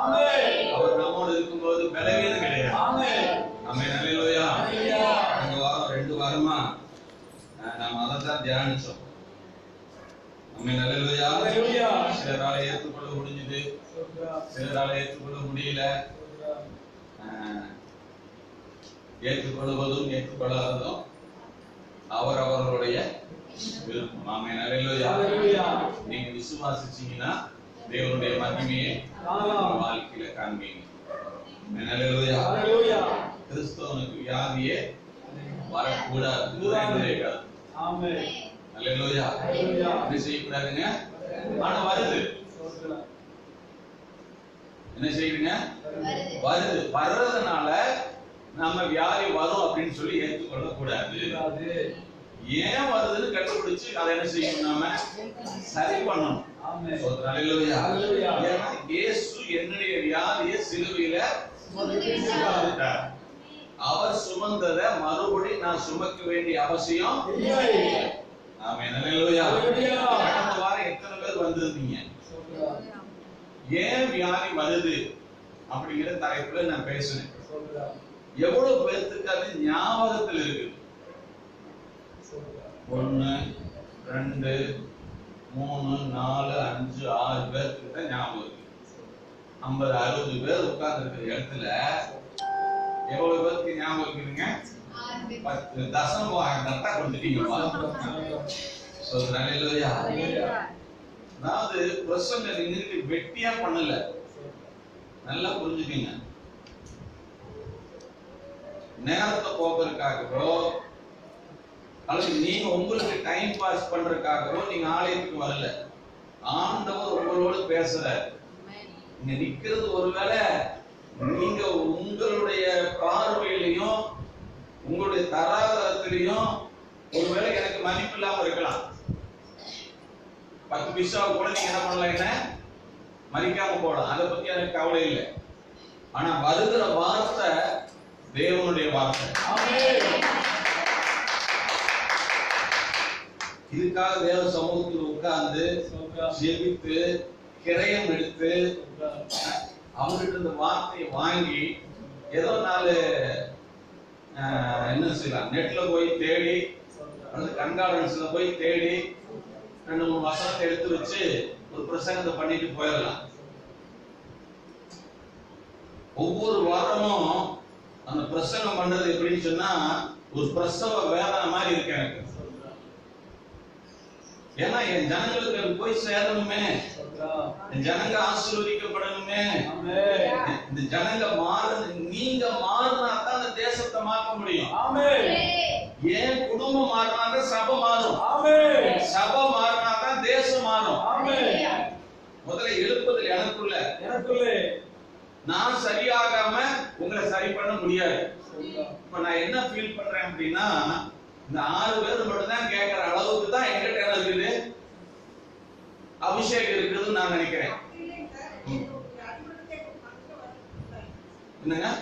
அவர் நம்மோடு இருக்கும்போது பலவீனம் கிடையாது நம்ம நல்லையா இந்த வாரம் ரெண்டு வாரமா அஹ், நாம அதை தான் தியானிச்சோம் நம்ம நல்லையா சிலரால ஏற்றுக்கொள்ள முடிஞ்சது சிலரால ஏற்றுக்கொள்ள முடியல அஹ், ஏற்றுக்கொள்வதும் ஏற்றுக்கொள்ளாததும் அவர் அவர்களுடைய விருப்பம் ஆமே நல்லையா நீங்க விசுவாசிச்சீங்கன்னா தேவனுடைய மகிமையை உங்க வாழ்க்கையில காண்பீங்க நல்லையா கிறிஸ்தவனுக்கு வியாதியே வரக்கூடாது இதுதான் என்னுடைய கருத்து. அல்லேலூயா என்ன செய்யக்கூடாதுங்க ஆனா வருது என்ன செய்யுங்க வருது வர்றதுனால நம்ம வியாதி வரும் அப்படின்னு சொல்லி ஏற்றுக்கொள்ள கூடாது ஏன் வருதுன்னு கண்டுபிடிச்சு அதை என்ன செய்யணும் நாம சரி பண்ணணும் சொல்றேன். அல்லேலூயா. அல்லேலூயா. ஏன்னா இயேசு என்னுடைய வியாதியை சிலுவையில சுமந்துட்டார். அவர் சுமந்ததை மறுபடி நான் சுமக்க வேண்டிய அவசியம் ஆமென். அல்லேலூயா. அல்லேலூயா. கடந்த வாரம் எத்தனை பேர் வந்திருந்தீங்க ஏன் வியாதி வருது அப்படிங்கிற தலைப்புல நான் பேசுனேன் எவ்வளவு பேர்த்துக்கு அது ஞாபகத்தில் இருக்குது ஒண்ணு ரெண்டு மூணு நாலு அஞ்சு ஆறு பேர்த்துக்கு தான் ஞாபகம் இருக்கு ஐம்பது அறுபது பேர் உட்கார்ந்து இருக்கிற இடத்துல எவ்வளவு பேருக்கு ஞாபகம் இருக்குதுங்க பத்து தசம் தட்டா கொடுத்துட்டீங்கப்பா சொல்றேன் இல்லையா அதாவது பிரசங்க நின்னுட்டு வெட்டியா பண்ணல நல்லா புரிஞ்சுக்கீங்க நேரத்தை போக்குறதுக்காகவோ அல்லது நீங்க உங்களுக்கு டைம் பாஸ் பண்றதுக்காகவோ நீங்க ஆலயத்துக்கு வரல ஆண்டவர் உங்களோடு பேசுறாரு இங்க நிக்கிறது ஒருவேளை நீங்க உங்களுடைய பார்வையிலையும் உங்களுடைய தராதரத்திலையும் ஒருவேளை எனக்கு மதிப்பு இல்லாம இருக்கலாம் பத்து பைசா கூட நீங்க என்ன பண்ணலாம் என்ன மதிக்காம போகலாம் அதை பத்தி எனக்கு கவலை இல்லை ஆனா வருகிற வார்த்தை தேவனுடைய வார்த்தை இதுக்காக தேவ சமூகத்தில் உட்கார்ந்து ஜெபித்து கிரயம் எடுத்து அவங்ககிட்ட இந்த வார்த்தையை வாங்கி ஏதோ நாலு ஆஹ், என்ன செய்யலாம் நெட்ல போய் தேடி அல்லது கண்காலன்ஸ்ல போய் தேடி ரெண்டு மூணு வசனத்தை எடுத்து வச்சு ஒரு பிரசங்கத்தை பண்ணிட்டு போயிடலாம் ஒவ்வொரு வாரமும் அந்த பிரசங்கம் பண்றது எப்படின்னு சொன்னா ஒரு பிரசவ வேதனை மாதிரி இருக்கு எனக்கு ஏன்னா என் ஜனங்களுக்கு அது போய் சேரணுமே என் ஜனங்க ஆசீர்வதிக்கப்படணுமே இந்த ஜனங்க மாறு நீங்க மாறினா தான் அந்த தேசத்தை மாற்ற முடியும் ஏன் குடும்பம் மாறினா தான் சபை மாறும் சபை மாறினா தான் தேசம் மாறும் முதல்ல எழுப்பதில் எனக்குள்ள எனக்குள்ளே நான் சரியாகாம உங்களை சரி பண்ண முடியாது இப்ப நான் என்ன ஃபீல் பண்றேன் அப்படின்னா இந்த ஆறு பேர் மட்டும் தான் கேட்கிற அளவுக்கு தான் எங்கிட்ட என்ன இருக்குது அபிஷேகம் இருக்குதுன்னு நான் நினைக்கிறேன் என்னங்க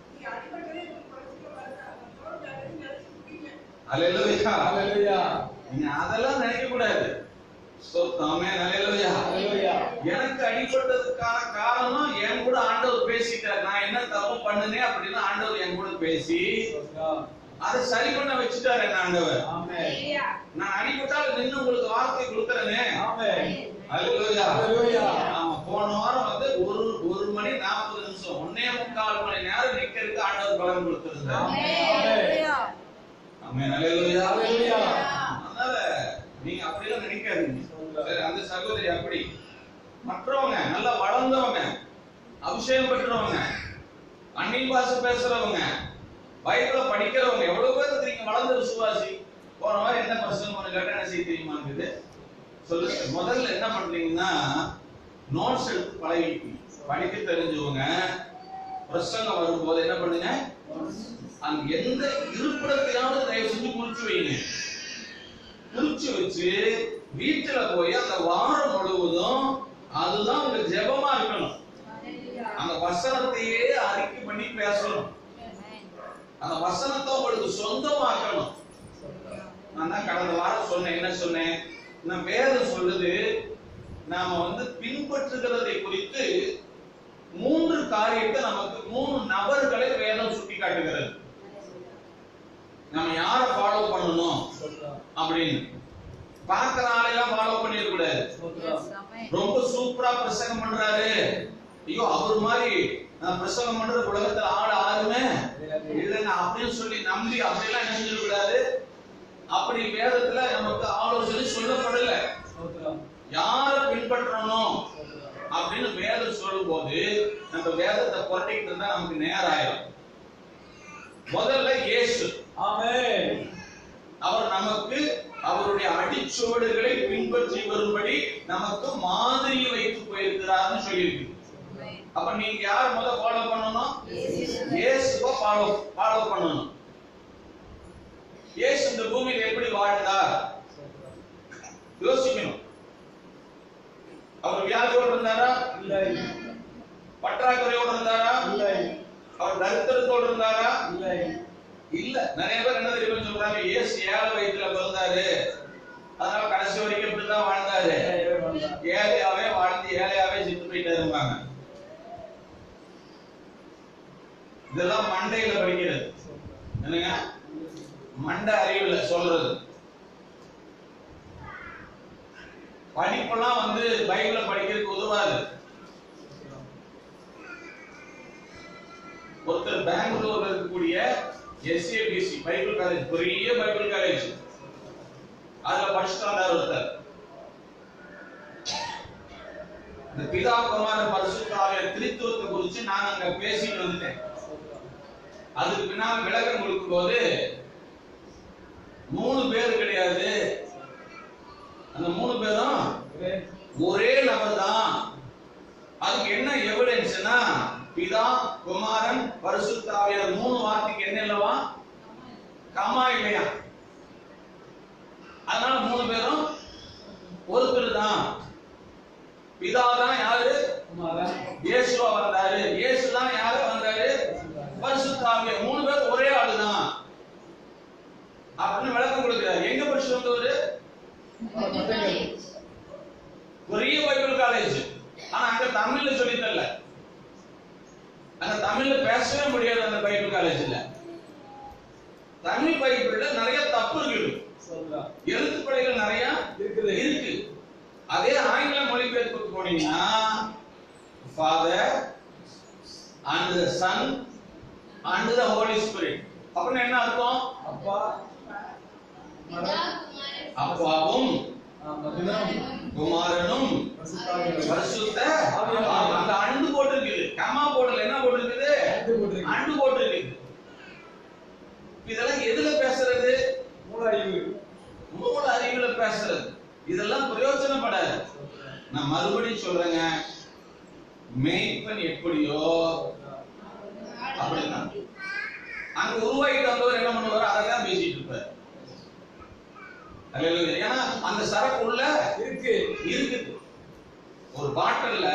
அல்லேலூயா ஹalleluya நீங்க அதெல்லாம் நினைக்க கூடாது சொத்தாமே அல்லேலூயா ஹalleluya எனக்கு அடிபட்டதுக்கான காரணம் என் கூட ஆண்டவர் பேசிட்டார் நான் என்ன தப்பு பண்ணுனேன் அப்படின்னு ஆண்டவர் என் கூட பேசி அதை சரி பண்ண வச்சுட்டாரு என்ன ஆண்டவர் ஆமென் நான் அடிபட்டாலும் நின்னு உங்களுக்கு வார்த்தை கொடுக்கறேனே ஆமென் அல்லேலூயா ஹalleluya ஆமா போன வாரம் வந்து ஒரு ஒரு மணி நாற்பது நிமிஷம் ஒன்னே முக்கால் மணி நேரம் நிக்கிறதுக்கு ஆண்டவர் பலன் கொடுத்திருந்தார் ஆமென் அல்லேலூயா ஹalleluya அதனால நீங்க அப்படிலாம் நினைக்காதீங்க சரி, அந்த சகோதரி அப்படி மற்றவங்க நல்லா வளர்ந்தவங்க அபிஷேகம் பெற்றவங்க அந்நிய பாஷை பேசுறவங்க பைபிள படிக்கிறவங்க எவ்வளவு பேர் தெரியுங்க வளர்ந்த விசுவாசி போன வாரம் என்ன பிரசங்கம் பண்ண கேட்டா என்ன செய்ய தெரியுமாங்குது சொல்லுங்க முதல்ல என்ன பண்றீங்கன்னா நோட்ஸ் எடுத்து பழகிக்கணும் படிக்க தெரிஞ்சவங்க பிரசங்கம் வரும்போது என்ன பண்ணுங்க அங்க எந்த இருப்பிடத்தையாவது தயவு செஞ்சு குறிச்சு வைங்க குறிச்சு வச்சு வீட்டுல போய் அந்த வாரம் முழுவதும் அதுதான் உங்க ஜெபமா இருக்கணும் அந்த வசனத்தையே அறிக்கை பண்ணி பேசணும் அந்த வசனத்தை உங்களுக்கு சொந்தமாக்கணும் நான் தான் கடந்த வாரம் சொன்னேன் என்ன சொன்னேன் நான் வேதம் சொல்லுது நாம வந்து பின்பற்றுகிறதை குறித்து மூன்று காரியத்தை நமக்கு மூணு நபர்களை வேதம் சுட்டி காட்டுகிறது நம்ம யாரை ஃபாலோ பண்ணணும் அப்படின்னு பார்க்கிற ஆளையெல்லாம் ஃபாலோ பண்ணிட கூடாது ரொம்ப சூப்பரா பிரசங்கம் பண்றாரு ஐயோ அவர் மாதிரி நான் பிரசங்கம் பண்ற உலகத்துல ஆள் ஆளுமே இல்லைங்க அப்படின்னு சொல்லி நம்பி அப்படியெல்லாம் என்ன செஞ்சிடக்கூடாது அப்படி வேதத்துல நமக்கு ஆலோசனை சொல்லப்படல யாரை பின்பற்றணும் அப்படின்னு வேதம் சொல்லும் போது நம்ம வேதத்தை புரட்டிக்கிட்டு இருந்தா நமக்கு நேரம் ஆயிரும் முதல்ல இயேசு அவர் நமக்கு அவருடைய அடிச்சுவடுகளை பின்பற்றி வரும்படி நமக்கு மாதிரி வைத்து போயிருக்கிறார்னு சொல்லியிருக்கு அப்ப நீங்க யார் முதல்ல ஃபாலோ பண்ணணும் இயேசுவை ஃபாலோ ஃபாலோ பண்ணணும் இயேசு இந்த பூமியில எப்படி வாழ்ந்தார் யோசிக்கணும் அவர் வியாதியோடு இருந்தாரா பற்றாக்குறையோடு இருந்தாரா அவர் தரித்திரத்தோடு இருந்தாரா இல்ல நிறைய பேர் என்ன தெரியுமா சொல்றாங்க இயேசு ஏழை வயிற்றுல பிறந்தாரு அதனால கடைசி வரைக்கும் இப்படிதான் வாழ்ந்தாரு ஏழையாவே வாழ்ந்து ஏழையாவே செத்து போயிட்டாருப்பாங்க இதெல்லாம் மண்டையில படிக்கிறது என்னங்க மண்டை அறிவுல சொல்றது படிப்பெல்லாம் வந்து பைபிள படிக்கிறதுக்கு உதவாது ஒருத்தர் பெங்களூர்ல இருக்கக்கூடிய எஸ்ஏபிசி பைபிள் காலேஜ் பெரிய பைபிள் காலேஜ் அதுல படிச்சுட்டு வந்தார் ஒருத்தர் இந்த பிதா குமார பரிசுத்தாவிய திருத்துவத்தை குறித்து நான் அங்க பேசிட்டு வந்துட்டேன் அதுக்கு பின்னால் விளக்கம் கொடுக்கும் போது மூணு பேர் கிடையாது அந்த மூணு பேரும் ஒரே நபர் தான் அதுக்கு என்ன எவிடன்ஸ்னா பிதா குமாரன் பரிசுத்தாவியர் மூணு வார்த்தைக்கு என்ன இல்லவா கமா இல்லையா அதனால மூணு பேரும் ஒருத்தர் தான் பிதா தான் யாரு இயேசுவா வந்தாரு இயேசு தான் யாரு வந்தாரு பரிசுத்தாவியர் மூணு பேர் ஒரே ஆளு தான் அப்படின்னு விளக்கம் கொடுக்கிறார் எங்க படிச்சு வந்தவரு பெரிய பைபிள் காலேஜ் ஆனா அங்க தமிழ்ல சொல்லி தரல அங்க தமிழ்ல பேசவே முடியாது அந்த பைபிள் காலேஜ்ல தமிழ் பைபிள்ல நிறைய தப்பு இருக்குது எழுத்துப்படைகள் நிறைய இருக்கு அதே ஆங்கில மொழிபெயர்ப்புக்கு போனீங்கன்னா father and the son and the holy spirit அப்படின்னு என்ன அர்த்தம் அப்பாவும் குமாரனும் பரிசுத்த ஆவி. அங்க அண்டு போட்டிருக்குது கமா போடல என்ன போட்டிருக்குது அண்டு போட்டிருக்குது இதெல்லாம் எதுல பேசுறது மூல அறிவுல பேசுறது இதெல்லாம் பிரயோஜனப்படாது நான் மறுபடியும் சொல்றேங்க மேய்ப்பன் எப்படியோ அப்படிதான் அங்க உருவாக்கிட்டு வந்தவர் என்ன பண்ணுவார் அதை தான் பேசிட்டு இருப்பார் அல்லேலூயா. ஏன்னா அந்த சரக்கு உள்ள இருக்குது ஒரு பாட்டில்ல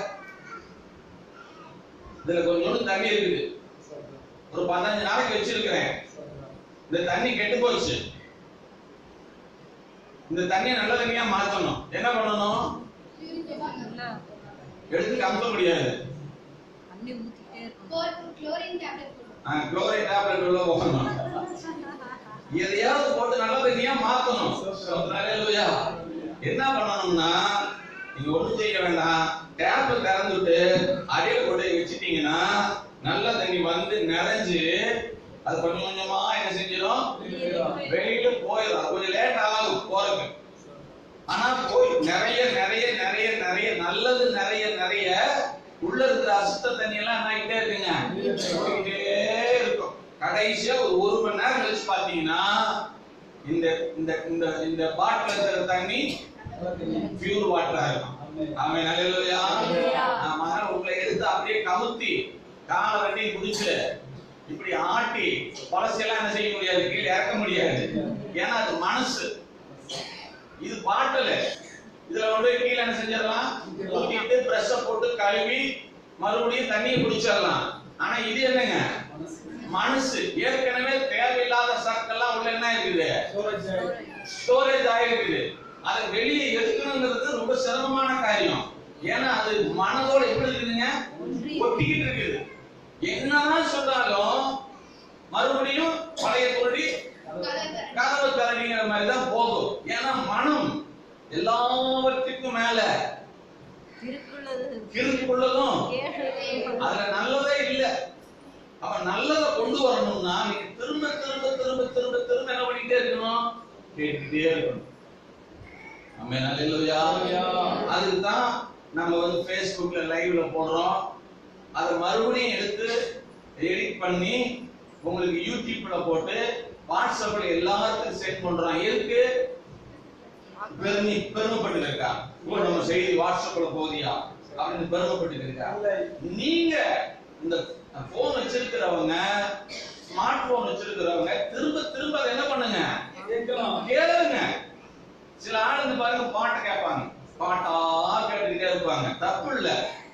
இதுல கொஞ்சோண்டு தண்ணி இருக்குது ஒரு பதினஞ்சு நாளைக்கு வச்சிருக்கிறேன் இந்த தண்ணி கெட்டு போச்சு இந்த தண்ணியை நல்ல தண்ணியா மாத்தணும் என்ன பண்ணணும் எடுத்து கம்ப முடியாது அண்ணி ஊத்திட்டே இருக்கணும் குளோரின் டேப்லெட் குளோரைட் டேப்லெட் உள்ள போகணும் எதையாவது போட்டு நல்ல தண்ணியா மாத்தணும் அல்லேலூயா. என்ன பண்ணணும்னா நீங்க ஒண்ணும் செய்ய வேண்டாம் டேப் திறந்துட்டு அடியில கொண்டு போய் வச்சிட்டீங்கன்னா நல்ல தண்ணி வந்து நிறைஞ்சு அது கொஞ்சம் கொஞ்சமா என்ன செஞ்சிடும் வெளியில போயிடும் அது கொஞ்சம் லேட் ஆகும் போறதுக்கு ஆனா போய் நிறைய நிறைய நிறைய நிறைய நல்லது நிறைய நிறைய உள்ள இருக்கிற அசுத்த தண்ணி எல்லாம் என்ன ஆகிட்டே இருக்குங்க போயிட்டே இருக்கும் கடைசியா ஒரு ஒரு மணி நேரம் கழிச்சு பாத்தீங்கன்னா இந்த இந்த இந்த இந்த பாட்டில் இருக்கிற தண்ணி பியூர் வாட்டரா இருக்கும் ஆமென் ஹalleluya ஆமா உங்களை எடுத்து அப்படியே கமுத்தி காலை ரெண்டி குடிச்சு இப்படி ஆட்டி பழசெல்லாம் என்ன செய்ய முடியாது கீழே இறக்க முடியாது ஏன்னா அது மனசு இது பாட்டில் இதுல கொண்டு போய் கீழே என்ன செஞ்சிடலாம் ஊத்திட்டு பிரஷ போட்டு கழுவி மறுபடியும் தண்ணியை குடிச்சிடலாம் ஆனா இது என்னங்க மனசு ஏற்கனவே தேவையில்லாத சரக்கெல்லாம் உள்ள என்ன இருக்குது ஸ்டோரேஜ் ஆயிருக்குது அதை வெளியே எடுக்கணுங்கிறது ரொம்ப சிரமமான காரியம் ஏன்னா அது மனதோட எப்படி இருக்குதுங்க ஒன்றி ஒட்டிக்கிட்டு இருக்குது என்னதான் சொன்னாலும் மறுபடியும் பழைய தோழி கதவு திறடிங்கிற மாதிரி தான் போகும் ஏன்னா மனம் எல்லாவற்றுக்கும் மேல திருக்குள்ளது கிருந்துள்ளதும் கேட்டது அதுல நல்லதே இல்ல அப்ப நல்லதை கொண்டு வரணும்னா நீங்க திரும்ப திரும்ப திரும்ப திரும்ப திரும்ப என்ன பண்ணிட்டே இருக்கணும் கேட்டுட்டே இருக்கணும் நம்ம நல்லையா அதுக்கு தான் நம்ம வந்து Facebookல லைவ்ல போடுறோம் அதை மறுபடியும் எடுத்து எடிட் பண்ணி உங்களுக்கு யூடியூப்ல போட்டு வாட்ஸ்அப்ல எல்லாத்துக்கும் சென்ட் பண்றோம் எதுக்கு பெருமை பெருமைப்பட்டு இருக்கா ஓ நம்ம செய்தி வாட்ஸ்அப்ல போதியா அப்படின்னு பெருமைப்பட்டு இருக்கா நீங்க இந்த போன் வச்சிருக்கிறவங்க ஸ்மார்ட் போன் வச்சிருக்கிறவங்க திரும்ப திரும்ப அதை என்ன பண்ணுங்க கேளுங்க சில ஆளுங்க பாருங்க பாட்டை கேட்பாங்க பாட்டா கேட்டுக்கிட்டே இருப்பாங்க தப்பு இல்ல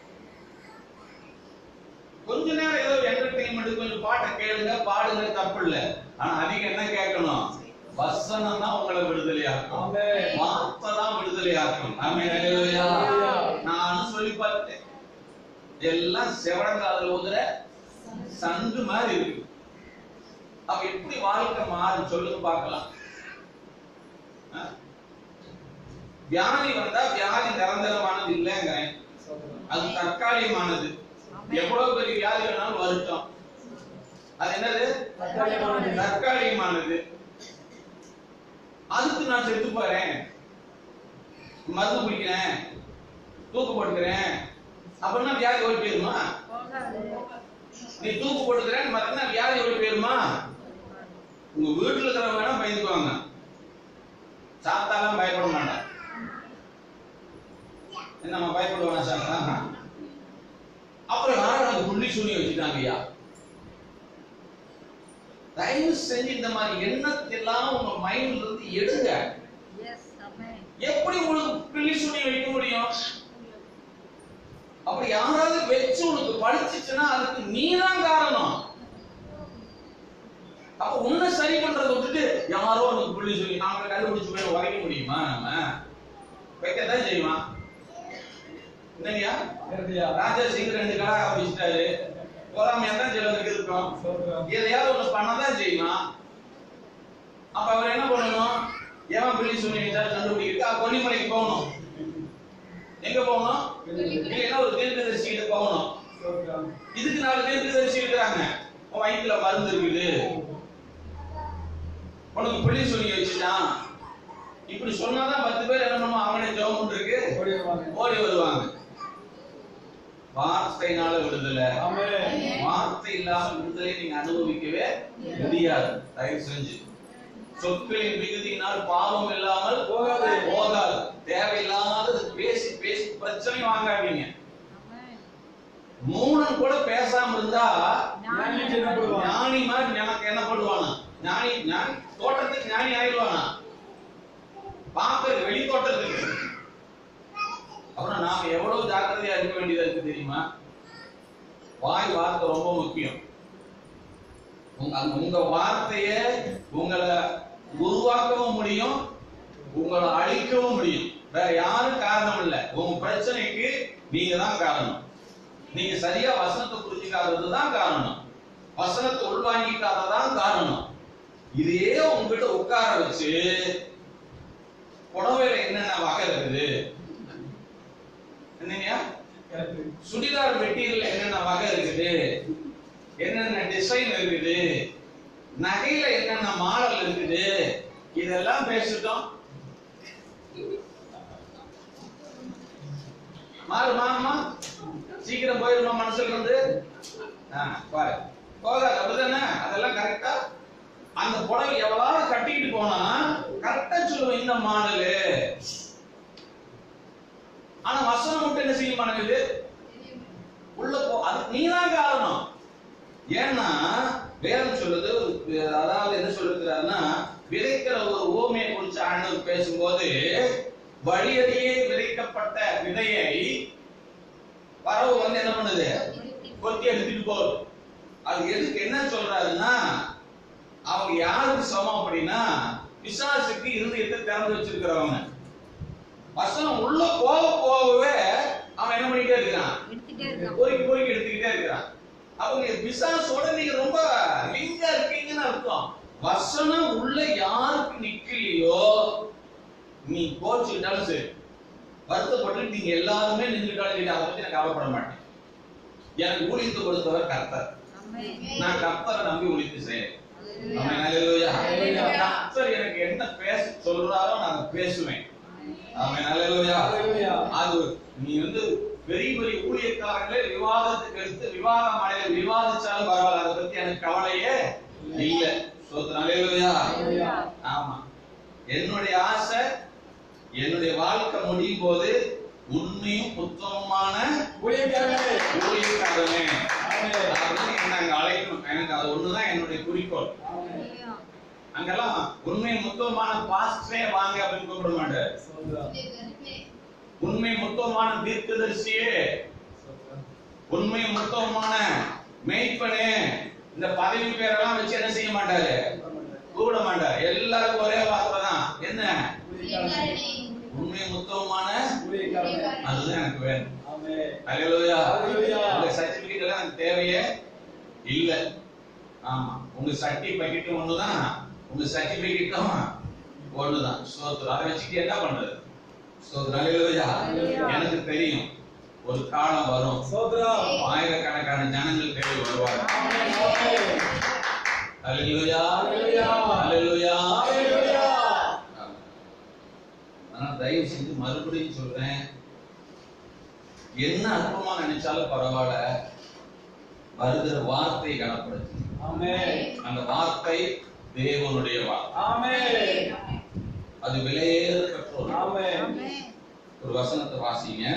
கொஞ்ச நேரம் ஏதோ என்டர்டெயின்மெண்ட் கொஞ்சம் பாட்டை கேளுங்க பாடுங்க தப்பு இல்ல ஆனா அதிகம் என்ன கேட்கணும் வசனம் தான் உங்களை விடுதலையாக்கும் வார்த்தை தான் விடுதலையாக்கும் ஆமென் அல்லேலூயா நானும் சொல்லி பார்த்தேன் எல்லாம் செவடங்காதுல ஊதுற சங்கு மாதிரி இருக்கு அப்ப எப்படி வாழ்க்கை மாறும் சொல்லுங்க பார்க்கலாம் ஆ? வியாதி வந்தா வியாதி நிரந்தரமானது இல்லைங்கிறேன் அது தற்காலிகமானது எவ்வளவு பெரிய வியாதி வேணாலும் வருத்தம் அது என்னது தற்காலிகமானது அதுக்கு நான் செத்து போறேன் மருந்து குடிக்கிறேன் தூக்கு போட்டுக்கிறேன் அப்படின்னா வியாதி ஓடி போயிருமா போகாது நீ தூக்கு போட்டுக்கிறேன் மறந்தா வியாதி ஓடி போயிருமா உங்க வீட்டுல இருக்கிறவங்க வேணா பயந்துக்குவாங்க சாத்தாலாம் பயப்பட மாட்டான் என்னம்மா பயப்படுவானா சாத்தா அப்புறம் யாரும் அந்த புள்ளி சூனி வச்சுட்டாங்க ஐயா தயவு செஞ்சு இந்த மாதிரி எண்ணத்தெல்லாம் உங்க மைண்ட்ல இருந்து எடுங்க எஸ் அமேன் எப்படி உங்களுக்கு பிள்ளி சூனி வைக்க முடியும் அப்படி யாராவது வச்சு உனக்கு பழிச்சிச்சுன்னா அதுக்கு நீதான் காரணம் அப்ப உன்னை சரி பண்றதை விட்டுட்டு யாரோ உனக்கு புள்ளி சொல்லி நாம கண்டுபிடிச்சு போய் உரைக்க முடியுமா நம்ம வைக்கத்தான் செய்வான் என்னங்கய்யா ராஜா சிங் ரெண்டு கடை ஆரம்பிச்சிட்டாரு பொறாமையா தான் சிலருக்கு இருக்கும் எதையாவது ஒண்ணு பண்ணதான் செய்வான் அப்ப அவர் என்ன பண்ணணும் ஏன் பிள்ளை சொல்லி கண்டுபிடிக்கிட்டு கொல்லிமலைக்கு போகணும் எங்க போகணும் இல்லைன்னா ஒரு தீர்க்கதரிசி கிட்ட போகணும் இதுக்கு நாலு தீர்க்கதரிசி இருக்கிறாங்க உன் வயிற்றுல மருந்து இருக்குது உனக்கு பிள்ளை சொல்லி வச்சுட்டான் இப்படி சொன்னாதான் பத்து பேர் என்ன பண்ணுவான் அவனே ஜெபம் இருக்கு ஓடி வருவாங்க வார்த்தையினால விடுதலை வார்த்தை இல்லாம விடுதலை நீங்க அனுபவிக்கவே முடியாது தயவு செஞ்சு சொற்களின் மிகுதியினால் பாவம் இல்லாமல் போகாது. போகாது தேவையில்லாதது பேசி பேசி பிரச்சனை வாங்காதீங்க அமேன் மூணன் கூட பேசாம இருந்தா ஞானி சின்னப்படுவான். ஞானி மாதிரி எனக்கு என்ன பண்ணுவானா ஞானி ஞானி தோட்டத்துக்கு ஞானி ஆயிடுவானா பாக்குறது வெளி தோட்டத்துக்கு அப்புறம் நாம எவ்வளவு ஜாக்கிரதையா இருக்க வேண்டியதா இருக்கு தெரியுமா வாய் வார்த்தை ரொம்ப முக்கியம் உங்க உங்க வார்த்தைய உங்களை உருவாக்கவும் முடியும் உங்களை அழிக்கவும் முடியும் வேற யாரும் காரணம் இல்ல உங்க பிரச்சனைக்கு நீங்க தான் காரணம் நீங்க சரியா வசனத்தை புரிஞ்சுக்காதது தான் காரணம் வசனத்தை உள்வாங்கிக்காததான் காரணம் இதே உங்ககிட்ட உட்கார வச்சு புடவையில என்னென்ன வகை இருக்குது என்னங்கய்யா சுடிதார் மெட்டீரியல் என்னென்ன வகை இருக்குது என்னென்ன டிசைன் இருக்குது நகையில என்னென்ன மாடல் இருக்குது இதெல்லாம் பேசிட்டோம் மாறுமாமா சீக்கிரம் போயிருமா மனசுல இருந்து ஆ, பாரு போகாது அப்படிதானே அதெல்லாம் கரெக்டா அந்த புடவை எவ்வளவு கட்டிக்கிட்டு போனா கரெக்டா சொல்லுவோம் இந்த மாடலு ஆனா வசனம் மட்டும் என்ன செய்ய மாட்டேங்குது உள்ள போ அது நீதான் காரணம் ஏன்னா வேதம் சொல்லுது அதாவது என்ன சொல்லிருக்கிறாருன்னா விதைக்கிற ஒரு ஓமையை குறிச்சு ஆண்டவர் பேசும்போது வழியடியே விதைக்கப்பட்ட விதையை பறவை வந்து என்ன பண்ணுது கொத்தி எடுத்துட்டு போகுது அது எதுக்கு என்ன சொல்றாருன்னா அவங்க யாருக்கு சமம் அப்படின்னா பிசாசுக்கு இருதயத்தை திறந்து வச்சிருக்கிறவங்க வசனம் உள்ள போக போகவே அவன் என்ன பண்ணிட்டே இருக்கிறான் எடுத்துட்டே இருக்கான் பொறுக்கி பொறுக்கி எடுத்துக்கிட்டே இருக்கிறான் அவங்க பிசாசோட நீங்க ரொம்ப லிங்கா இருக்கீங்கன்னு அர்த்தம் வசனம் உள்ள யாருக்கு நிக்கலையோ நீ கோச்சுக்கிட்டாலும் சரி வருத்தப்பட்டு நீங்க எல்லாருமே நின்றுட்டாலும் சரி அதை பத்தி நான் கவலைப்பட மாட்டேன் எனக்கு ஊழியத்தை கொடுத்தவர் கர்த்தர் ஆமென் நான் கர்த்தரை நம்பி ஊழியத்தை செய்யறேன் ஹalleluya ஆமென், ஹalleluya. ஹalleluya. கர்த்தர் எனக்கு என்ன பேச சொல்றாரோ நான் அதை பேசுவேன் ஆமென், ஹalleluya. ஹalleluya. அது நீ வந்து பெரிய பெரிய ஊழியக்காரங்களே விவாதத்துக்கு எடுத்து விவாத மலையில விவாதிச்சாலும் பரவாயில்ல அதை பத்தி எனக்கு கவலையே இல்ல சோத்திரம் ஹalleluya. ஹalleluya. ஆமா என்னுடைய ஆசை என்னுடைய வாழ்க்கை முடியும் போது உண்மையும் புத்தகமான ஊழியக்காரனே. ஊழியக்காரனே ஆமென். அப்படின்னு என்ன அங்க அழைக்கணும் எனக்கு அது ஒண்ணுதான் என்னுடைய குறிக்கோள் ஆமென். ஹalleluya. அங்கெல்லாம் உண்மை முத்தமான பாஸ்டரே வாங்க அப்படின்னு கூப்பிட மாட்டார் சோதரம். உண்மை முத்தமான தீர்க்கதரிசியே சோதரம். உண்மை முத்தமான மெய்ப்பனே இந்த பதவி பேரெல்லாம் வச்சு என்ன செய்ய மாட்டாரு கூப்பிட மாட்டார் எல்லாருக்கும் ஒரே வார்த்தை தான் என்ன ஊழியக்காரனே. உண்மை முத்தமான ஊழியக்காரனே. அதுதான் எனக்கு வேணும் ஆமென். அல்லேலூயா அல்லேலூயா. உங்க சர்டிபிகேட் எல்லாம் எனக்கு தேவையே இல்ல ஆமா உங்க சர்டிபிகேட் ஒண்ணுதான் உங்க சர்டிபிகேட்டும் ஒண்ணுதான் ஸ்தோத்திரம் அதை வச்சுட்டு என்ன பண்றது ஸ்தோத்திரம் அல்லேலூயா அல்லேலூயா. எனக்கு தெரியும் ஒரு காலம் வரும் சோதரம். ஆயிரக்கணக்கான ஜனங்கள் தேடி வருவாங்க ஆமென். அல்லேலூயா அல்லேலூயா. அல்லேலூயா அல்லேலூயா. ஆமா. ஆனா தயவு செஞ்சு மறுபடியும் சொல்றேன் என்ன அற்பமா நினைச்சாலும் பரவாயில்ல வருகிற வார்த்தையை கனப்படுத்து ஆமென். அந்த வார்த்தை தேவனுடைய வார்த்தை ஆமென். அது விலையேற பெற்றோர் ஆமென். ஆமென் ஒரு வசனத்தை வாசிங்க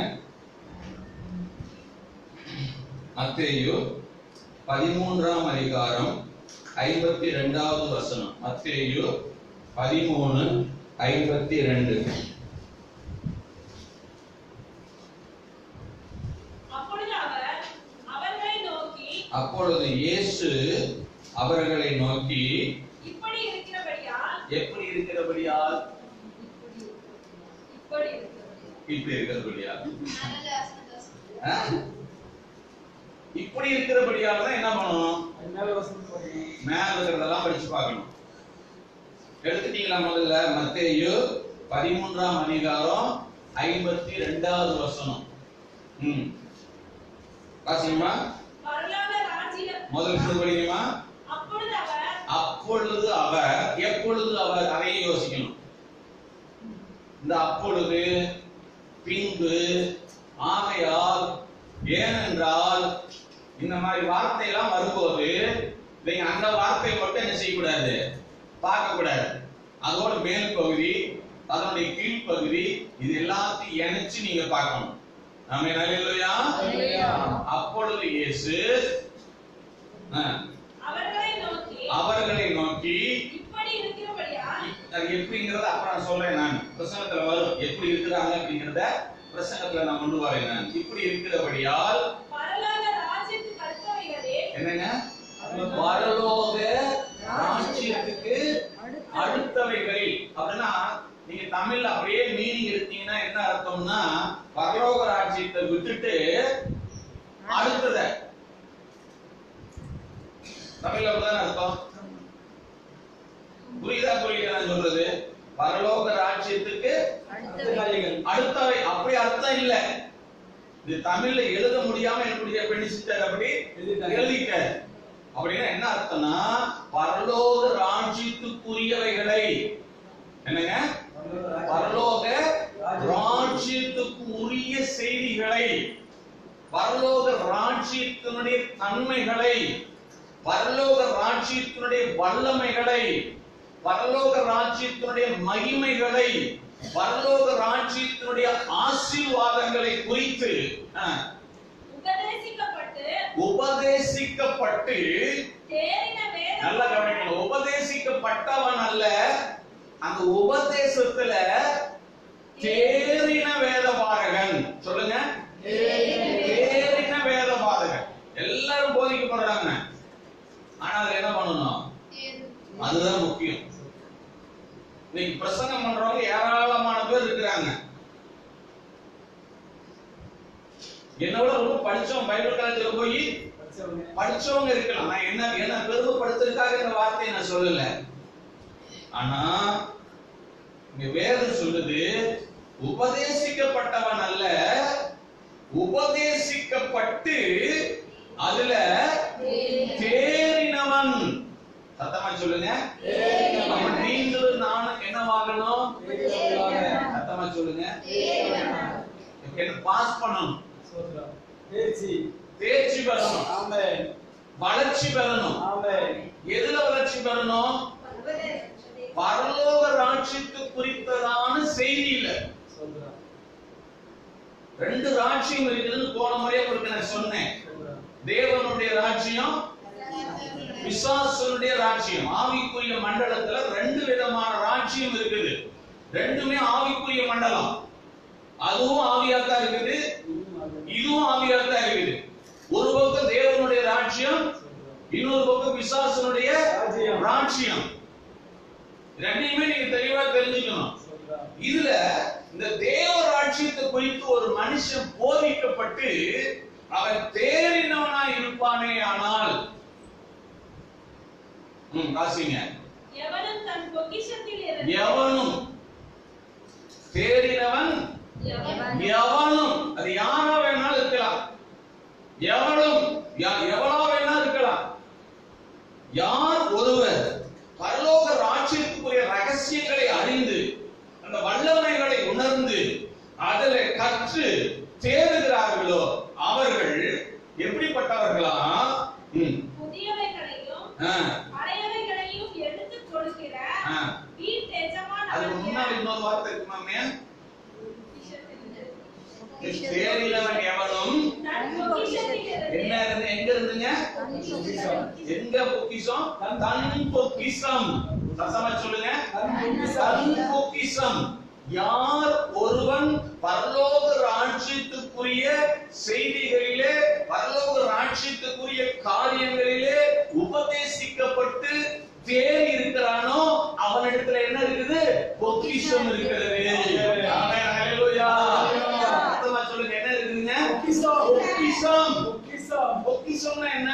மத்தேயு பதிமூன்றாம் அதிகாரம் ஐம்பத்தி ரெண்டாவது வசனம் மத்தேயு பதிமூணு ஐம்பத்தி ரெண்டு அப்பொழுது அவர் அவர்களை நோக்கி அப்பொழுது இயேசு அவர்களை நோக்கி இப்படி இருக்கிறபடியால் எப்படி இருக்கிறபடியால் இப்படி இருக்கிறபடியால் இப்படி இருக்கிறபடியால் ஆ? இப்படி இருக்கிறபடியால் தான் என்ன பண்ணணும் மேல வசனம் பாருங்க. மேல இருக்கிறதெல்லாம் படிச்சு பார்க்கணும் எடுத்துட்டீங்களா முதல்ல மத்தேயு பதிமூன்றாம் அதிகாரம் ஐம்பத்தி ரெண்டாவது வசனம் ம் வாசிங்கம்மா பரலோக ராஜ்யம் முதல் சொல்லு படிக்கணுமா அப்பொழுது அவர் அப்பொழுது அவர் எப்பொழுது அவர் அதையும் யோசிக்கணும் இந்த அப்பொழுது பின்பு ஆகையால் ஏனென்றால் இந்த மாதிரி வார்த்தையெல்லாம் வரும்போது நீங்க அந்த வார்த்தையை மட்டும் என்ன செய்யக்கூடாது பார்க்க கூடாது அதோட மேல் பகுதி அதனுடைய கீழ்ப்பகுதி இது எல்லாத்தையும் இணைச்சு நீங்க பார்க்கணும் நாம நல்லையா அல்லேலூயா. அப்பொழுது இயேசு ஆ, அவர்களை நோக்கி அவர்களை நோக்கி இப்படி இருக்கிறபடியால் அது எப்படிங்கறத அப்புறம் நான் சொல்றேன் நான் பிரசங்கத்துல வரும் எப்படி இருக்கிறாங்க அப்படிங்கறத பிரசங்கத்துல நான் கொண்டு வரேன் நான் இப்படி இருக்கிறபடியால் பரலோக ராஜ்யத்துக்கு அடுத்தவைகளே என்னங்க பரலோக ராஜ்யத்துக்கு அடுத்தவைகளில் அப்படின்னா நீங்க தமிழ்ல அப்படியே மீனிங் எடுத்தீங்கன்னா என்ன அர்த்தம்னா பரலோக ராஜ்யத்தை விட்டுட்டு அடுத்தத தமிழ்ல அப்படிதான் அர்த்தம் புரியுதா புரியுதா நான் சொல்றது பரலோக ராஜ்யத்துக்கு அடுத்த அடுத்தவை காரியங்கள். அடுத்தவை அப்படி அர்த்தம் இல்ல இது தமிழ்ல எழுத முடியாம என்னுடைய பெண்ணிச்சிட்டார் அப்படி எழுதிட்டாரு. எழுதிட்டார் அப்படின்னா என்ன அர்த்தம்னா பரலோக ராஜ்யத்துக்குரியவைகளை என்னங்க பரலோக ராஜ்யத்துக்கு உரிய செய்திகளை பரலோக ராஜ்யத்தினுடைய தன்மைகளை பரலோக ராஜ்யத்தினுடைய வல்லமைகளை பரலோக ராஜ்யத்தினுடைய மகிமைகளை பரலோக ராஜ்யத்தினுடைய ஆசீர்வாதங்களை குறித்து ஆ, உபதேசிக்கப்பட்டு உபதேசிக்கப்பட்டு தேறின வேத நல்லா கவனிக்கணும் உபதேசிக்கப்பட்டவன் அல்ல அந்த உபதேசத்துல தேறின வேதபாரகன் சொல்லுங்க தேறின வேதபாரகன் எல்லாரும் போதிக்கப்படுறாங்க ஆனா அதுல என்ன பண்ணணும் அதுதான் முக்கியம் இன்னைக்கு பிரசங்கம் பண்றவங்க ஏராளமான பேர் இருக்கிறாங்க என்னோட ரொம்ப படிச்சவன் பைபிள் காலேஜ்ல போய் படிச்சவங்க. படிச்சவங்க இருக்கலாம் நான் என்ன என்ன பெருமைப்படுத்துறதுக்காக இந்த வார்த்தையை நான் சொல்லல ஆனா இங்க வேதம் சொல்லுது உபதேசிக்கப்பட்டவன் அல்ல உபதேசிக்கப்பட்டு அதுல தேறினவன் சத்தமா சொல்லுங்க தேறினவன். அப்ப நீங்களும் நானும் என்னவாகணும் தேறினவன். சத்தமா சொல்லுங்க என்ன பாஸ் பண்ணணும் ஸ்தோத்திரம். தேர்ச்சி. தேர்ச்சி பெறணும் ஆமென். வளர்ச்சி பெறணும் ஆமென். எதுல வளர்ச்சி பெறணும் பரலோக ராட்சியத்து குறித்ததான செய்தியில ஸ்தோத்திரம். ரெண்டு ராட்சியம் இருக்குதுன்னு போன முறையே உங்களுக்கு நான் சொன்னேன் ஸ்தோத்திரம். தேவனுடைய ராஜ்யம் பிசாசனுடைய ராஜ்யம் ஆவிக்குரிய மண்டலத்துல ரெண்டு விதமான ராஜ்யம் இருக்குது ரெண்டுமே ஆவிக்குரிய மண்டலம் அதுவும் ஆவியாத்தான் இருக்குது இன்னும் அது. இதுவும் ஆவியாத்தான் இருக்குது ஒரு பக்கம் தேவனுடைய ராஜ்யம் ஸ்தோத்திரம். இன்னொரு பக்கம் பிசாசனுடைய ராஜ்யம். ராஜ்யம் ரெண்டையுமே நீங்க தெளிவா தெரிஞ்சுக்கணும் ஸ்தோத்திரம். இதுல இந்த தேவ ராஜ்யத்தை குறித்து ஒரு மனுஷன் போதிக்கப்பட்டு அவன் தேறினவனா இருப்பானே ஆனால் ம் வாசிங்க எவனும் தன் பொக்கிஷத்தில் இருந்து எவனும் தேறினவன் எவனும் எவனும் அது யாரா வேணாலும் இருக்கலாம் எவனும் யா- எவனா வேணா இருக்கலாம் யார் ஒருவர் பரலோக ராஜ்யத்துக்குரிய ரகசியங்களை அறிந்து அந்த வல்லமைகளை உணர்ந்து அதில் கற்று தேடுகிறார்களோ அவர்கள் எப்படிப்பட்டவர்களா ம், புதியவைகளையும் ஆ, பழையவைகளையும் எடுத்துக் கொடுக்கிற ஆ. வீட்டு எஜமான் அதுக்கு ஆகிய முன்னாடி இன்னொரு வார்த்தை இருக்குமாமே பொக்கிஷத்தில் தேறினவன் எவனும் தன் பொக்கிஷத்தில் என்ன இருந்து இருந்து எங்க இருந்துங்க எங்க பொக்கிஷம் தன் பொக்கிஷம் சத்தமா சொல்லுங்க தன் பொக்கிஷம் யார் ஒருவன் பரலோக ராஜ்யத்துக்குரிய செய்திகளிலே பரலோக ராஜ்யத்துக்குரிய காரியங்களிலே உபதேசிக்கப்பட்டு தேறி இருக்கிறானோ அவனிடத்துல என்ன இருக்குது பொக்கிஷம் இருக்கிறது ஆமென் ஹalleluya சத்தமா சொல்லுங்க என்ன இருக்குதுங்க பொக்கிஷம். பொக்கிஷம் பொக்கிஷம். பொக்கிஷம்னா என்ன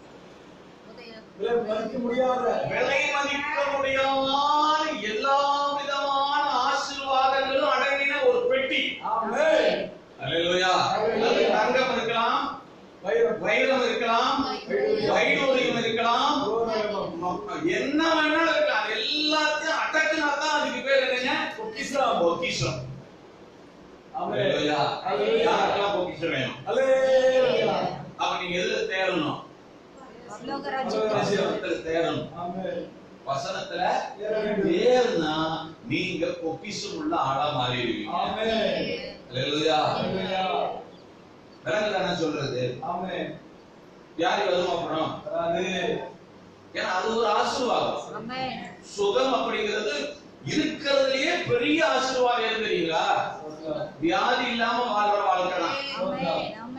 விலை மதிக்க முடியாத விலை மதிக்க முடியாத எல்லா விதமான ஆசீர்வாதங்களும் அடங்கின ஒரு பெட்டி ஆமென். அல்லேலூயா அது தங்கம் இருக்கலாம் வைரம். வைரம் இருக்கலாம் வைடூரியம் இருக்கலாம் கோரகம். என்ன வேணாலும் இருக்கலாம் அது எல்லாத்தையும் அடக்குனா தான் அதுக்கு பேர் என்னங்க பொக்கிஷம். பொக்கிஷம் ஆமென். அல்லேலூயா அல்லேலூயா. யாருக்கெல்லாம் பொக்கிஷம் வேணும் அல்லேலூயா. அப்ப நீங்க எதுல தேரணும் ராஜ்யம். வசனத்துல தேரணும் ஆமென். வசனத்துல ஏற வேண்டும். தேர்னா நீங்க பொக்கிஷம் உள்ள ஆளா மாறிடுவீங்க ஆமென். அல்லேலூயா அல்லேலூயா. விலங்குதானே சொல்றது ஆமென். வியாதி வரும் அப்புறம் வராது. ஏன்னா அது ஒரு ஆசீர்வாதம் சுகம் அப்படிங்கிறது இருக்கிறதுலயே பெரிய ஆசீர்வாதம் எது தெரியுங்களா ஸ்தோத்திரம். வியாதி இல்லாம வாழ்ற வாழ்க்கை தான்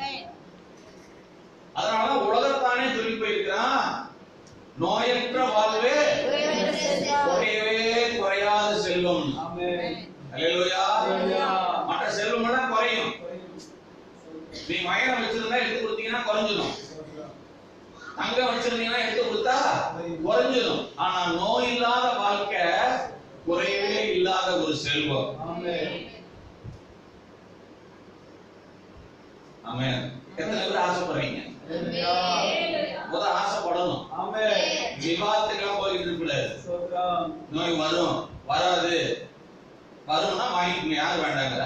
அதனால உலகத்தானே சொல்லி போயிருக்கிறான் நோயற்ற வாழ்வே குறையவே குறையாத செல்வம் ஆமென். அல்லேலூயா அல்லேலூயா. மற்ற செல்வம் எல்லாம் குறையும் நீ மயனம் வச்சிருந்தா எடுத்து கொடுத்தீங்கன்னா குறைஞ்சிடும் ஸ்தோத்திரம். தங்கம் வச்சிருந்தீங்கன்னா எடுத்து கொடுத்தா குறைஞ்சிடும் ஆனா நோய் இல்லாத வாழ்க்கை குறையவே இல்லாத ஒரு செல்வம் ஆமென். ஆமென் எத்தனை பேர் ஆசைப்படுறீங்க அல்லேலூயா. முத ஆசைப்படணும் ஆமென். விவாதத்துக்கெல்லாம் போயிட்டு இருக்கக்கூடாது ஸ்தோத்திரம். நோய் வரும் வராது வரும்னா வாங்கிக்கணும் யார் வேண்டாங்கிற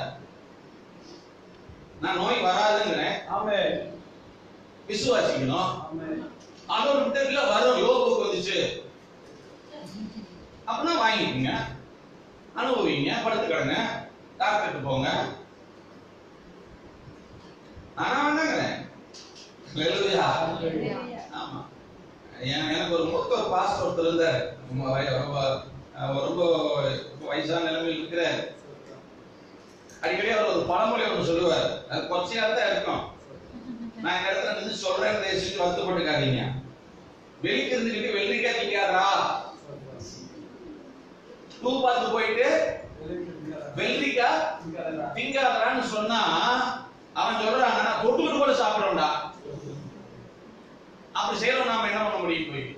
நான் நோய் வராதுங்கிறேன் ஆமென். விசுவாசிக்கணும் ஆமென். அதோட விட்டதுல வரும் யோகுக்கு வந்துச்சு அப்படின்னா வாங்கிக்கோங்க அனுபவிங்க படுத்து கிடங்க டாக்டர்கிட்ட போங்க ஆனா வேண்டாங்கிறேன் ஹalleluya. ஆமா என- எனக்கு ஒரு மூத்த ஒரு பாஸ்டர் ஒருத்தர் இருந்தார் ரொம்ப வய- ரொம்ப அஹ், ரொம்ப ரொம்ப வயசான நிலைமையில் இருக்கிறார் அடிக்கடி அவர் ஒரு பழமொழி ஒன்று சொல்லுவார் அது கொச்சையா தான் இருக்கும் நான் இந்த இடத்துல நின்று சொல்றேன் தேசிட்டு வருத்தப்பட்டுக்காதீங்க வெளிக்கு இருந்துக்கிட்டு வெள்ளரிக்காய் திங்காதா பூ பார்த்து போயிட்டு வெள்ளரிக்காய் திங்காதடான்னு சொன்னா அவன் சொல்றாங்க நான் தொட்டுக்கிட்டு கூட சாப்பிடுறோம்டா அப்படி செய்யறோம் நாம என்ன பண்ண முடியும் போய்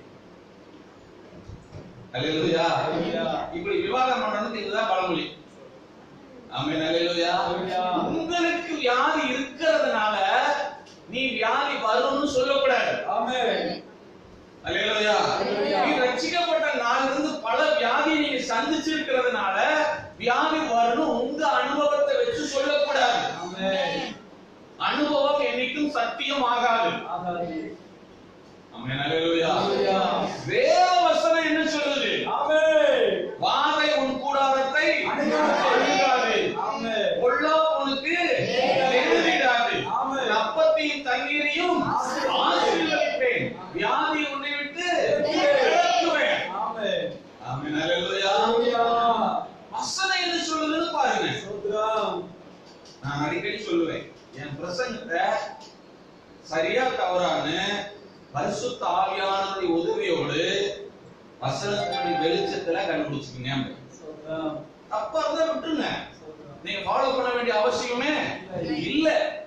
அல்லேலூயா அல்லேலூயா. இப்படி விவாதம் பண்றதுக்கு இதுதான் பழமொழி ஆமென் அல்லேலூயா அல்லேலூயா. உங்களுக்கு வியாதி இருக்கிறதுனால நீ வியாதி வரும்னு சொல்லக்கூடாது ஆமென் அல்லேலூயா அல்லேலூயா. நீ ரட்சிக்கப்பட்ட நாள்ல இருந்து பல வியாதியை நீங்க சந்திச்சிருக்கிறதுனால வியாதி வரணும் உங்க அனுபவத்தை வச்சு சொல்லக்கூடாது ஆமென் அனுபவம் என்னைக்கும் சத்தியம் ஆகாது ஆகாது ஆமென் அல்லேலூயா அல்லேலூயா. வேத வசனம் என்ன சொல்லுது ஆமென் வாதை உன் கூடாரத்தை அணுகாது. அணுகாது ஆமென் பொல்லா உனக்கு எழுதிடாது ஆமென். அப்பத்தையும் தண்ணீரையும் ஆசீர்வதிப்பேன் வியாதி உன்னை விட்டு விலக்குவேன் ஆமென் ஆமென் அல்லேலூயா அல்லேலூயா. வசனம் என்ன சொல்லுதுன்னு பாருங்க ஸ்தோத்திரம் நான் அடிக்கடி சொல்லுவேன் என் பிரசங்கத்தை சரியா தவறான்னு பரிசுத்த ஆவியானவருடைய உதவியோடு வசனத்தினுடைய வெளிச்சத்துல கண்டுபிடிச்சுக்கங்க ஸ்தோத்திரம் தப்பா இருந்தா விட்டுருங்க ஸ்தோத்திரம் நீங்க ஃபாலோ பண்ண வேண்டிய அவசியமே இல்ல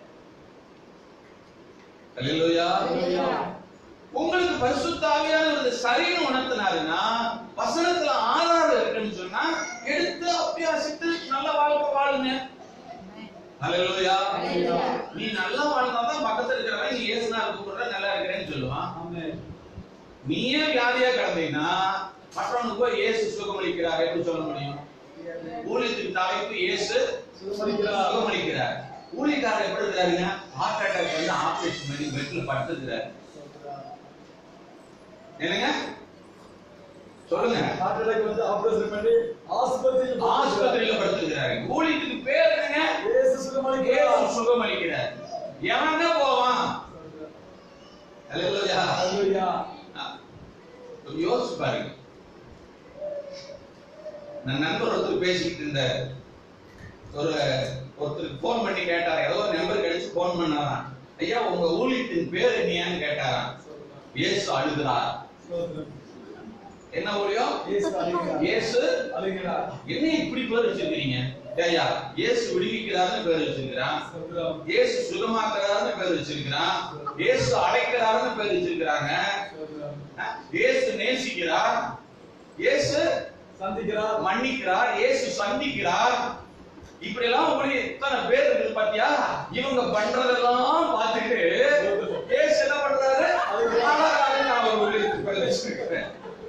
அல்லேலூயா அல்லேலூயா. உங்களுக்கு பரிசுத்த ஆவியானவர் இது சரின்னு உணர்த்தினாருன்னா வசனத்துல ஆதாரம் இருக்குன்னு சொன்னா எடுத்து அபியாசித்து நல்ல வாழ்க்கை வாழுங்க அல்லேலூயா அல்லேலூயா. நீ நல்லா வாழ்ந்தாதான் பக்கத்துல இருக்கிறவன் நீ ஏசுனா கூப்பிடுற நல்லா இருக்கிறேன்னு சொல்லுவான் ஆமென் நீயே வியாதியா கிடந்தீங்கன்னா மற்றவனுக்கு போய் இயேசு சுகமளிக்கிறார் எப்படி சொல்ல முடியும் ஊழியத்துக்கு தலைப்பு இயேசு சுகமளிக்கிறார். சுகமளிக்கிறார் ஊழியக்காரர் எப்படி இருக்கிறாருங்க ஹார்ட் அட்டாக் வந்து ஆபரேஷன் பண்ணி பெட்ல படுத்துக்கிறார் ஸ்தோத்திரம். என்னங்க சொல்லுங்க ஹார்ட் அட்டாக் வந்து ஆபரேஷன் பண்ணி ஆஸ்பத்திரியில் ஆஸ்பத்திரியில படுத்துக்கிறாரு ஊழியத்துக்கு பேர் என்னங்க இயேசு சுகமளிக்கிறார். இயேசு சுகமளிக்கிறார் எவங்க போவான் ஸ்தோத்திரம். அல்லேலூயா அல்லேலூயா. ஆ. கொஞ்சம் யோசிச்சு பாருங்க நான் நண்பர் ஒருத்தர் பேசிக்கிட்டு இருந்தார் ஒரு ஒருத்தருக்கு ஃபோன் பண்ணி கேட்டார் ஏதோ ஒரு நம்பர் கிடைச்சு ஃபோன் பண்ணாராம் ஐயா உங்க ஊழியத்தின் பேர் என்னன்னு கேட்டாராம் ஸ்தோத்திரம். இயேசு அழுகிறார் ஸ்தோத்திரம். என்ன ஊழியம் இயேசு அழுகிறார். இயேசு அழுகிறார். என்ன இப்படி பேர் வச்சிருக்கீங்க ஐயா இயேசு விடுவிக்கிறாருன்னு பேர் வச்சிருக்கிறான் ஸ்தோத்திரம். இயேசு சுகமாக்குறாருன்னு பேர் வச்சிருக்கிறான் இயேசு அழைக்கிறாருன்னு பேர் வச்சிருக்கிறாங்க ஸ்தோத்திரம். இயேசு நேசிக்கிறார் இயேசு சந்திக்கிறார் மன்னிக்கிறார் இயேசு சந்திக்கிறார் இப்படி எல்லாம் உங்களுக்கு எத்தனை பேர் இருக்குது பாத்தியா இவங்க பண்றதெல்லாம் பார்த்துட்டு இயேசு என்ன பண்றாரு அழகாக நான் ஒரு ஊழியத்துக்கு பேர் வச்சிருக்கிறேன்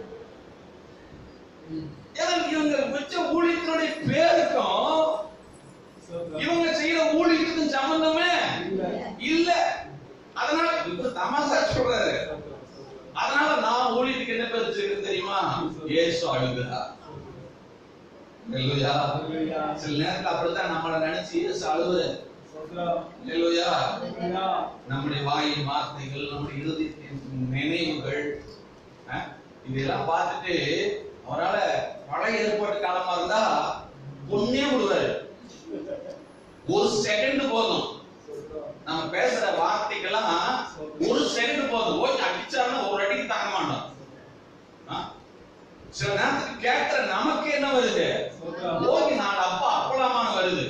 ஏன்னா இவங்க வச்ச ஊழியத்தினுடைய பேருக்கும் ஸ்தோத்திரம். இவங்க செய்யற ஊழியத்துக்கும் சம்பந்தமே இல்ல. இல்ல அதனால இப்ப தமாசா சொல்றாரு ஸ்தோத்திரம். ஸ்தோத்திரம். அதனால நான் ஊழியத்துக்கு என்ன பேர் வச்சிருக்கேன் தெரியுமா இயேசு அழுகிறார் அல்லேலூயா அல்லேலூயா. சில நேரத்துல அப்படித்தான் நம்மள நினைச்சு இயேசு அழுகுற ஸ்தோத்திரம். அல்லேலூயா அல்லேலூயா. நம்முடைய வாயின் வார்த்தைகள் நம்முடைய இருதயத்தின் நினைவுகள் அஹ், இதெல்லாம் பார்த்துட்டு அவரால பழைய ஏற்பாட்டு காலமா இருந்தா பொண்ணே விடுவாரு ஒரு செகண்ட் போதும் ஸ்தோத்திரம். நம்ம பேசுற வார்த்தைக்கெல்லாம் ஒரு செகண்ட் போதும் ஓகே அடிச்சாருன்னா ஒரு அடிக்கு தாங்க மாட்டோம் ஆ? சில நேரத்துக்கு கேட்கிற நமக்கு என்ன வருது ஸ்தோத்திரம். ஓகே நான் அப்பா அப்பலாமான்னு வருது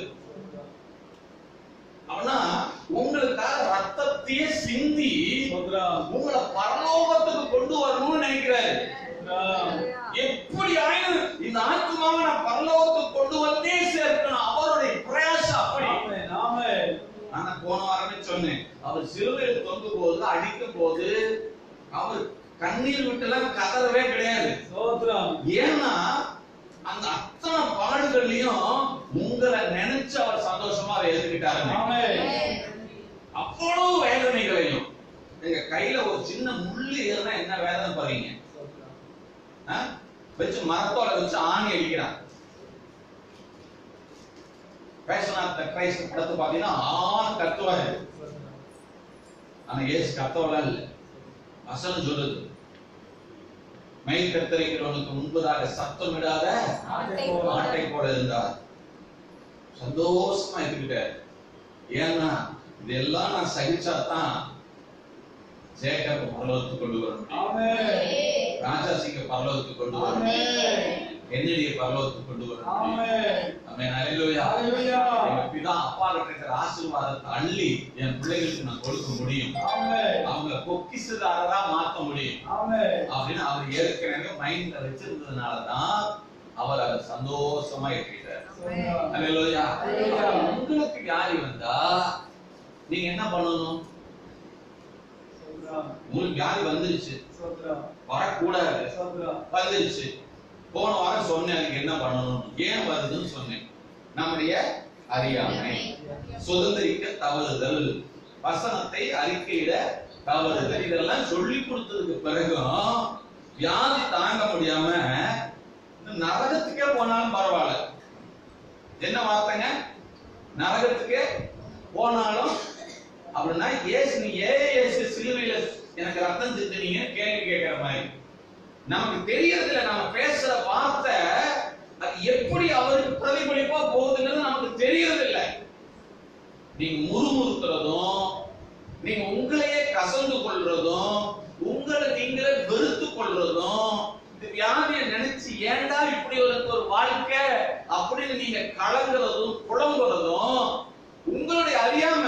அவனா உங்களுக்காக ரத்தத்தையே சிந்தி ஸ்தோத்திரம். உங்களை பரலோகத்துக்கு கொண்டு வரணும்னு நினைக்கிறாரு ஸ்தோத்திரம். எப்படி ஆயினும் இந்த ஆத்மாவை நான் பரலோகத்துக்கு கொண்டு வந்தே சேர்க்கணும் அவருடைய பிரயாசம் அப்படி ஆமென். ஆமென். நான் போன வாரமே சொன்னேன் அவர் சிலுவையில் தொங்கும் போது அடிக்கும் போது அவர் கண்ணீர் விட்டுலாம் கதறவே கிடையாது ஸ்தோத்திரம். ஏன்னா அந்த அத்தனை பாடுகள்லயும் உங்களை நினைச்சு அவர் சந்தோஷமா அதை ஏத்துக்கிட்டாருங்க ஆமென். அவ்வளவு வேதனைகளையும் எங்க கையில ஒரு சின்ன முள்ளு ஏறினா என்ன வேதனை பாருங்க ஸ்தோத்திரம். ஆ? வச்சு மரத்தோட வச்சு ஆணி அடிக்கிறான் பேஷன் ஆஃப் த கிரைஸ்ட் படத்தை பாத்தீங்கன்னா ஆண் கத்துவாரு ஸ்தோத்திரம். ஆனா ஏசு கத்தவெல்லாம் இல்ல வசனம் சொல்லுது மெய் கத்தரிக்கிறவனுக்கு முன்பதாக சத்தமிடாத ஆட்டை போல. ஆட்டை போல இருந்தார் சந்தோஷமா இருந்துக்கிட்டார் ஏன்னா இதெல்லாம் நான் சகிச்சாதான் ஜேக்கப் பரலோகத்துக்கு கொண்டு வரணும் ஆமென். ராஜாசிங்க பரலோகத்துக்கு கொண்டு வரணும் ஆமென். என்னுடைய பரலோகத்துக்கு கொண்டு வர முடியும் ஆமென் ஆமென் ஹalleluya ஹalleluya எங்க பிதா அப்பா கிட்ட இருக்கிற ஆசீர்வாதத்தை அள்ளி என் பிள்ளைகளுக்கு நான் கொடுக்க முடியும் ஆமென் அவங்க பொக்கிஷதாரரா மாத்த முடியும் ஆமென் அப்படின்னு அவர் ஏற்கனவே மைண்ட்ல வச்சிருந்ததுனால தான் அவர் அதை சந்தோஷமா ஏற்றிட்டார் சோத்ரம் ஹalleluya ஹalleluya. உங்களுக்கு வியாதி வந்தா நீங்க என்ன பண்ணணும் சோத்ரம் உங்களுக்கு வியாதி வந்துருச்சு சோத்ரம் வரக்கூடாது சோத்ரம் வந்துருச்சு போன வாரம் சொன்னேன் அதுக்கு என்ன பண்ணணும் ஏன் வருதுன்னு சொன்னேன் நம்முடைய அறியாமை சுதந்திரிக்க தவறுதல் வசனத்தை அறிக்கையிட தவறுதல் இதெல்லாம் சொல்லி கொடுத்ததுக்கு பிறகும் வியாதி தாங்க முடியாம இந்த நரகத்துக்கே போனாலும் பரவாயில்ல என்ன வார்த்தைங்க நரகத்துக்கே போனாலும் அப்படின்னா ஏசு நீ ஏ ஏசு சிலுவையில எனக்கு ரத்தம் சிந்துனீங்க கேள்வி கேட்கிற மாதிரி நமக்கு தெரியறதுல நம்ம பேசுற வார்த்தை அது எப்படி அவருக்கு பிரதிபலிப்பா போகுதுங்கிறது நமக்கு தெரியறது இல்ல நீங்க முறுமுறுக்கிறதும் நீங்க உங்களையே கசந்து கொள்றதும் உங்களை நீங்களே வெறுத்து கொள்றதும் இந்த வியாதியை நினைச்சு ஏன்டா இப்படி ஒரு ஒரு வாழ்க்கை அப்படின்னு நீங்க கலங்குறதும் புலம்புறதும் உங்களுடைய அறியாம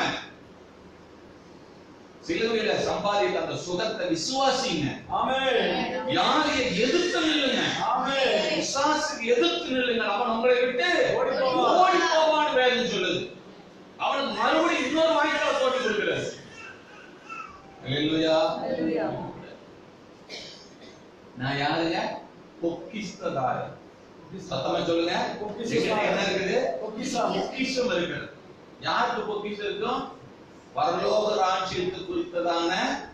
சிலுவையில சம்பாதித்த அந்த சுகத்தை விசுவாசிங்க ஆமென் வியாதியை எதிர்த்து நில்லுங்க ஆமென் பிசாசுக்கு எதிர்த்து நில்லுங்க அவன் உங்களை விட்டு ஓடி போவான். ஓடி போவான்னு வேதம் சொல்லுது அவனுக்கு மறுபடியும் இன்னொரு வாய்க்கால போட்டு கொடுக்கிறாரு அல்லேலூயா Hallelujah. நான் யாருங்க பொக்கிஸ்ததாரர் சத்தமா சொல்லுங்க பொக்கிஷம். என்கிட்ட என்ன இருக்குது பொக்கிஷம். பொக்கிஷம் இருக்குது யாருக்கு பொக்கிஷம் இருக்கும் பரலோக ராஜ்யத்தை குறித்ததான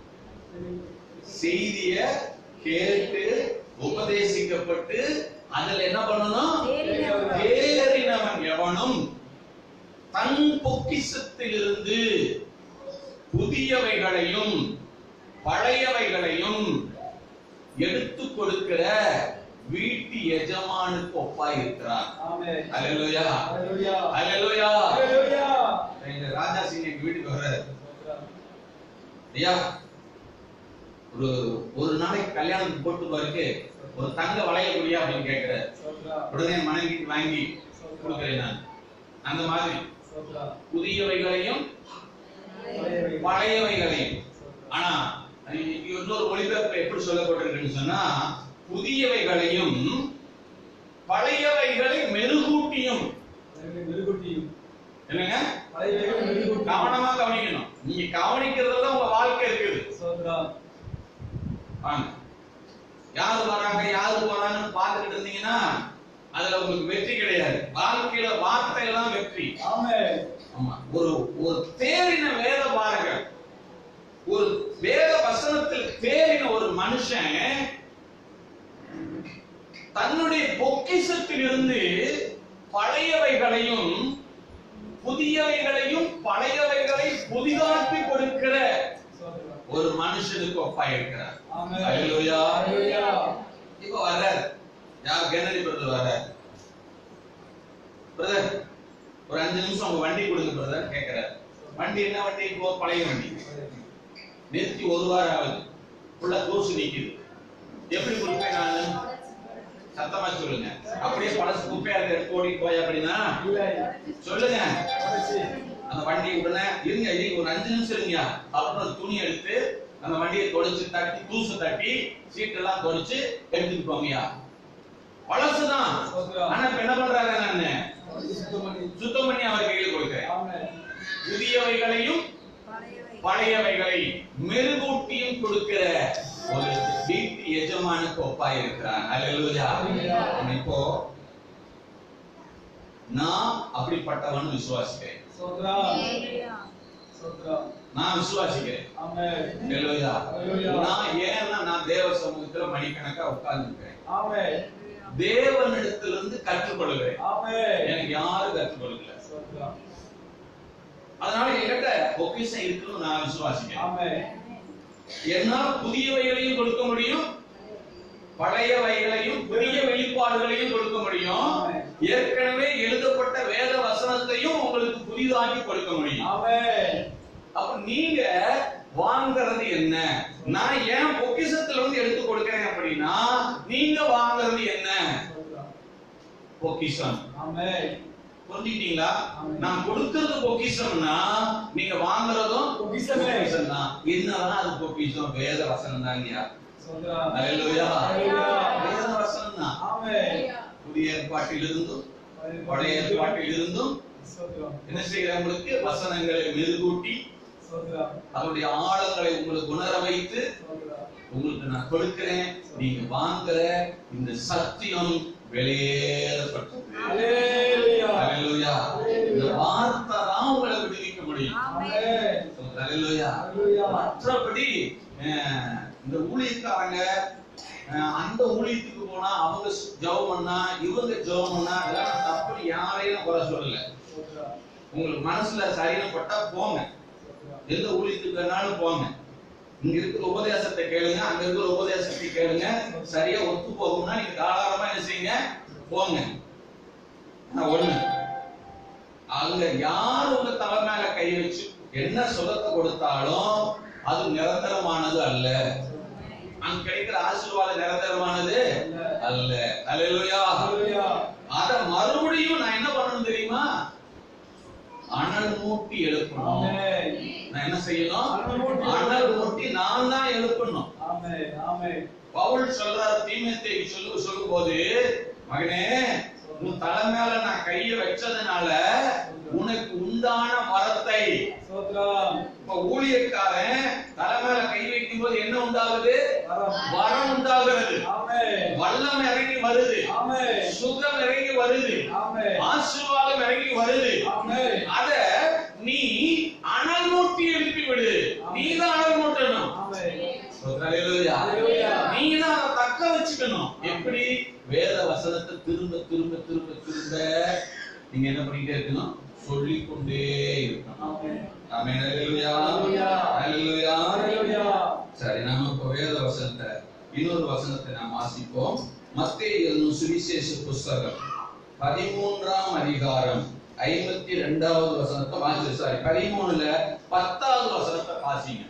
செய்திய கேட்டு உபதேசிக்கப்பட்டு அதுல என்ன பண்ணணும் தேறினவன். தேறினவன் எவனும் தன் பொக்கிஷத்திலிருந்து புதியவைகளையும் பழையவைகளையும் எடுத்து கொடுக்கிற வீட்டு எஜமானுக்கு ஒப்பாய் இருக்கிறான் ஆமென் அல்லேலூயா ஹalleluya அல்லேலூயா ஹalleluya எங்க ராஜா சிங் எங்க வீட்டுக்கு வர்றாரு சோத்ரம் ஐயா ஒரு ஒரு நாளைக்கு கல்யாணத்துக்கு போட்டு போறதுக்கு ஒரு தங்க வளையல் குடியா அப்படின்னு கேக்குறாரு சோத்ரம் உடனே மனைவிக்கு வாங்கி கொடுக்கிறேன் நான் அந்த மாதிரி சோத்ரம் புதியவைகளையும் பழையவைகளையும் ஆனா இ- இன்னொரு மொழிபெயர்ப்பு எப்படி சொல்லப்பட்டிருக்குன்னு சொன்னா புதியவைகளையும் பழையவைகளை மெருகூட்டியும் மெருகுட்டியும் என்னங்க பழைய மெருகுட்டி கவனமா கவனிக்கணும் நீங்க கவனிக்கிறதுல உங்க வாழ்க்கை இருக்குது சோத்ரம் வாங்க யாரு வராங்க யாரு போறாங்கன்னு பார்த்துக்கிட்டு இருந்தீங்கன்னா அதுல உங்களுக்கு வெற்றி கிடையாது வாழ்க்கையில வார்த்தையில தான் வெற்றி ஆமென் ஆமா ஒரு ஒரு தேறின வேத பாருங்க ஒரு வேத வசனத்தில் தேறின ஒரு மனுஷன் தன்னுடைய பொக்கிஷத்திலிருந்து பழையவைகளையும் புதியவைகளையும் பழையவைகளை புதிதாக்கி கொடுக்கிற சோத்ரம் ஒரு மனுஷனுக்கு ஒப்பா இருக்கிறார் ஆமென் ஹalleluya ஹalleluya இப்ப வர்றார் யார் கென்னடி பிரதர் வர்றார் பிரதர் ஒரு அஞ்சு நிமிஷம் உங்க வண்டி கொடுங்க பிரதர் கேக்குறாரு வண்டி என்ன வண்டி இப்போ பழைய வண்டி நிறுத்தி ஒரு வாரம் ஆகுது உள்ள தூசு நிக்குது எப்படி கொடுப்பேன் நானு சத்தமா சொல்லுங்க அப்படியே பழசு குப்பையா இருக்க எடுத்து ஓடி போய் அப்படின்னா இல்லை சொல்லுங்க உடைச்சி அந்த வண்டி உடனே இருங்க இருங்க ஒரு அஞ்சு நிமிஷம் இருங்க அப்படின்னு ஒரு துணி எடுத்து அந்த வண்டியை தொடச்சு தட்டி தூசு தட்டி சீட் எல்லாம் தொடச்சு எடுத்துட்டு போங்கயா பழசுதான் ஆனா இப்ப என்ன பண்றாங்க நானு சுத்தம் பண்ணி சுத்தம் பண்ணி அவர் கையில கொடுக்கிறேன் ஆமென் புதியவைகளையும் பழையவை. பழையவைகளை மெருகூட்டியும் கொடுக்கிற ஒரு வீட்டு எஜமானுக்கு ஒப்பாய் இருக்கிறான் அல்லேலூயா இப்போ நான் அப்படிப்பட்டவன் விசுவாசிக்கிறேன் சோத்ரம் Hallelujah. சோத்ரம் நான் விசுவாசிக்கிறேன் ஆமென் அல்லேலூயா அல்லேலூயா. நான் ஏன்னா நான் தேவ சமூகத்துல மணிக்கணக்கா உட்கார்ந்து இருக்கிறேன் ஆமென் தேவனிடத்திலிருந்து கற்றுக்கொள்கிறேன் ஆமென் எனக்கு யாரும் கற்றுக் கொடுக்கல சோத்ரம் அதனால என்கிட்ட பொக்கிஷம் இருக்குன்னு நான் விசுவாசிக்கிறேன் ஆமென் என்னால் புதியவைகளையும் கொடுக்க முடியும் பழையவைகளையும் புதிய வெளிப்பாடுகளையும் கொடுக்க முடியும் ஏற்கனவே எழுதப்பட்ட வேத வசனத்தையும் உங்களுக்கு புதிதாக்கி கொடுக்க முடியும் ஆமென் அப்ப நீங்க வாங்குறது என்ன நான் ஏன் பொக்கிஷத்துல இருந்து எடுத்து கொடுக்கிறேன் அப்படின்னா நீங்க வாங்குறது என்ன சோத்ரம் பொக்கிஷம் ஆமென் புரிஞ்சுக்கிட்டீங்களா ஆமென். நான் கொடுக்கிறது பொக்கிஷம்னா நீங்க வாங்குறதும் பொக்கிஷமே. பொக்கிஷம் தான் என்னதான் அது பொக்கிஷம் வேத வசனம் தாங்கயா சோத்ரம் அல்லேலூயா அல்லேலூயா. வேத வசனம் தான் ஆமென் புதிய ஏற்பாட்டிலிருந்தும் பழைய ஏற்பாட்டிலிருந்தும் சோத்ரம் என்ன செய்கிறவங்களுக்கு வசனங்களை மெருகூட்டி சோத்ரம் அதனுடைய ஆழங்களை உங்களுக்கு உணர வைத்து சோத்ரம் உங்களுக்கு நான் கொடுக்கிறேன் நீங்க வாங்குற இந்த சத்தியம் வெளியேறப்பட்டது அல்லேலூயா அல்லேலூயா. இந்த வார்த்தை தான் உங்களை விடுவிக்க முடியும் ஆமென் அல்லேலூயா. அல்லேலூயா. மற்றபடி அஹ், இந்த ஊழியக்காரங்க அஹ், அந்த ஊழியத்துக்கு போனா அவங்க ஜெபம் பண்ணா இவங்க ஜெபம் பண்ணா அதெல்லாம் நான் தப்பு யாரையும் குறை சொல்லல சோத்ரம் உங்களுக்கு மனசுல சரியினப்பட்டா போங்க சோத்ரம் எந்த ஊழியத்துக்கு வேணாலும் போங்க இங்க இருக்கிற உபதேசத்தை கேளுங்க அங்க இருக்கிற உபதேசத்தை கேளுங்க சரியா ஒத்து போகும்னா நீங்க தாராளமா என்ன செய்யுங்க போங்க ஆனா ஒண்ணு அங்க யார் உங்க தலை மேல கை வச்சு என்ன சுகத்தை கொடுத்தாலும் அது நிரந்தரமானது அல்ல அங்க கிடைக்கிற ஆசீர்வாதம் நிரந்தரமானது அல்ல அல்லேலூயா அல்லேலூயா அத மறுபடியும் நான் என்ன பண்ணணும் தெரியுமா அனல் மூட்டி எழுப்பணும் ஆமென் நான் என்ன செய்யணும் அனல் மூட்டி அனல் மூட்டி நான் தான் எழுப்பணும் ஆமென் ஆமென் பவுல் சொல்றாரு தீமத்தை சொல்லு சொல்லும் போது மகனே உன் தலை மேல நான் கைய வச்சதுனால உனக்கு உண்டான மரத்தை சோத்ரம் இப்ப ஊழியக்காரன் தலை மேல கை வைக்கும் போது என்ன உண்டாகுது வரம் வரம் உண்டாகிறது ஆமென் வல்லம் இறங்கி வருது ஆமென் சுகம் இறங்கி வருது ஆமென் ஆசீர்வாதம் இறங்கி வருது ஆமென் அத நீ அனல் மூட்டி எழுப்பி விடு நீ தான் அனல் மூட்டணும் ஆமென் ஹalleluya. ஹalleluya. நீ தான் அதை தக்க வச்சுக்கணும் எப்படி வேத வசனத்தை திரும்ப திரும்ப திரும்ப திரும்ப நீங்க என்ன பண்ணிட்டே இருக்கணும் சொல்லிக் கொண்டே இருக்கணும் ஆமென் ஆமென் ஹalleluya. ஹalleluya. ஹalleluya. ஹalleluya சரி நாம இப்ப வேத வசனத்தை இன்னொரு வசனத்தை நாம் வாசிப்போம் மத்தேயு எழுதின சுவிசேஷ புஸ்தகம் பதிமூன்றாம் அதிகாரம் ஐம்பத்தி ரெண்டாவது வசனத்தை வாசி சாரி பதிமூணுல பத்தாவது வசனத்தை வாசிங்க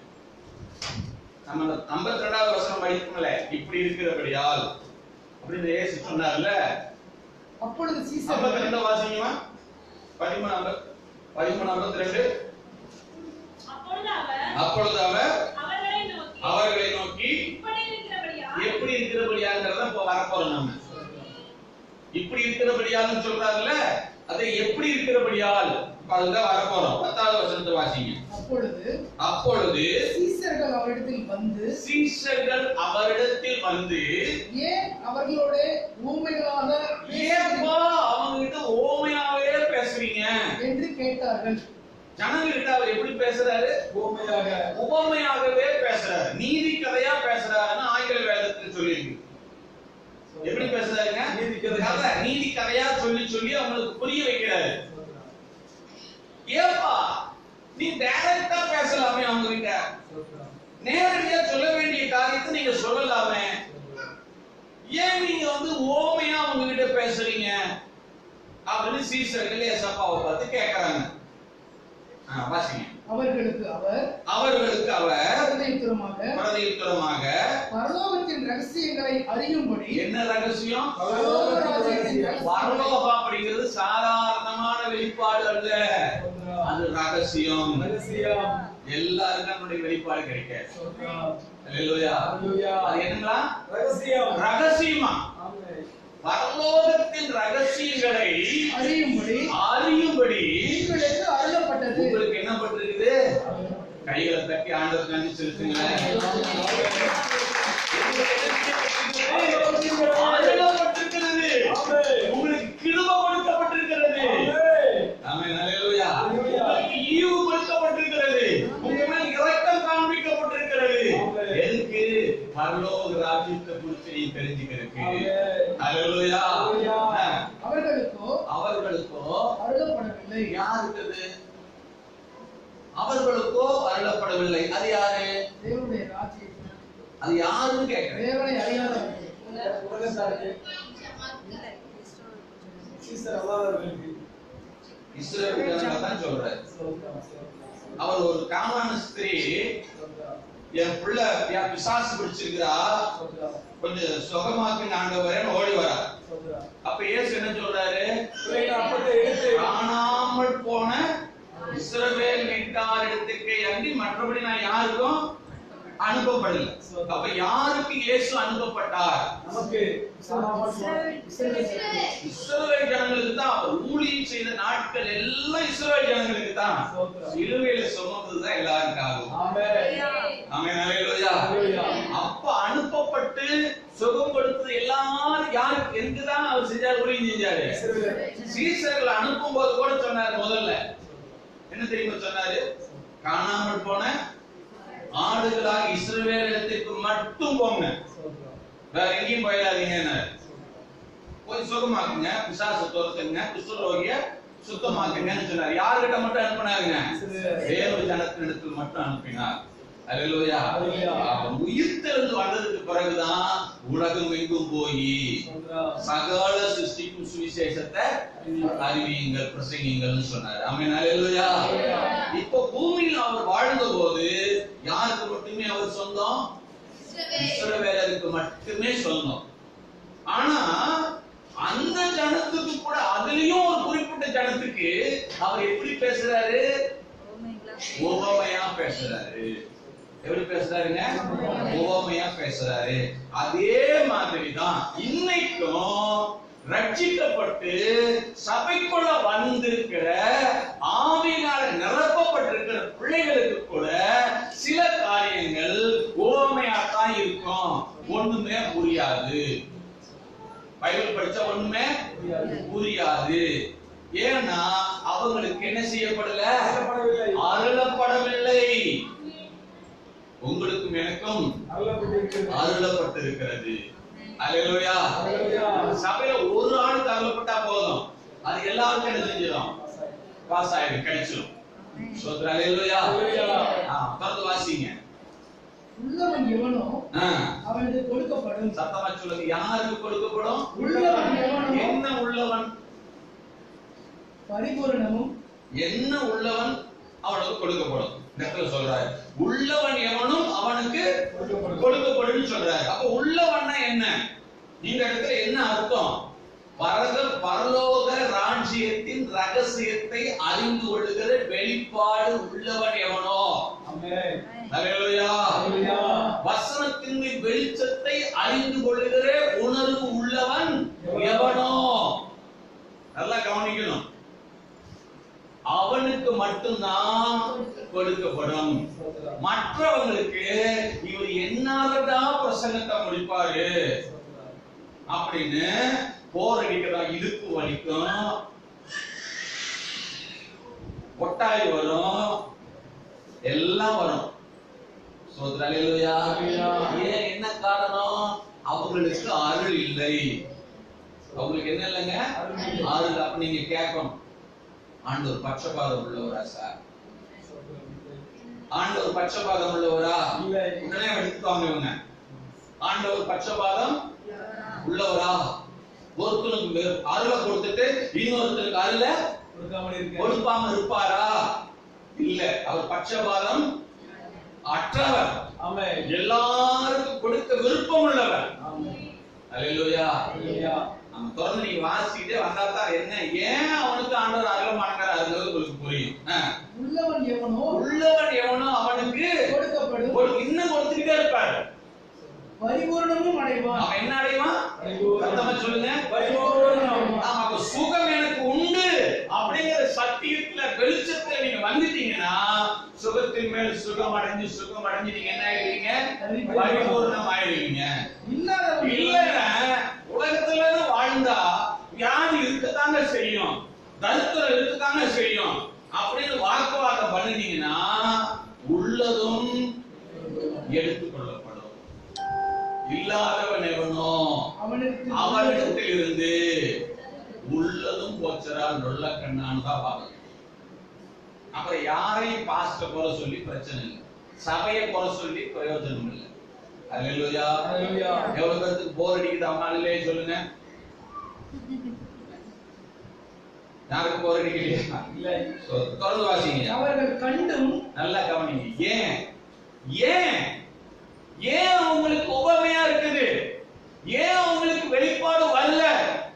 நம்ம அந்த ஐம்பத்தி ரெண்டாவது வசனம் படிக்கணும்ல இப்படி இருக்கிறபடியால் அப்படின்னு ஏசு சொன்னார்ல அப்பொழுது ஐம்பத்தி சீசர்கள் ரெண்டு வாசிங்கம்மா பதிமூணு ஐம்பத்தி பதிமூணு ஐம்பத்தி ரெண்டு அப்பொழுது அவர் அப்பொழுது அவர் அவர்களை நோக்கி அவர்களை நோக்கி இப்படி இருக்கிறபடியா எப்படி இருக்கிறபடியாங்கிறத இப்ப வரப்போறோம் நம்ம இப்படி இருக்கிறபடியால்னு சொல்றாருல்ல அதை எப்படி இருக்கிறபடியால் இப்ப அதுதான் வரப்போறோம் பத்தாவது வருஷத்தை வாசிங்க அப்பொழுது அப்பொழுது சீசர்கள் அவரிடத்தில் வந்து சீஷர்கள் அவரிடத்தில் வந்து ஏன் அவர்களோட ஊமைகளாக ஏப்பா அவங்க கிட்ட ஓமையாவே பேசுறீங்க என்று கேட்டார்கள் ஜனங்க கிட்ட அவர் எப்படி பேசுறாரு உண்மையாக உவமையாகவே பேசுறாரு நீதி கதையா பேசுறாருன்னு ஆங்கில வேதத்தில் சொல்லியிருக்கு எப்படி பேசுறாருங்க நீதி கதை. கதை, நீதி கதையா சொல்லி சொல்லி அவங்களுக்கு புரிய வைக்கிறாரு சோத்ரம் ஏப்பா நீ டைரக்டா பேசலாமே அவங்க கிட்ட சோத்ரம் நேரடியா சொல்ல வேண்டிய காரியத்தை நீங்க சொல்லலாமே ஏன் நீங்க வந்து ஓமையா அவங்க கிட்ட பேசுறீங்க அப்படின்னு சீசர்கள் ஏசப்பாவை பார்த்து கேக்குறாங்க ஆ, வாசிங்க அவர்களுக்கு அவர் அவர்களுக்கு அவர் பிரதியுத்தரமாக பிரதியுத்தரமாக பரலோகத்தின் ரகசியங்களை அறியும்படி என்ன ரகசியம் பரலோக ராஜ்யத்தின் ரகசியங்களை பரலோகம் அப்படிங்கிறது சாதாரணமான வெளிப்பாடு அல்ல சோத்ரம் அது ரகசியம் ரகசியம் எல்லாருக்கும் அதனுடைய வெளிப்பாடு கிடைக்காது சோத்ரம் அல்லேலூயா. ஹalleluya அது என்னங்களா ரகசியம் ரகசியமா ஆமென் பரலோகத்தின் ரகசியங்களை அறியும்படி அறியும்படி உங்களுக்கு அருளப்பட்டது உங்களுக்கு என்ன பட்டிருக்குது கைகளை தட்டி ஆண்டவர் நன்றி செலுத்துங்களேன் அருளப்பட்டிருக்கிறது. ஆமென் உங்களுக்கு கிருபை கொடுக்கப்பட்டிருக்கிறது ஆமென் ஆமென், அல்லேலூயா. அல்லேலூயா. உங்களுக்கு ஈவு கொடுக்கப்பட்டிருக்கிறது உங்க மேல் இரக்கம் காண்பிக்கப்பட்டிருக்கிறது ஆமென். எதுக்கு பரலோக ராஜ்யத்தை குறித்து நீ தெரிஞ்சுக்கிறதுக்கு ஆமென் அல்லேலூயா. அல்லேலூயா. ஆ. அவர்களுக்கோ அவர்களுக்கோ அருளப்படவில்லை யாருக்குது அவர்களுக்கோ அருளப்படவில்லை அது யாரு தேவனுடைய ராஜ்யத்தில் அது யாருன்னு கேட்கிறேன் தேவனை அறியாதவர்கள் உலகத்தாருக்கு இல்லை, கிறிஸ்துவ சீசர் அல்லாதவர்களுக்கு இஸ்ரேல் ஜனங்களை தான் சொல்றாரு சோத்ரம் சோத்ரம் அவர் ஒரு காமான ஸ்திரீ சோத்ரம் என் பிள்ளை என் பிசாசு பிடிச்சிருக்கிறா சோத்ரம் கொஞ்சம் சுகமாக்குங்க ஆண்டவரேன்னு ஓடி வரா சோதரா. அப்ப இயேசு என்ன சொல்றாரு பிள்ளைங்க அப்பத்தை எடுத்து காணாமல் போன இஸ்ரவேல் வீட்டார் இடத்துக்கே அன்றி மற்றபடி நான் யாருக்கும் அனுப்பப்படல அப்ப யாருக்கு இயேசு அனுப்பப்பட்டார் நமக்கு காணாமல் போன இஸ்ரவேல் இஸ்ரவேல் ஜனங்களுக்கு தான் அவர் ஊழியம் செய்த நாட்கள் எல்லாம் இஸ்ரவேல் ஜனங்களுக்கு தான் சிலுவையில சுமந்ததுதான் எல்லாருக்காகும் ஆமென். ஆமென் ஹalleluya ஹalleluya. அப்ப அனுப்பப்பட்டு சுகம் கொடுத்தது எல்லாரும் யாருக்கு எங்குதான் அவர் செஞ்சார் ஊழியம் செஞ்சாரு இஸ்ரவேல் சீசர்கள் அனுப்பும் போது கூட சொன்னார் முதல்ல என்ன தெரியுமா சொன்னாரு காணாமல் போன ஆடுகளாக இஸ்ரவேல் இடத்திற்கு மட்டும் போங்க சோதரா. வேற எங்கேயும் போயிடாதீங்க போய் சுகமாக்குங்க பிசாசு துரத்துங்க குஷ்டரோகிய சுத்தமாக்குங்கன்னு சொன்னார் யாருகிட்ட மட்டும் அனுப்பினாருங்க இஸ்ரவேல். தேவ ஜனத்தினிடத்தில் மட்டும் அனுப்பினார் அல்லேலூயா அல்லேலூயா. அவன் உயிர்த்தெழுந்து வந்ததுக்கு பிறகுதான் உலகம் எங்கும் போய் சோதரா. சகல சிருஷ்டிக்கும் சுவிசேஷத்தை அறிவியுங்கள் பிரசங்கிங்கள்னு சொன்னார் ஆமென் அல்லேலூயா இப்போ பூமியில் அவர் வாழ்ந்த போது யாருக்கு மட்டுமே அவர் சொந்தம் இஸ்ரவேலருக்கு மட்டுமே சொந்தம் ஆனா அந்த ஜனத்துக்கு கூட அதுலயும் ஒரு குறிப்பிட்ட ஜனத்துக்கு அவர் எப்படி பேசுறாரு உவமையா பேசுறாரு எப்படி பேசுறாருங்க உவமையா பேசுறாரு அதே மாதிரிதான் இன்னைக்கும் ரட்சிக்கப்பட்டு சபைக்குள்ள வந்திருக்கிற ஆவியினால நிரப்பப்பட்டிருக்கிற பிள்ளைகளுக்கு கூட சில காரியங்கள் உவமையாத்தான் இருக்கும் ஒண்ணுமே புரியாது பைபிள் படிச்சா ஒண்ணுமே புரியாது ஏன்னா அவங்களுக்கு என்ன செய்யப்படல அருளப்படவில்லை. அருளப்படவில்லை உங்களுக்கும் எனக்கும் அருளப்பட்டிருக்கிறது. அருளப்பட்டிருக்கிறது அல்லேலூயா அல்லேலூயா. சபையில ஒரு ஆளுக்கு அருளப்பட்டா போதும் அது எல்லாருக்கும் என்ன செஞ்சிடும் பாஸ் ஆயிடும் கிடைச்சிடும் சோத்ரா அல்லேலூயா அல்லேலூயா. ஆ தொடர்ந்து வாசிங்க உள்ளவன் எவனோ ஆ, அவனுக்கு கொடுக்கப்படும் சத்தமா சொல்லுங்க யாருக்கு கொடுக்கப்படும் உள்ளவன் எவனோ என்ன உள்ளவன் பரிபூரணமும் என்ன உள்ளவன் அவனுக்கு கொடுக்கப்படும் இந்த இடத்துல சொல்றாரு உள்ளவன் எவனும் அவனுக்கு கொடுக்கப்படும். கொடுக்கப்படும் சொல்றாரு அப்ப உள்ளவன்னா என்ன இந்த இடத்துல என்ன அர்த்தம் பரத பரலோக ராஜ்யத்தின் ரகசியத்தை அறிந்து கொள்ளுகிற வெளிப்பாடு உள்ளவன் எவனோ ஆமென். அல்லேலூயா அல்லேலூயா. வசனத்தின் வெளிச்சத்தை அறிந்து கொள்ளுகிற உணர்வு உள்ளவன் எவனோ நல்லா கவனிக்கணும் அவனுக்கு மட்டும்தான் கொடுக்கப்படும் சோதரா. மற்றவங்களுக்கு இவர் என்னாலதான் பிரசங்கத்தை முடிப்பாரு சோதரா. அப்படின்னு போர் அடிக்கிறோம் இடுப்பு வலிக்கும் ஒட்டாய் வரும் எல்லாம் வரும் சோதரா அல்லேலூயா. ஏன் என்ன காரணம் அவங்களுக்கு அருள் இல்லை அவங்களுக்கு என்ன இல்லைங்க அருள் அப்ப நீங்க கேட்கணும் ஆண்டவர் பட்சபாதம் உள்ளவரா சார் சோதரா. ஆண்டவர் பட்சபாதம் உள்ளவரா இல்லை. உடனே எடுத்துவாங்க இவங்க ஆண்டவர் பட்சபாதம் உள்ளவரா ஒருத்தனுக்கு வெறு- அருளை கொடுத்துட்டு இன்னொருத்தனுக்கு அருள கொடுக்காமல் இருக்க. கொடுப்பாம இருப்பாரா இல்ல அவர் பட்சபாதம் அற்றவர் ஆமென். எல்லாருக்கும் கொடுக்க விருப்பம் உள்ளவர் ஆமென். அல்லேலூயா அல்லேலூயா. நம்ம தொடர்ந்து நீங்க வாசிக்கிட்டே வந்தா தான் என்ன ஏன் அவனுக்கு ஆண்டவர் அருள மாட்டேங்கிறாருங்கிறது உங்களுக்கு புரியும் ஆ. உள்ளவன் எவனோ உள்ளவன் எவனோ அவனுக்கு கொடுக்கப்படும் ஒரு இன்னும் கொடுத்துக்கிட்டே இருப்பாரு பரிபூரணமும் அடைவான் அவன் என்ன அடைவான் பரிபூரணம். சத்தமா சொல்லுங்க பரிபூரணம். ஆமா, அப்ப சுகம் எனக்கு உண்டு அப்படிங்கிற சத்தியத்துல வெளிச்சத்துல நீங்க வந்துட்டீங்கன்னா சுகத்தின் மேல் சுகம் அடைஞ்சு சுகம் அடைஞ்சு நீங்க என்ன ஆயிடுவீங்க பரிபூர்ணம் ஆயிடுவீங்க இல்லாதவன் இல்லைன்னா உலகத்துல வாழ்ந்தா வியாதி இருக்கத்தாங்க செய்யும் தரித்திரம் இருக்கத்தாங்க செய்யும் அப்படின்னு வாக்குவாதம் பண்ணினீங்கன்னா உள்ளதும் எடுத்துக்கொள்ளப்படும் இல்லாதவன் எவனோ அவனுக்கு அவனிடத்தில் இருந்து உள்ளதும் போச்சரா நொல்ல கண்ணான்னு தான் பார்க்கணும் அப்புறம் யாரையும் பாஸ்ட குறை சொல்லி பிரச்சனை இல்லை சபையை குறை சொல்லி பிரயோஜனம் இல்லை அல்லேலூயா அல்லேலூயா. எவ்வளவு பேருக்கு போர் அடிக்குது அம்மா இல்லையே சொல்லுங்க யாருக்கு போர் அடிக்கலையா இல்லை. So, தொடர்ந்து வாசிங்க அவர்கள் கண்டும் நல்லா கவனிங்க ஏன் ஏன் ஏன் அவங்களுக்கு உபமையா இருக்குது ஏன் அவங்களுக்கு வெளிப்பாடு வரல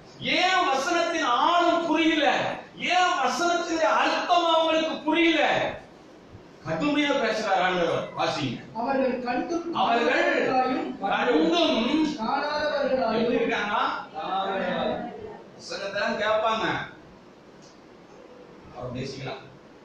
கண்டும் அவர்கள் காணாதவர்களாயும் கண்டும் எப்படி காணாதவர்களாயும் இருக்காங்க புஸ்தகத்தெல்லாம் கேட்பாங்க அவர் பேசிக்கலாம்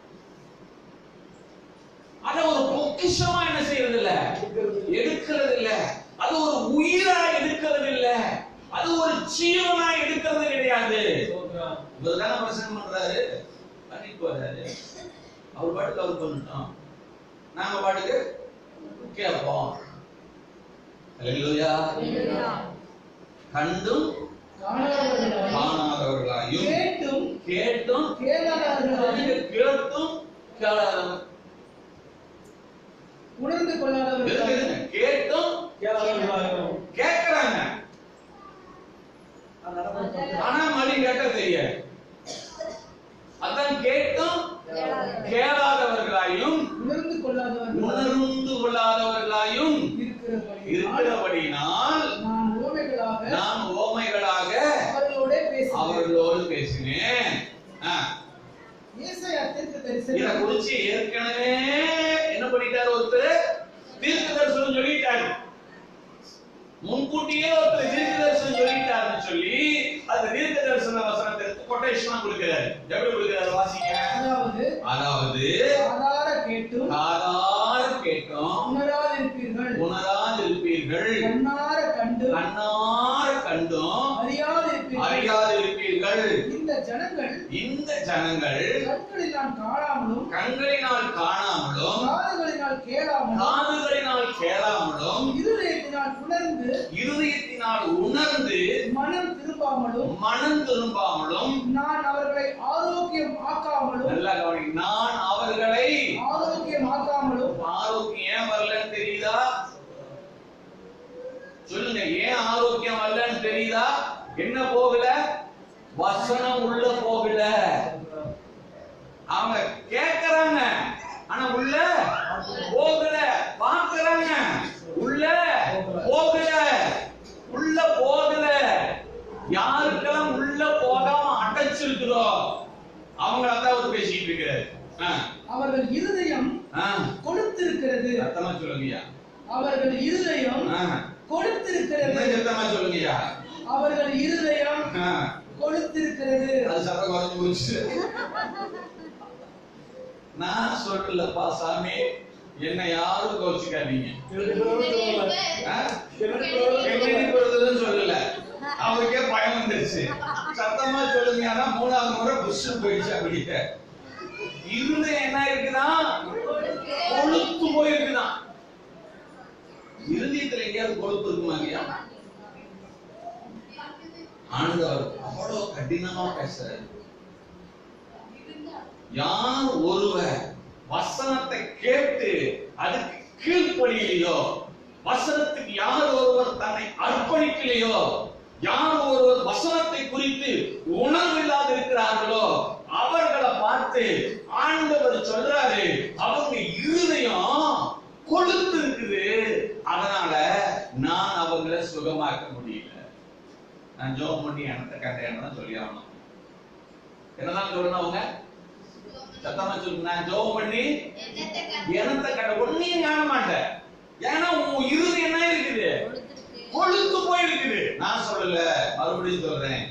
அத ஒரு பொக்கிஷமா என்ன செய்யறது இல்ல எடுக்கிறது இல்ல அது ஒரு உயிரா எடுக்கிறது இல்ல அது ஒரு ஜீவனா எடுக்கிறது கிடையாது சோத்ரம். இவர் தானே பிரசங்கம் பண்றாரு பண்ணிட்டு வர்றாரு அவர் பாட்டுக்கு அவர் பண்ணிட்டோம் நாங்க பாட்டுக்கு கேட்போம் அல்லேலூயா கண்டும் காணாதவர்களாயும் காணாதவர்களாயும் கேட்டும் கேட்டும் கேளாதவர்களாயும் கேட்டும் கேளாதவங்க உணர்ந்து கொள்ளாதவர்களாயும் இருங்க, கேட்டும் கேளாதவர்களாயும். கேட்கறாங்க அது நடக்கும். ஆனா மறுபடி கேட்க தெரியாது அதான் கேட்டும் கேளாதவர்களாயும் உணர்ந்து கொள்ளாதவர்களாயும் உணர்ந்து கொள்ளாதவர்களாயும் இருக்கிறபடியால் இருக்கிறபடினால் நான் ஓமைகளாக நான் ஓமைகளாக அவர்களோட பேசுகிறேன் அவர்களோடு பேசினேன் ஆ, ஏசாயா தீர்க்க இத தரிசனம் குறிச்சு ஏற்கனவே என்ன பண்ணிட்டாரு ஒருத்தர் தீர்க்க தரிசனம் சொல்லிட்டாரு முன்கூட்டியே ஒருத்தர் தீர்க்க தரிசனம் சொல்லிட்டாருன்னு சொல்லி அந்த தீர்க்க தரிசன வசனத்தை எடுத்து கொட்டேஷனா கொடுக்கிறாரு எப்படி கொடுக்கிறாரு வாசிங்க அதாவது அதாவது ஆதார கேட்டும் காதார கேட்டும் உணராதிருப்பீர்கள் உணராதிருப்பீர்கள் கண்ணார கண்டு கண்ணார கண்டும் அறியாதிருப்பீர்கள் அறியாதிருப்பீர்கள் இந்த ஜனங்கள் இந்த ஜனங்கள் கண்களில் நான் காணாமலும் கண்களினால் காணாமலும் காதுகளினால் கேளாமலும் காதுகளினால் கேளாமலும் இருதயத்தினால் உணர்ந்து இருதயத்தினால் உணர்ந்து மனம் திரும்பாமலும் மனம் திரும்பாமலும் நான் அவர்களை ஆரோக்கியம் ஆக்காமலும் நல்லா கவனி நான் அவர்களை ஆரோக்கியம் ஆக்காமலும் ஆரோக்கியம் ஏன் வரலன்னு தெரியுதா சொல்லுங்க ஏன் ஆரோக்கியம் வரலன்னு தெரியுதா என்ன போகல வசனம் உள்ள போகல அவங்க கேக்குறாங்க ஆனா உள்ள போகல பாக்குறாங்க உள்ள போகல உள்ள போகல யாருக்கெல்லாம் உள்ள போகாம அடைச்சிருக்கிறோ அவங்கள தான் அவர் பேசிட்டு இருக்கிறாரு ஆ, அவர்கள் இருதயம் ஆ, கொடுத்திருக்கிறது சத்தமா சொல்லுங்கய்யா அவர்கள் இருதயம் ஆ, கொடுத்திருக்கிறது இன்னும் சத்தமா சொல்லுங்கய்யா அவர்கள் இருதயம் ஆ, கொடுத்திருக்கிறது அது சத்தம் குறைஞ்சு போச்சு நான் சொல்லலப்பா சாமி என்ன யாரும் கோச்சுக்காதீங்க திருடுகிறவரும் சொல்லல. ஆ? திருடுகிறவரும் கெட்டடி சொல்லல. போறதுன்னு சொல்லல அவருக்கே பயம் வந்துருச்சு சத்தமா சொல்லுங்க ஆனா மூணாவது முறை புஷ் போயிடுச்சு அப்படின்ட்டு இருதயம் என்ன இருக்குதான் கொழுத்து போயிருக்குதான் இருதயத்துல எங்கேயாவது கொழுப்பு இருக்குமாங்கய்யா ஆண்டவர் அவ்வளவு கடினமா பேசுறாரு யார் ஒருவர் வசனத்தை கேட்டு அதுக்கு கீழ்ப்படியிலையோ வசனத்துக்கு யார் ஒருவர் தன்னை அர்ப்பணிக்கலையோ யார் ஒருவர் வசனத்தை குறித்து உணர்வில்லாது இருக்கிறார்களோ அவர்களை பார்த்து ஆண்டவர் சொல்றாரு அவங்க இருதயம் கொழுத்து இருக்குது அதனால நான் அவங்கள சுகமாக்க முடியல நான் ஜோம் பண்ணி எனத்த கட்டையான தான் சொல்லி ஆகணும் என்னதான் சொல்லணும் அவங்க சத்தமா சொல்லு நான் ஜோம் பண்ணி எனத்த கட்ட ஒன்னையும் காண மாட்டேன் ஏன்னா உன் இறுதி என்ன இருக்குது கொழுத்து போயிருக்குது நான் சொல்லல மறுபடியும் சொல்றேன்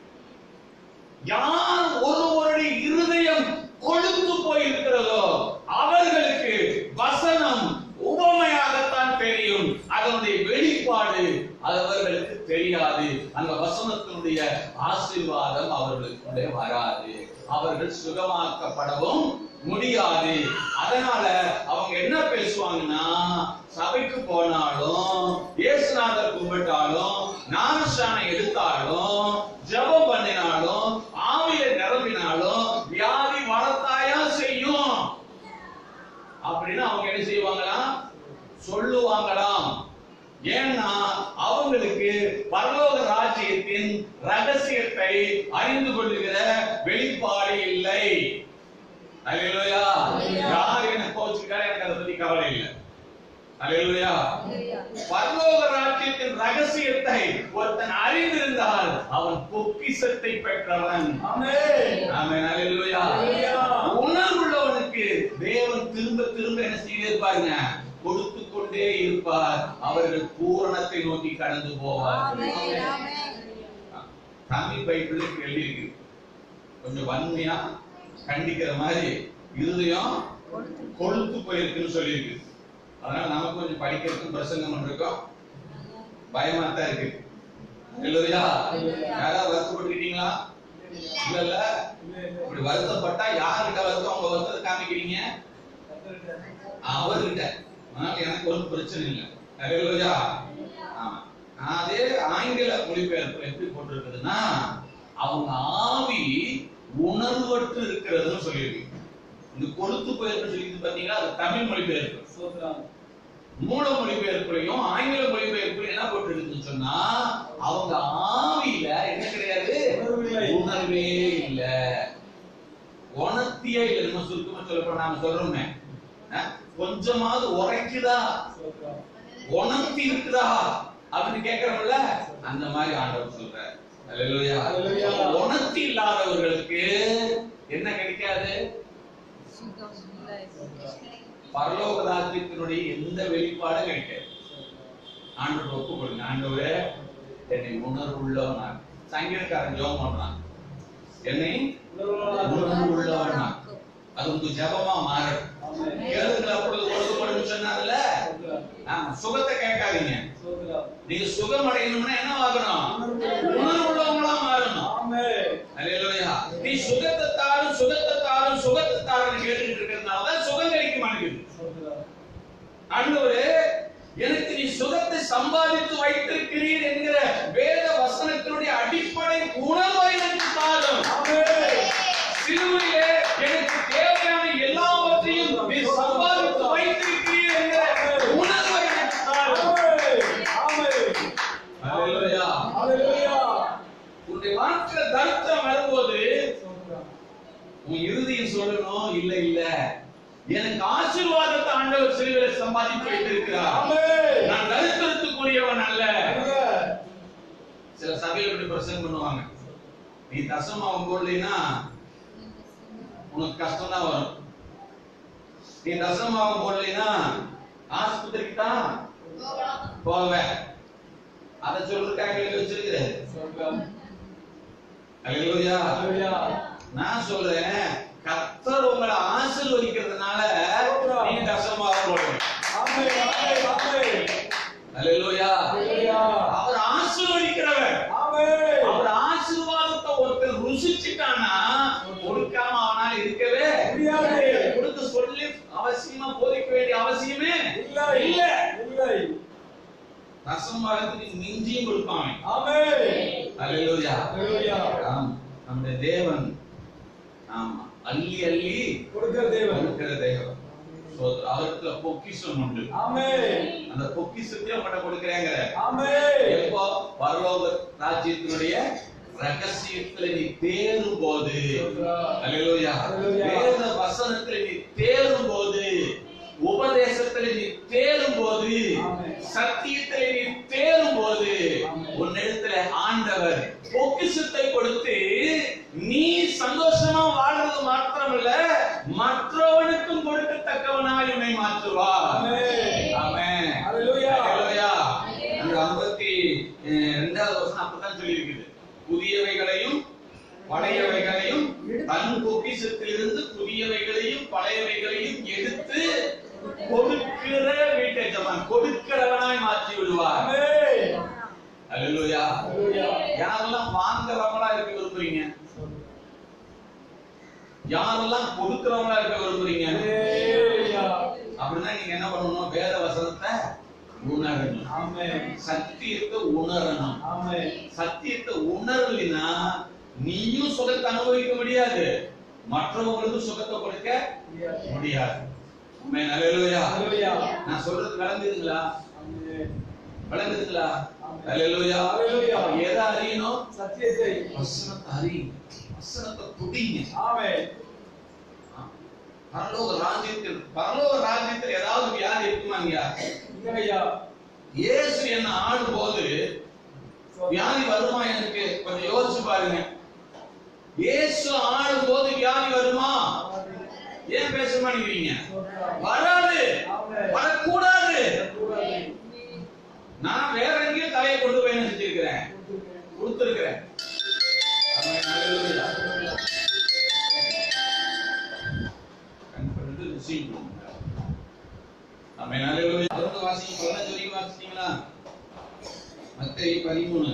யார் ஒருவருடைய இருதயம் கொழுத்து போயிருக்கிறதோ அவர்களுக்கு வசனம் உபமையாகத்தான் தெரியும் அதனுடைய வெளிப்பாடு அவர்களுக்கு தெரியாது அந்த வசனத்தினுடைய ஆசீர்வாதம் அவர்களுக்குள்ளே வராது அவர்கள் சுகமாக்கப்படவும் முடியாது அதனால அவங்க என்ன பேசுவாங்கன்னா சபைக்கு போனாலும் இயேசுநாதர் கும்பிட்டாலும் ஞானஸ்தானம் எடுத்தாலும் ஜெபம் பண்ணினாலும் ஆவிய நிரம்பினாலும் வியாதி வரத்தாயா செய்யும் அப்படின்னு அவங்க என்ன செய்வாங்களாம் சொல்லுவாங்களாம் ஏன்னா அவங்களுக்கு பரலோக ராஜ்யத்தின் ரகசியத்தை அறிந்து கொள்ளுகிற வெளிப்பாடு இல்லை அல்லேலூயா யார் என்ன கோச்சுக்கார எனக்கு அதை பத்தி கவலை இல்லை அல்லேலூயா பரலோக ராஜ்யத்தின் ரகசியத்தை ஒருத்தன் அறிந்திருந்தால் அவன் பொக்கிஷத்தை பெற்றவன் ஆமென். ஆமென் அல்லேலூயா அல்லேலூயா. உணர்வுள்ளவனுக்கு தேவன் திரும்ப திரும்ப என்ன செய்து இருப்பாருங்க கொடுத்து கொண்டே இருப்பார் அவர்கள் பூரணத்தை நோக்கி கடந்து போவார் ஆமென், ஆமென். தமிழ் பைபிளுக்கு எழுதி இருக்கு கொஞ்சம் வன்மையா கண்டிக்கிற மாதிரி இருதயம் கொழுத்து போயிருக்குன்னு சொல்லியிருக்கு அதனால நமக்கு கொஞ்சம் படிக்கிறதுக்கும் பிரசங்கம் பண்றதுக்கும் பயமா தான் இருக்கு இல்லையா யாராவது வருத்தப்பட்டுக்கிட்டீங்களா இல்ல இல்ல இப்படி வருத்தப்பட்டா யார்கிட்ட வருத்தம் உங்க வருத்தத்தை காமிக்கிறீங்க அவர்கிட்ட அதனால எனக்கு ஒன்றும் பிரச்சனை இல்லை இல்லையா ஆமா அதே ஆங்கில மொழிபெயர்ப்பு எப்படி போட்டிருக்குதுன்னா அவங்க ஆவி உணர்வற்று இருக்கிறதுன்னு சொல்லியிருக்கு இந்த கொழுத்து போயிருக்கு சொல்லிட்டு பாத்தீங்களா அது தமிழ் மொழிபெயர்ப்பு மூல மொழிபெயர்ப்புலையும் ஆங்கில மொழிபெயர்ப்புலையும் என்ன போட்டிருக்குன்னு சொன்னா அவங்க ஆவியில என்ன கிடையாது உணர்வில்லை. உணர்வே இல்ல உணர்த்தியே இல்லை நம்ம சுருக்கமா சொல்ல நாம சொல்றோமே அஹ், கொஞ்சமாவது உரைக்குதா உணர்த்தி இருக்குதா அப்படின்னு கேக்குறோம்ல அந்த மாதிரி ஆண்டவர் சொல்றார் அல்லேலூயா அல்லேலூயா. உணர்த்தி இல்லாதவர்களுக்கு என்ன கிடைக்காது சுகம் இல்லை. பரலோக ராஜ்யத்தினுடைய எந்த வெளிப்பாடும் கிடைக்காது ஆண்டவர் ஒப்பு கொடுங்க ஆண்டவரே என்னை உணர்வுள்ளவனா சங்கீதக்காரன் ஜெபம் பண்றான் என்னை உணர்வு உள்ளவனா அது உங்க ஜெபமா மாறும் கேளுங்கள் அப்பொழுது ஒழுங்குபடும் சொன்னார்ல ஆமா சுகத்தை கேட்காதீங்க நீங்க சுகம் அடையணும்னா என்ன ஆகணும் உணர்வு உள்ளவங்களா மாறணும் அல்லேலூயா நீ சுகத்தை தாரும் சுகத்தை தாரும் சுகத்தை தாரும் கேட்டுட்டு இருக்கிறதுனால தான் சுகம் கிடைக்க மாட்டேங்குது ஆண்டவரே எனக்கு நீ சுகத்தை சம்பாதித்து வைத்திருக்கிறீர் என்கிற வேத வசனத்தினுடைய அடிப்படை உணர்வை எனக்கு தாரும் சிலுவையிலே எனக்கு தேவையான எல்லாவற்றையும் நீ சம்பாதித்து வைத்திருக்கிறீர் என்கிற உணர்வை எனக்கு தாரும் அல்லேலூயா உன்னுடைய வார்த்தை தர்த்தம் வரும்போது உன் இறுதியில் சொல்லணும் இல்ல இல்ல எனக்கு ஆசீர்வாதத்தை ஆண்டவர் சிலுவையில சம்பாதித்து வைத்திருக்கிறார் நான் தரித்திரத்துக்குரியவன் அல்ல சில சபையில இப்படி பிரசங்கம் பண்ணுவாங்க நீ தசமாவும் போடலைன்னா உனக்கு கஷ்டம் தான் வரும் நீ தசமாவும் போடலைன்னா ஆஸ்பத்திரிக்கு தான் போவேன் அதை சொல்றதுக்காக எழுதி வச்சிருக்கிறாரு அல்லேலூயா நான் சொல்றேன் கர்த்தர் உங்களை ஆசீர்வதிக்கிறதுனால நீங்க தசமாக போடுங்க அல்லேலூயா அவர் ஆசீர்வதிக்கிறவர் அவர் ஆசீர்வாதத்தை ஒருத்தர் ருசிச்சுட்டானா கொடுக்காம அவனால இருக்கவே கொடுக்க சொல்லி அவசியமா போதிக்க வேண்டிய அவசியமே இல்ல தசமாகத்துக்கு மிஞ்சியும் கொடுப்பான் அல்லேலூயா ஆம் நம்முடைய தேவன் ஆமா அள்ளி அள்ளி கொடுக்கிற தேவன் கொடுக்கிற தேவன் சோதர அவருக்கு பொக்கிஷம் உண்டு ஆமென் அந்த பொக்கிஷத்தையும் அவங்கள்ட்ட கொடுக்குறேங்கிற ஆமென் எப்போ பரலோக ராஜ்யத்தினுடைய ரகசியத்துல நீ தேரும் போது அல்லேலூயா அல்லேலூயா. வேத வசனத்துல நீ தேரும் போது உபதேசத்துல நீ தேரும் போது ஆமென். சத்தியத்துல நீ தேரும் போது ஆமென். உன்னிடத்துல ஆண்டவர் பொக்கிஷத்தை கொடுத்து நீ சந்தோஷமா வாழ்றது மாத்திரமல்ல மற்றவனுக்கும் கொடுக்கத்தக்கவனாய் உன்னை மாற்றுவார் ஆமென். ஆமென் அல்லேலூயா. அல்லேலூயா. அந்த ஐம்பத்தி அஹ், ரெண்டாவது வசனம் அப்படித்தான் சொல்லியிருக்குது புதியவைகளையும் பழையவைகளையும் தன் பொக்கிஷத்திலிருந்து புதியவைகளையும் பழையவைகளையும் எடுத்து கொடுக்கிற வீட்டை ஜமான் கொடுக்கிறவனாய் மாற்றி விடுவார் ஆமென் அல்லேலூயா அல்லேலூயா. யாரெல்லாம் வாங்குறவங்களா இருக்க விரும்புறீங்க யாரெல்லாம் கொடுக்கிறவங்களா இருக்க விரும்புறீங்க அல்லேலூயா. அப்படின்னா நீங்க என்ன பண்ணணும் வேத வசனத்தை உணரணும் ஆமென் சத்தியத்தை உணரணும் ஆமென் சத்தியத்தை உணரலைன்னா நீயும் சுகத்தை அனுபவிக்க முடியாது மற்றவங்களுக்கும் சுகத்தை கொடுக்க முடியாது உண்மை நல்லையா அல்லேலூயா. நான் சொல்றது விளங்குதுங்களா ஆமென். விளங்குதுங்களா ஆமென். அல்லேலூயா அல்லேலூயா. எதை அறியணும் சத்தியத்தை வசனத்தை அறி வசனத்தை துடிங்க ஆமென் பரலோக ராஜ்யத்தில் பரலோக ராஜ்யத்தில் ஏதாவது வியாதி இருக்குமாங்கயா இல்லையா இயேசு என்ன ஆடும்போது வியாதி வருமா எனக்கு கொஞ்சம் யோசிச்சு பாருங்க இயேசு ஆடும்போது வியாதி வருமா ஏன் பேச மாட்டேங்கிறீங்க வராது வரக்கூடாது நான் வேற எங்கேயும் தலையை கொண்டு போய் என்ன செஞ்சிருக்கிறேன் கொடுத்திருக்கிறேன் ஆமென். ஹalleluya. கண் பண்ணிட்டு ரிசீவ் பண்ணுங்க. ஆமென். ஹalleluya. தொடர்ந்து வாசிங்க. பதினஞ்சு வரைக்கும் வாசிச்சீங்களா? மத்தேயு பதிமூணு.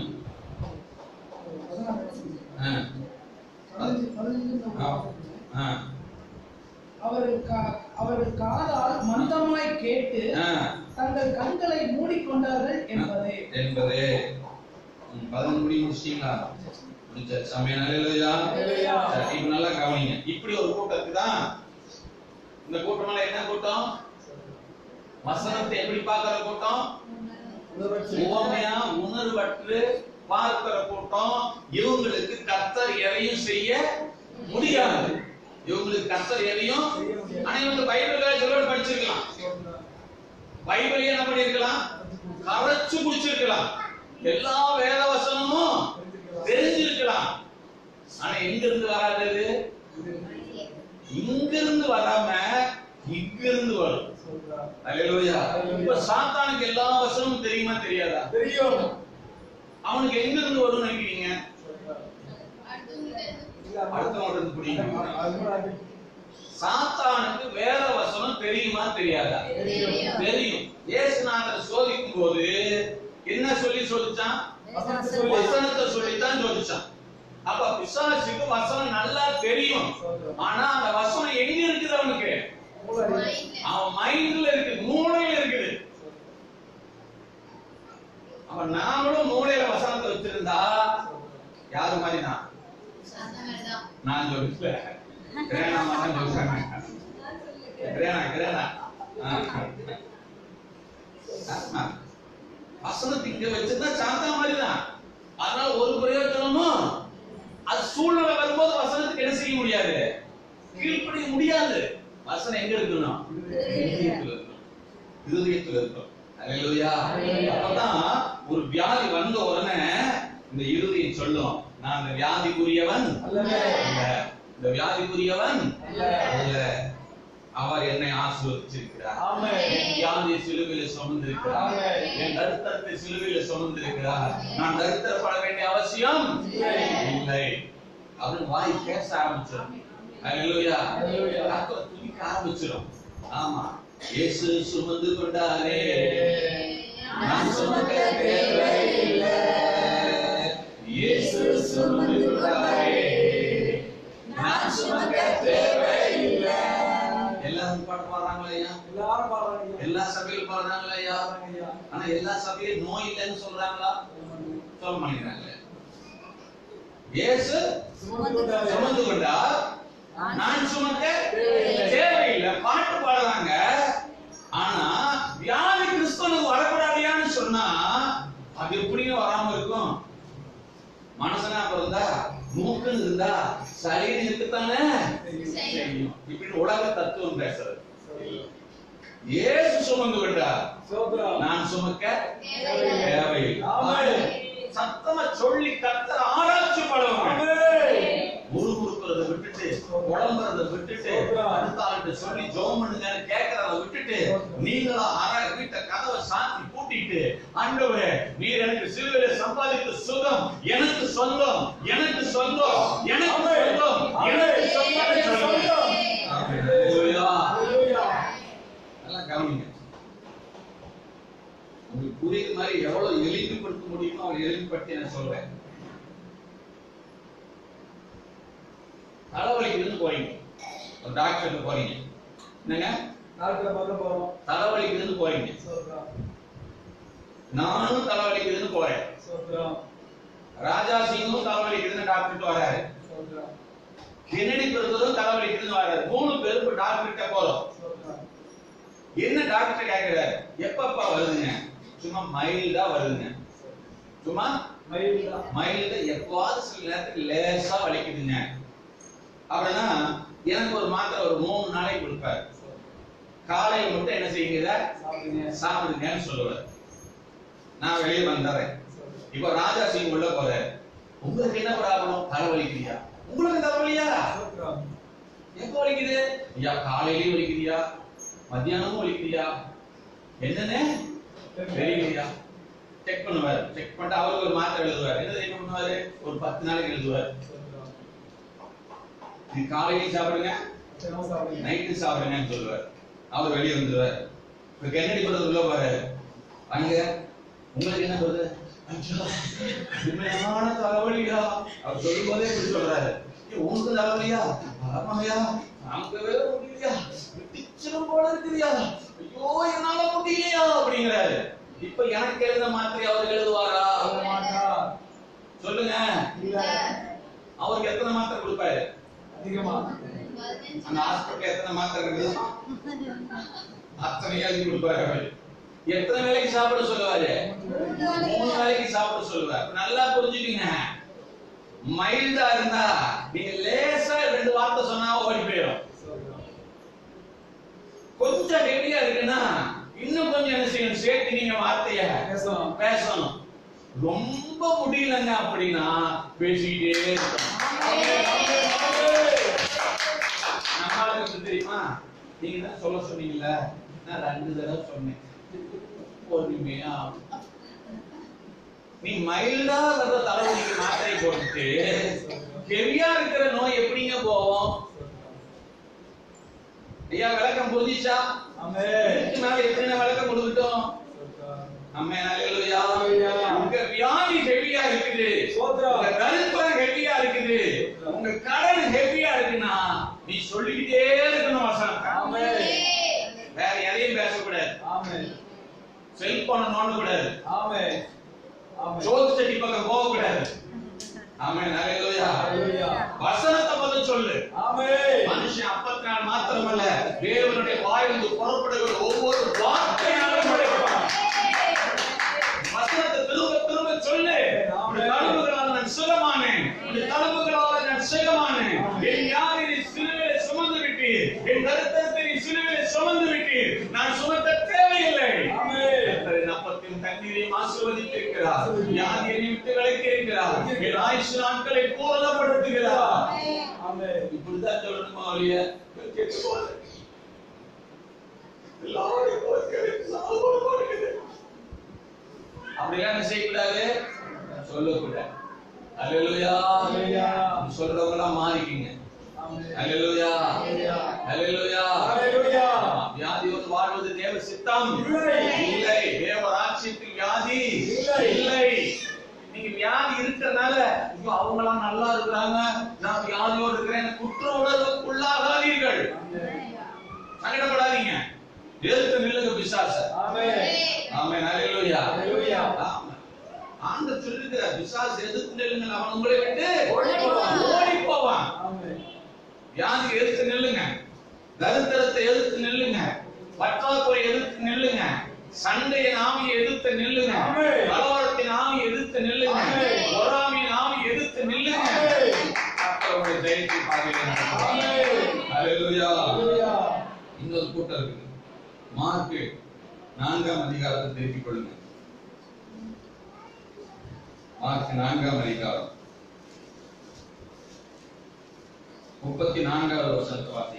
ஆ. பதினஞ்சு- பதினஞ்சு ஆ. ஆ. அவர்கள் கா- அவர்கள் காதால் மந்தமாய் கேட்டு ஆ. தங்கள் கண்களை மூடிக்கொண்டார்கள் என்பதே என்பது ம், பதினொன்று முடி முடிச்சிட்டீங்களா முடிச்சாச்சு ஆமென். ஹalleluya. ஹalleluya. சரி, இப்ப நல்லா கவனிங்க இப்படி ஒரு கூட்டத்துக்கு தான் இந்த கூட்டமெல்லாம் என்ன கூட்டம் வசனத்தை எப்படி பார்க்கிற கூட்டம் உவமையா உணர்வற்று பார்க்கிற கூட்டம் இவங்களுக்கு கர்த்தர் எதையும் செய்ய முடியாது இவங்களுக்கு கர்த்தர் எதையும் ஆனா இவங்க பைபிள் சொல்லி படிச்சிருக்கலாம் பைபிளையே என்ன பண்ணிருக்கலாம் கரைச்சு குடிச்சிருக்கலாம் எல்லா வேத வசனமும் தெரிஞ்சிருக்கலாம் ஆனா எங்க இருந்து வராது இங்க இருந்து வராம இங்க இருந்து வரும் அல்லேலூயா இப்ப சாத்தானுக்கு எல்லா வசனமும் தெரியுமா தெரியாதா தெரியும் அவனுக்கு எங்க இருந்து வரும்னு நினைக்கிறீங்க அடுத்தவங்க இருந்து பிடிக்கும் சாத்தானுக்கு வேற வசனம் தெரியுமா தெரியாதா தெரியும் இயேசுநாதர் சோதிக்கும் போது என்ன சொல்லி சொல்லிச்சான் வசனத்தை சொல்லித்தான் சொல்லிச்சான் அப்ப பிசாசுக்கு வசனம் நல்லா தெரியும் ஆனா அந்த வசனம் எங்க இருக்குது அவனுக்கு அவன் மைண்ட்ல இருக்கு மூளையில இருக்குது அவன் நாமளும் மூளையில வசனத்தை வச்சிருந்தா யாரு மாதிரி நான் நான் சொல்லல கிரேனா தான் சொல்றாங்க கிரேனா கிரேனா ஆ. ஆமா. வசனத்தை இங்க வச்சிருந்தா சாந்தா மாதிரி தான் அதனால ஒரு பிரயோஜனமும் அது சூழ்நிலை வரும்போது வசனத்துக்கு என்ன செய்ய முடியாது கீழ்ப்படிய முடியாது வசனம் எங்க இருக்கணும் இருதயத்துல இருக்கணும். இருதயத்துல இருக்கணும் அல்லேலூயா அப்பதான் ஒரு வியாதி வந்த உடனே இந்த இருதயம் சொல்லும் நான் இந்த வியாதிக்குரியவன் அல்ல. அல்ல. இந்த வியாதிக்குரியவன் அல்ல. அல்ல அவர் என்னை ஆசீர்வதிச்சிருக்கிறார் ஆமென். என் வியாதியை சிலுவையில சுமந்திருக்கிறார் ஆமென். என் தரித்திரத்தை சிலுவையில சுமந்திருக்கிறார் நான் தரித்திரப்பட வேண்டிய அவசியம் இல்லை. இல்லை அப்படின்னு வாய் பேச ஆரம்பிச்சிடும் அல்லேலூயா அல்லேலூயா. கர்த்தரை துதிக்க ஆரம்பிச்சிடும் ஆமா இயேசு சுமந்து கொண்டாரே நான் சுமக்க தேவையில்லை இயேசு சுமந்து கொண்டாரே நான் சுமக்க தேவையில்லை எல்லாரும் பாட்டு பாடுறாங்களா ஐயா எல்லாரும் பாடுறாங்க எல்லா சபையிலும் பாடுறாங்களா ஐயா ஐயா. ஆனா எல்லா சபையிலும் நோய் இல்லைன்னு சொல்றாங்களா சொல்ல மாட்டேங்கிறாங்க இயேசு சுமந்து கொண்டாரே. சுமந்து கொண்டார் நான் சுமக்க தேவையில்லை பாட்டு பாடுறாங்க ஆனா வியாதி கிறிஸ்தவனுக்கு வரக்கூடாதியான்னு சொன்னா அது எப்படிங்க வராம இருக்கும் மனசனா பிறந்தா மூக்குன்னு இருந்தா சரீரம் இருக்குத்தானே செய்யும் இப்படி உலக தத்துவம் பேசுறது இயேசு சுமந்து கொண்டார் சோத்ரம். நான் சுமக்க தேவையில்லை. தேவையில்லை ஆமென். சத்தமா சொல்லி கத்தர் ஆராய்ச்சி படுவாங்க ஆமென். முறுமுறுக்கிறத விட்டுட்டு புலம்புறத விட்டுட்டு அடுத்த ஆள்கிட்ட சொல்லி ஜோம் பண்ணுங்க கேட்கறத விட்டுட்டு நீங்களா அற வீட்டை கதவை சாத்தி பூட்டிட்டு ஆண்டவரே நீர் எனக்கு சிலுவையில சம்பாதித்த சுகம் எனக்கு சொந்தம் எனக்கு சொந்தம் எனக்கு சொந்தம் எனக்கு சொந்தம் சொல்லுங்க. ஆமென். ஹalleluya. ஹalleluya. நல்லா கவனிங்க உங்களுக்கு புரியுற மாதிரி எவ்வளவு எளிமைப்படுத்த முடியுமோ அவ்வளவு எளிமைப்படுத்தி நான் சொல்றேன் தலைவலிக்குதுன்னு போறீங்க ஒரு டாக்டர்கிட்ட போறீங்க என்னங்க டாக்டரை பார்க்க போறோம் தலைவலிக்குதுன்னு போறீங்க சோத்ரம். நானும் தலைவலிக்குதுன்னு போறேன் சோத்ரம். ராஜா சிங்கும் தலைவலிக்குதுன்னு டாக்டர்கிட்ட வராரு சோத்ரம். கென்னடி பிரதரும் தலைவலிக்குதுன்னு வராரு மூணு பேரும் இப்ப டாக்டர்கிட்ட போறோம் சோத்ரம். என்ன டாக்டர் கேக்குறாரு எப்பப்பா வருதுங்க சும்மா மைல்டா வருதுங்க சும்மா மயிலா. மைல்டு எப்பவாவது சில நேரத்துக்கு லேசா வலிக்குதுங்க அப்படின்னா எனக்கு ஒரு மாத்திரை ஒரு மூணு நாளைக்கு கொடுப்பாரு காலையில மட்டும் என்ன செய்யுங்க சாப்பிடுங்க. சாப்பிடுங்கன்னு சொல்லுவார் நான் வெளியே வந்துடுறேன் சோத்ரம். இப்போ ராஜா சிங் உள்ள போறாரு உங்களுக்கு என்ன ப்ராப்ளம் தலைவலிக்குதியா உங்களுக்கு தலைவலியா சோத்ரம். எப்போ வலிக்குது ஐயா காலையிலயும் வலிக்குதியா மத்தியானமும் வலிக்குதியா என்னன்னு தெரியலையா செக் பண்ணுவார் செக் பண்ணிட்டு அவருக்கு ஒரு மாத்திரை எழுதுவார் என்ன என்ன பண்ணுவாரு ஒரு பத்து நாளைக்கு எழுதுவார் இது காலையிலையும் சாப்பிடுங்க தினமும் சாப்பிடுங்க. நைட்டு சாப்பிடுங்கன்னு சொல்லுவார் அவர் வெளியே வந்துருவார் இப்ப கென்னடி கூட உள்ள பாரு அங்க உங்களுக்கு என்ன சொல்றது ஐயோ, கடுமையான தலைவலியா அவர் சொல்லும் போதே இப்படி சொல்றாரு "ஏய், உனக்கு தலைவலியா ஆமாயா தாங்கவே முடியலையா பிடிச்சிடும் போல இருக்குறியா ஐயோ என்னால முடியலையா அப்படிங்கிறாரு இப்ப எனக்கு எழுத மாத்திரை அவர் எழுதுவாரா சொல்ல மாட்டார். சொல்லுங்க இல்ல. அவருக்கு எத்தனை மாத்திரை கொடுப்பாரு அதிகமா. அந்த ஹாஸ்பிட்டல் எத்தனை மாத்திரை இருக்குது அத்தனை எழுதி கொடுப்பாரு அவரு. எத்தனை வேலைக்கு சாப்பிட சொல்லுவாரு மூணு வேலைக்கு சாப்பிட சொல்லுவார் அப்ப நல்லா புரிஞ்சுக்கங்க மைல்டா இருந்தா நீங்க லேசா ரெண்டு வார்த்தை சொன்னா ஓடி போயிடும் சொல்றோம். கொஞ்சம் ஹெவியா இருக்குன்னா இன்னும் கொஞ்சம் என்ன செய்யணும் சேர்த்து நீங்க வார்த்தைய பேசணும். பேசணும் ரொம்ப முடியலங்க அப்படின்னா பேசிக்கிட்டே இருக்கணும் நம்மளுக்கு தெரியுமா நீங்க தான் சொல்ல சொன்னீங்கல்ல நான் ரெண்டு தடவை சொன்னேன் பொறுமையா நீ மைல்டா வர்ற தலைவலிக்கு மாத்திரை போட்டுட்டு ஹெவியா இருக்கிற நோய் எப்படிங்க போவோம் ஐயா விளக்கம் புரிஞ்சிச்சா ஆமென். இதுக்கு மேல எத்தனை விளக்கம் கொடுத்துட்டோம் சொல்றோம். அம்மே அல்லேலூயா அல்லேலூயா. உங்க வியாதி ஹெவியா இருக்குது ஸ்தோத்திரம். உங்க தரித்திரம் ஹெவியா இருக்குது உங்க கடன் ஹெவியா இருக்குன்னா நீ சொல்லிக்கிட்டே இருக்கணும் வசனம் ஆமென். வேற எதையும் பேசக்கூடாது ஆமென். செல்போனை நோண்ட கூடாது ஆமென். ஆமென். சோத்து சட்டி பக்கம் போக கூடாது ஆமென் அல்லேலூயா அல்லேலூயா. வசனத்தை முதல் சொல்லு ஆமென். மனுஷன் அப்பத்தினால் மாத்திரமல்ல தேவனுடைய வாயிலிருந்து புறப்படுகிற ஒவ்வொரு வார்த்தையாலும் படைப்பான் வசனத்தை திரும்ப திரும்ப சொல்லு உன் தழும்புகளால் நான் சுகமானேன் உன் தழும்புகளால் நான் சுகமானேன் என் வியாதியை நீ சிலுவையிலே சுமந்து விட்டீர் என் கருத்தத்தை நீ சிலுவையிலே சுமந்து விட்டீர் நான் சுமத்த தேவையில்லை ஆமென். கர்த்தரின் அப்பத்தையும் தண்ணீரையும் ஆசீர்வதித்திருக்கிறார் வியாதியை நீ விட்டு விலக்கி இருக்கிறார் என் ஆயுசு நாட்களை பூரணப்படுத்துகிறார் ஆமென். இப்படிதான் சொல்லணுமா ஒழிய கேட்டு போகுது எல்லாரும் போய் கேட்டு சாப்பிட மாட்டேங்குது அப்படிலாம் என்ன செய்யக்கூடாது சொல்லக்கூடாது அல்லேலூயா அல்லேலூயா. சொல்றவங்க எல்லாம் மாறிக்கிங்க ஆமென். அல்லேலூயா அல்லேலூயா. அல்லேலூயா அல்லேலூயா. வியாதியோடு வாழ்வது தேவ சித்தம் இல்லை. இல்லை தேவ ராஜ்யத்தில் வியாதி இல்லை. இல்லை நீங்க வியாதி இருக்கிறதுனால ஐயோ அவங்களாம் நல்லா இருக்கிறாங்க நான் வியாதியோடு இருக்கிறேன் குற்ற உணர்வுக்கு உள்ளாகாதீர்கள் ஆமென். சங்கடப்படாதீங்க எதிர்த்து நில்லுங்க பிசாச ஆமென். ஆமென் அல்லேலூயா அல்லேலூயா. ஆமென். ஆண்டவர் சொல்லிருக்கிறார் பிசாசு எதிர்த்து நில்லுங்கள் அவன் உங்களை விட்டு ஓடி போவான். ஓடி போவான் ஆமென். வியாதி எதிர்த்து நில்லுங்க தரித்திரத்தை எதிர்த்து நில்லுங்க பற்றாக்குறை எதிர்த்து நில்லுங்க சண்டையின் ஆவியை எதிர்த்து நில்லுங்க ஆமென். கலவரத்தின் ஆவியை எதிர்த்து நில்லுங்க ஆமென். பொறாமையின் ஆவியை எதிர்த்து நில்லுங்க ஆமென். கர்த்தருடைய ஜெயத்தை பாதையில நடத்துவார். ஆமென். அல்லேலூயா. அல்லேலூயா. இன்னொரு கூட்டம் இருக்குது மார்க்கு நான்காம் அதிகாரத்தை திருப்பிக் கொள்ளுங்க மார்க் நான்காம் அதிகாரம் முப்பத்தி நான்காவது வருஷத்தை வாசி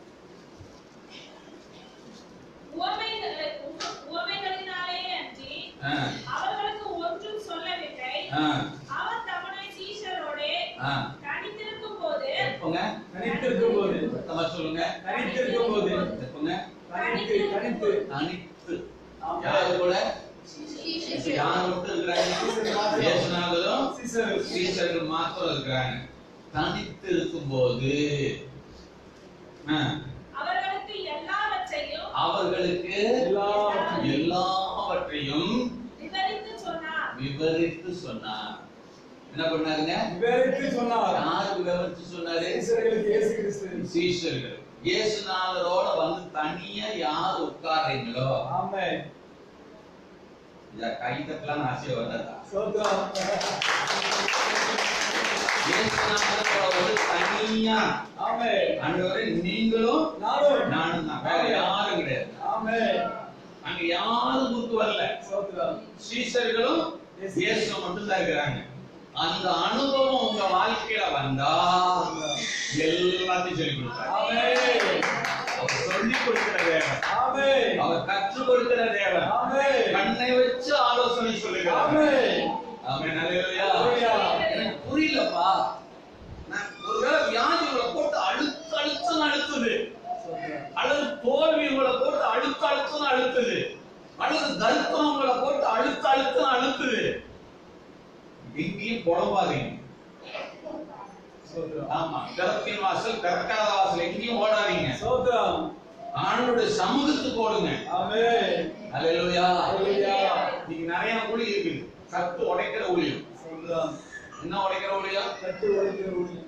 உவமைகள் உவ- உவமைகளினாலே அன்றி ஆ, அவர்களுக்கு ஒன்றும் சொல்லவில்லை ஆ, அவர் தம்முடைய சீஷரோடே ஆ. தனித்திருக்கும் போது எப்போங்க தனித்திருக்கும் போது சத்தமா சொல்லுங்க தனித்திருக்கும் போது எப்போங்க தனித்து தனித்து தனித்து ஆமென். யாரு கூட இப்ப யார் மட்டும் இருக்கிறாங்க இயேசுநாதரும் சீசர். சீசர்கள் மாத்திரம் இருக்கிறாங்க தனித்து இருக்கும்போது ஆ, அவர்களுக்கு எல்லாவற்றையும் அவர்களுக்கு எல்லாவற்றையும் எல்லாவற்றையும் விவரித்து சொன்னார் விவரித்து சொன்னார் என்ன பண்ணாருங்க விவரித்து சொன்னார் யாருக்கு விவரித்து சொன்னாரு சீசர்களுக்கு இயேசு கிறிஸ்து சீஷர்கள் இயேசுநாதரோட வந்து தனியா யார் உட்கார்றீங்களோ ஆமென் இந்த கை தட்டலாம் ஆசையா வந்ததா ஸ்தோத்திரம் இயேசுநாதரோட வந்து தனியா ஆமென் ஆண்டவரே நீங்களும் நானும் நானும் தான் வேற யாரும் கிடையாது ஆமென் அங்க யாரும் குறுக்கு வரல ஸ்தோத்திரம் சீசர்களும் இயேசு மட்டும் தான் இருக்கிறாங்க அந்த அனுபவம் உங்க வாழ்க்கையில வந்தா எல்லாத்தையும் சொல்லி கொடுப்பாரு ஆமென் அவர் சொல்லிக் கொடுக்கிற தேவன் ஆமென் அவர் கற்றுக் கொடுக்கிற தேவன் ஆமென் கண்ணை வச்சு ஆலோசனை சொல்லுகிறார் ஆமென் ஆமென் அல்லேலூயா அல்லேலூயா. எனக்கு புரியலப்பா நான் ஒருவேளை வியாதி உங்களை போட்டு அழுத்து அழுத்தம் அழுத்துது அல்லது தோல்வி உங்களை போட்டு அழுத்து அழுத்தம் அழுத்துது அல்லது தரித்திரம் உங்களை போட்டு அழுத்து அழுத்தம் அழுத்துது எங்கேயும் புலம்பாதீங்க சோத்ரம் ஆமா திறப்பின் வாசல் திறக்காத வாசல் எங்கேயும் ஓடாதீங்க சோத்ரம் ஆண்டோட சமூகத்துக்கு ஓடுங்க ஆமென் அல்லேலூயா அல்லேலூயா. இன்னைக்கு நிறைய ஊழியம் இருக்குது கத்து உடைக்கிற ஊழியம் சோத்ரம் என்ன உடைக்கிற ஊழியம் கட்டு உடைக்கிற ஊழியம்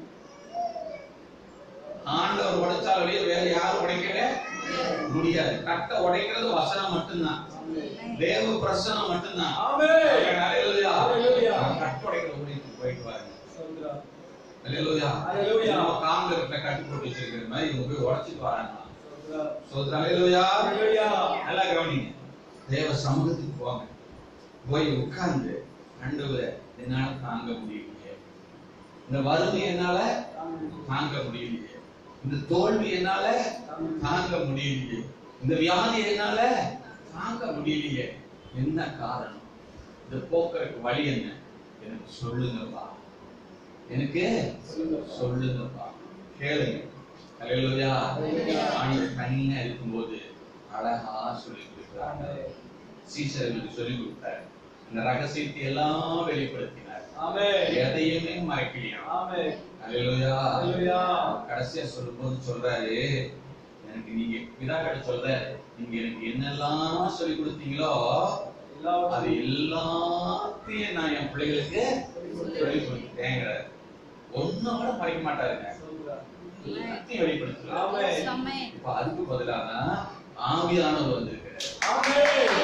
ஆண்டவர் உடைச்சால் ஒழிய வேற யாரும் உடைக்கவே முடியாது கட்டை உடைக்கிறது வசனம் மட்டும்தான் தேவ பிரசனம் மட்டும்தான் ஆமென் அல்லேலூயா. அல்லேலூயா. கட்டு உடைக்கிற ஊழியத்துக்கு போயிட்டு பாருங்க சோத்ரம் அல்லேலூயா. அல்லேலூயா. நம்ம காங்கிரட்ல கட்டு போட்டு வச்சிருக்கிற மாதிரி இவங்க போய் உடைச்சிட்டு வராங்க சோத்ரம் சோதரா அல்லேலூயா. அல்லேலூயா. நல்லா கவனிங்க தேவ சமூகத்துக்கு போங்க போய் உட்கார்ந்து ஆண்டவரே என்னால தாங்க முடியலையே இந்த வறுமை என்னால ஆமென் தாங்க முடியலையே இந்த தோல்வி என்னால தாங்க முடியலையே இந்த வியாதி என்னால தாங்க முடியலையே என்ன காரணம் இந்த போக்குறதுக்கு வழி என்ன எனக்கு சொல்லுங்கப்பா எனக்கு சொல்லுங்கப்பா கேளுங்க அல்லேலூயா அல்லேலூயா. ஆண்டவர் தனியா இருக்கும்போது அழகா சொல்லி கொடுக்கிறாங்க ஆமென் சீசர்களுக்கு சொல்லி கொடுத்தார் இந்த ரகசியத்தை எல்லாம் வெளிப்படுத்தினார் ஆமென் எதையுமே மறைக்கலையா ஆமென் அல்லேலூயா அல்லேலூயா. கடைசியா சொல்லும்போது சொல்றாரு எனக்கு நீங்க பிதாக்கிட்ட சொல்ற நீங்க எனக்கு என்னெல்லாம் சொல்லி கொடுத்தீங்களோ அது எல்லாத்தையும் நான் என் பிள்ளைகளுக்கு சொல்லி கொடுத்தேங்கிறார் ஒண்ணும் கூட மறைக்க மாட்டாருங்க சோத்ரம் எல்லாத்தையும் வெளிப்படுத்துறாரு ஆமென் ஆமென் இப்ப அதுக்கு பதிலாக ஆவியானவர் வந்திருக்கிறார் ஆமென்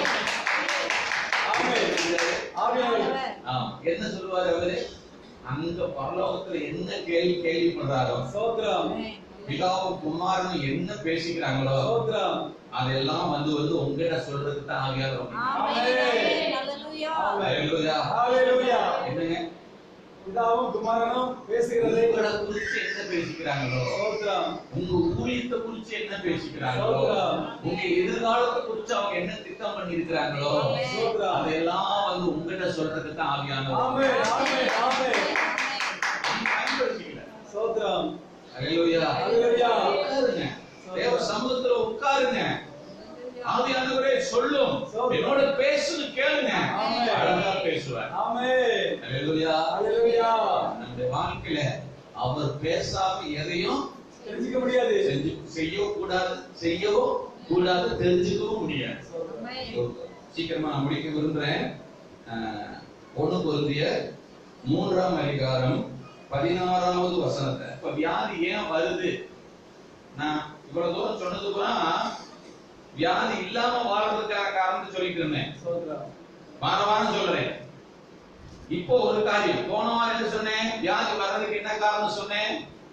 ஆமென் ஆமென் ஆமா என்ன சொல்லுவாரு அவரு அங்க பரலோகத்துல என்ன கேள்வி கேள்வி பண்றாரோ சோத்ரம் பிதாவும் குமாரனும் என்ன பேசிக்கிறாங்களோ சோத்ரம் அதெல்லாம் வந்து வந்து உங்ககிட்ட சொல்றதுக்கு தான் ஆவியானவர் வந்திருக்கிறார். ஆமென் ஹalleluya ஆமென் அல்லேலூயா. ஹalleluya என்னங்க பிதாவும் குமாரனும் பேசுகிறது உங்களை குறிச்சு என்ன பேசிக்கிறாங்களோ சோத்ரம் உங்க ஊழியத்தை குறிச்சு என்ன பேசிக்கிறாங்களோ சோத்ரம். உங்க எதிர்காலத்தை குறிச்சு அவங்க என்ன திட்டம் பண்ணி இருக்கிறாங்களோ சோத்ரம் அதெல்லாம் வந்து உங்ககிட்ட சொல்றதுக்கு தான் ஆவியானவர் ஆமென் ஆமென் ஆமென் நீங்க பயன்படுத்திக்கல சோத்ரம் அல்லேலூயா. அல்லேலூயா. உட்காருங்க தேவ சமூகத்துல உட்காருங்க ஆவியானவரே சொல்லும் என்னோட பேசுன்னு கேளுங்க ஆமென். அழகா பேசுவார் ஆமென் அல்லேலூயா. அல்லேலூயா நம்முடைய வாழ்க்கையில அவர் பேசாம எதையும் தெரிஞ்சுக்க முடியாது செஞ்சு செய்யவும் கூடாது செய்யவும் கூடாது தெரிஞ்சுக்கவும் முடியாது ஆமென் சீக்கிரமா நான் முடிக்க விரும்புறேன் அஹ், ஒண்ணு பொருந்திய மூன்றாம் அதிகாரம் பதினாறாவது வசனத்தை இப்ப வியாதி ஏன் வருது நான் இவ்வளவு தூரம் சொன்னது பூரா வியாதி இல்லாம வாழ்றதுக்கான காரணத்தை சொல்லிட்டு இருந்தேன் சோத்ரம் வார வாரம் சொல்றேன் இப்போ ஒரு காரியம் போன வாரம் என்ன சொன்னேன் வியாதி வர்றதுக்கு என்ன காரணம் சொன்னேன்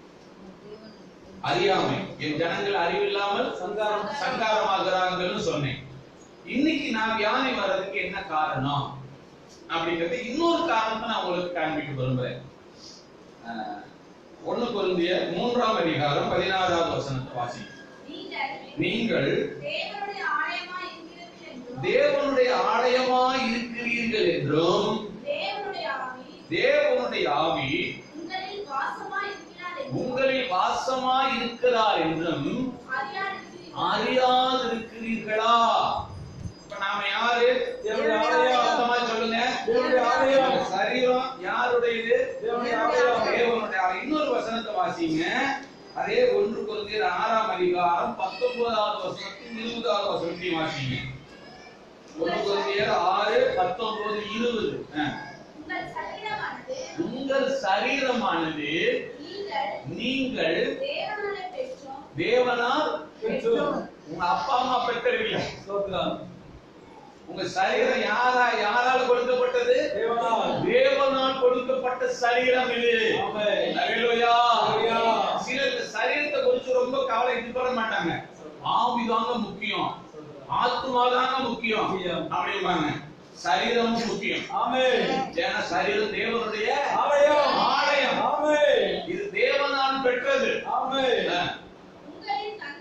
அறியாமை என் ஜனங்கள் அறிவில்லாமல் சங்காரம் சங்காரமாகிறாங்கன்னு சொன்னேன் இன்னைக்கு நான் வியாதி வர்றதுக்கு என்ன காரணம் அப்படிங்கறது இன்னொரு காரணத்தை நான் உங்களுக்கு காண்பிக்க விரும்புறேன் அஹ், ஒண்ணு பொருந்திய மூன்றாம் அதிகாரம் பதினாறாவது வசனத்தை வாசி நீங்கள் நீங்கள் தேவனுடைய ஆலயமாய் இருக்கிறீர்கள் என்றும் தேவனுடைய ஆலயமாய் இருக்கிறீர்கள் என்றும் தேவனுடைய ஆவி தேவனுடைய ஆவி உங்களில் வாசமாய் இருக்கிறார் என்றும் உங்களில் வாசமாய் இருக்கிறார் என்றும் அறியாதிருக்கிறீர்கள். அறியாதிருக்கிறீர்களா இப்ப நாம யாரு தேவனுடைய ஆலயம். சத்தமா சொல்லுங்க தேவனுடைய ஆலயம். நம்ம சரீரம் யாருடையது தேவனுடைய ஆலயம். தேவனுடைய ஆலயம். இன்னொரு வசனத்தை வாசிங்க அதே ஒன்று குருந்தியர் ஆறாம் அதிகாரம் பத்தொன்பதாவது வசனத்தையும் இருபதாவது வசனத்தையும் வாசிங்க ஒன்று குருந்தியர் ஆறு பத்தொன்பது இருபது ஆ. உங்கள் சரீரமானது உங்கள் சரீரமானது நீங்கள் நீங்கள் தேவனாலே பெற்றும் தேவனால் பெற்றோர். உங்க அப்பா அம்மா பெற்றவில்லை சோத்ரம் உங்க சரீரம் யாரா யாரால் கொடுக்கப்பட்டது தேவனால் தேவனால் கொடுக்கப்பட்ட சரீரம் இது ஆமென். அல்லேலூயா. அல்லேலூயா. சிலர் இந்த சரீரத்தை குறிச்சு ரொம்ப கவலை இது பண்ண மாட்டாங்க ஆவிதாங்க முக்கியம் ஆத்மா தாங்க முக்கியம் முக்கியம். அப்படிம்பாங்க சரீரமும் முக்கியம் ஆமென் ஏன்னா சரீரம் தேவனுடைய ஆலயம் ஆலயம் ஆமென் இது தேவனால் பெற்றது ஆமென் ஆ. உங்களில் தங்கியும்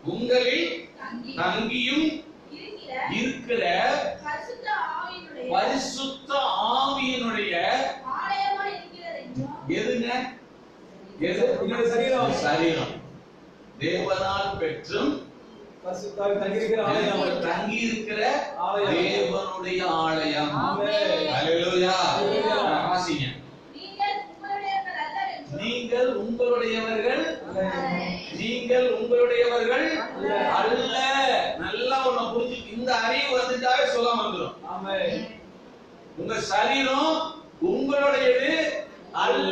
உங்களில் தங்கி தங்கியும் இருக்கிற இருக்கிற பரிசுத்த ஆவியினுடைய பரிசுத்த ஆவியினுடைய ஆலயமா இருக்கிறது என்றும் எதுங்க எது என்னுடைய சரீரம். சரீரம் தேவனால் பெற்றும் பரிசுத்தாவி தங்கியிருக்கிற ஆலயம் தங்கி இருக்கிற ஆலயம். தேவனுடைய ஆலயம் ஆமென். அல்லேலூயா அல்லேலூயா. வாசிங்க நீங்கள் உங்களுடையவர்கள் அல்லவென்றும் நீங்கள் உங்களுடையவர்கள் நீங்கள் உங்களுடையவர்கள் அல்ல நல்லா ஒண்ணு புரிஞ்சு இந்த அறிவு வந்துட்டாவே சுகம் வந்துடும் ஆமென் உங்க சரீரம் உங்களுடையது அல்ல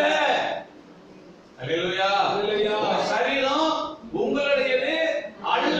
அல்லேலூயா அல்லேலூயா. உங்க சரீரம் உங்களுடையது அல்ல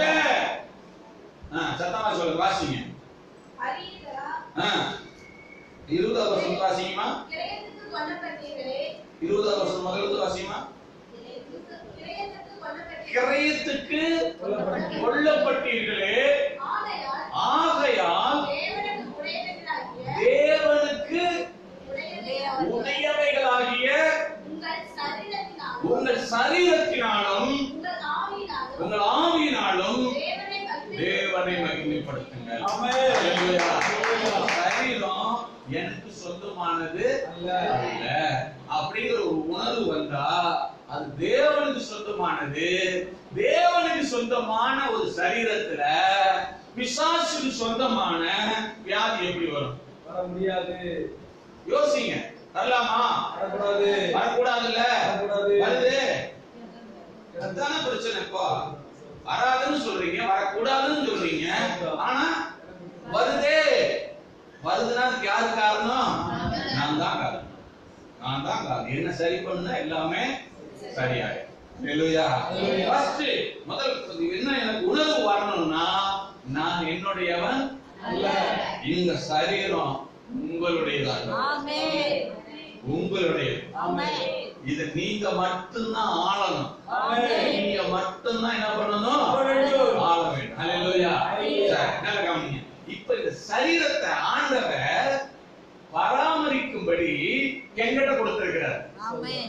ஆ, சத்தமா சொல்லுங்க வாசிங்க அறியீர்களா ஆ. இருபதாவது வருஷம் வாசிங்கம்மா கிரயத்துக்கு கொல்லப்பட்டீர்களே இருபதாவது வருஷம் முதல்ல வாசிங்கம்மா கிரயத்துக்கு கொல்லப்பட்டீர்களே கிரயத்துக்கு கொல்லப்பட்டீர்கள். கொல்லப்பட்டீர்களே ஆகையால் ஆகையால் தேவனுக்கு உடையவர்களாகிய தேவனுக்கு உடையவர்களாகிய உடையவைகளாகிய உங்கள் சரீரத்தினாலும் உங்கள் சரீரத்தினாலும் உங்கள் ஆவியினாலும் உங்கள் ஆவியினாலும் தேவனை மகிமை தேவனை மகிமைப்படுத்துங்கள் ஆமென். அல்லேலூயா. அல்லேலூயா. சரீரம் எனக்கு சொந்தமானது அல்ல. அல்ல அப்படிங்கிற ஒரு உணர்வு வந்தா அது தேவனுக்கு சொந்தமானது தேவனுக்கு சொந்தமான ஒரு சரீரத்துல பிசாசுக்கு சொந்தமான வியாதி எப்படி வரும் வர முடியாது யோசிங்க வரலாமா வரக்கூடாது வரக்கூடாதுல்ல வரக்கூடாது. வருது அதுதானே பிரச்சனை இப்போ வராதுன்னு சொல்றீங்க வரக்கூடாதுன்னு சொல்றீங்க ஆனா வருதே வருதுன்னா அதுக்கு யாரு காரணம் நான் தான் காரணம் நான் தான் காரணம் என்ன சரி பண்ணா எல்லாமே சரியாயிடும் Hallelujah. Hallelujah. First, முதல் இது என்ன எனக்கு உணர்வு வரணும்னா நான் என்னுடையவன் அல்ல இந்த சரீரம் உங்களுடையதான் ஆமென் உங்களுடையது ஆமென் இத நீங்க மட்டும்தான் ஆளணும் ஆமென். நீங்க மட்டும்தான் என்ன பண்ணணும் ஆள வேண்டும். ஆள வேண்டும் ஹalleluya Hallelujah. சரி, நல்லா கவனிங்க இப்ப இந்த சரீரத்தை ஆண்டவர் பராமரிக்கும்படி எங்கிட்ட கொடுத்திருக்கிறார் ஆமென்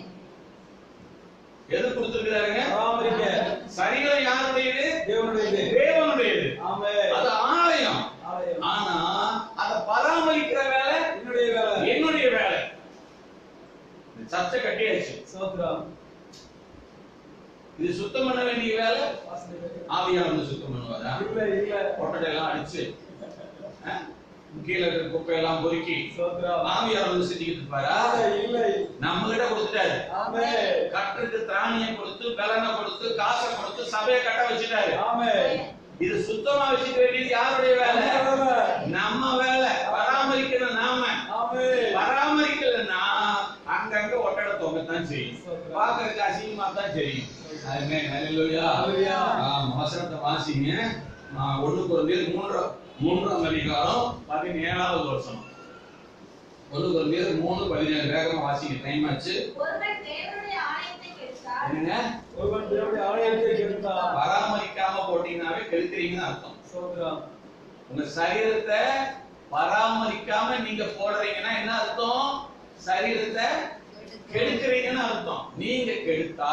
எது கொடுத்திருக்கிறாருங்க பராமரிக்க சரீரம் யாருடையது தேவனுடையது தேவனுடையது ஆமென் அது ஆலயம் ஆலயம் ஆனா அதை பராமரிக்கிற வேலை என்னுடைய வேலை என்னுடைய வேலை இந்த சர்ச்சை கட்டியாச்சு சோத்ரம் இது சுத்தம் பண்ண வேண்டிய வேலை வாசனை ஆவியார் வந்து சுத்தம் பண்ணுவாரா இல்ல இல்ல கொட்டடை எல்லாம் அடிச்சு அஹ், கீழே இருக்கிற குப்பையெல்லாம் பொறுக்கி சோத்ரம் ஆவியார் வந்து செஞ்சுக்கிட்டு இருப்பாரா இல்ல நம்ம கிட்ட கொடுத்துட்டாரு ஆமென் கட்டுறதுக்கு திராணியை கொடுத்து பலனை கொடுத்து காசை கொடுத்து சபையை கட்ட வச்சுட்டாரு ஆமென் இது சுத்தமா வச்சுக்க வேண்டியது யாருடைய வேலை நம்ம வேலை பராமரிக்கணும் நாம ஆமென் பராமரிக்கலன்னா அங்கங்க ஒட்டடை தொங்கத்தான் செய்யும் பாக்குறதுக்கு அசிங்கமா தான் தெரியும் அதுமே ஹalleluya Hallelujah. ஆமா வசனத்தை வாசிங்க ஆ, ஒண்ணு குழந்தையர் மூன்றாம் மூன்றாம் அதிகாரம் பதினேழாவது வருஷம் ஒண்ணு குழந்தையர் மூணு பதினேழு வேகமா வாசிங்க டைம் ஆச்சு ஒருவன் தேவனுடைய ஆலயத்தை கெடுத்தால் என்னங்க ஒருவன் தேவனுடைய ஆலயத்தை கெடுத்தான் பராமரிக்காம போட்டீங்கன்னாவே கெடுக்கிறீங்கன்னு அர்த்தம் சோத்ரம் உங்க சரீரத்தை பராமரிக்காம நீங்க போடுறீங்கன்னா என்ன அர்த்தம் சரீரத்தை கெடுக்கிறீங்கன்னு அர்த்தம் நீங்க கெடுத்தா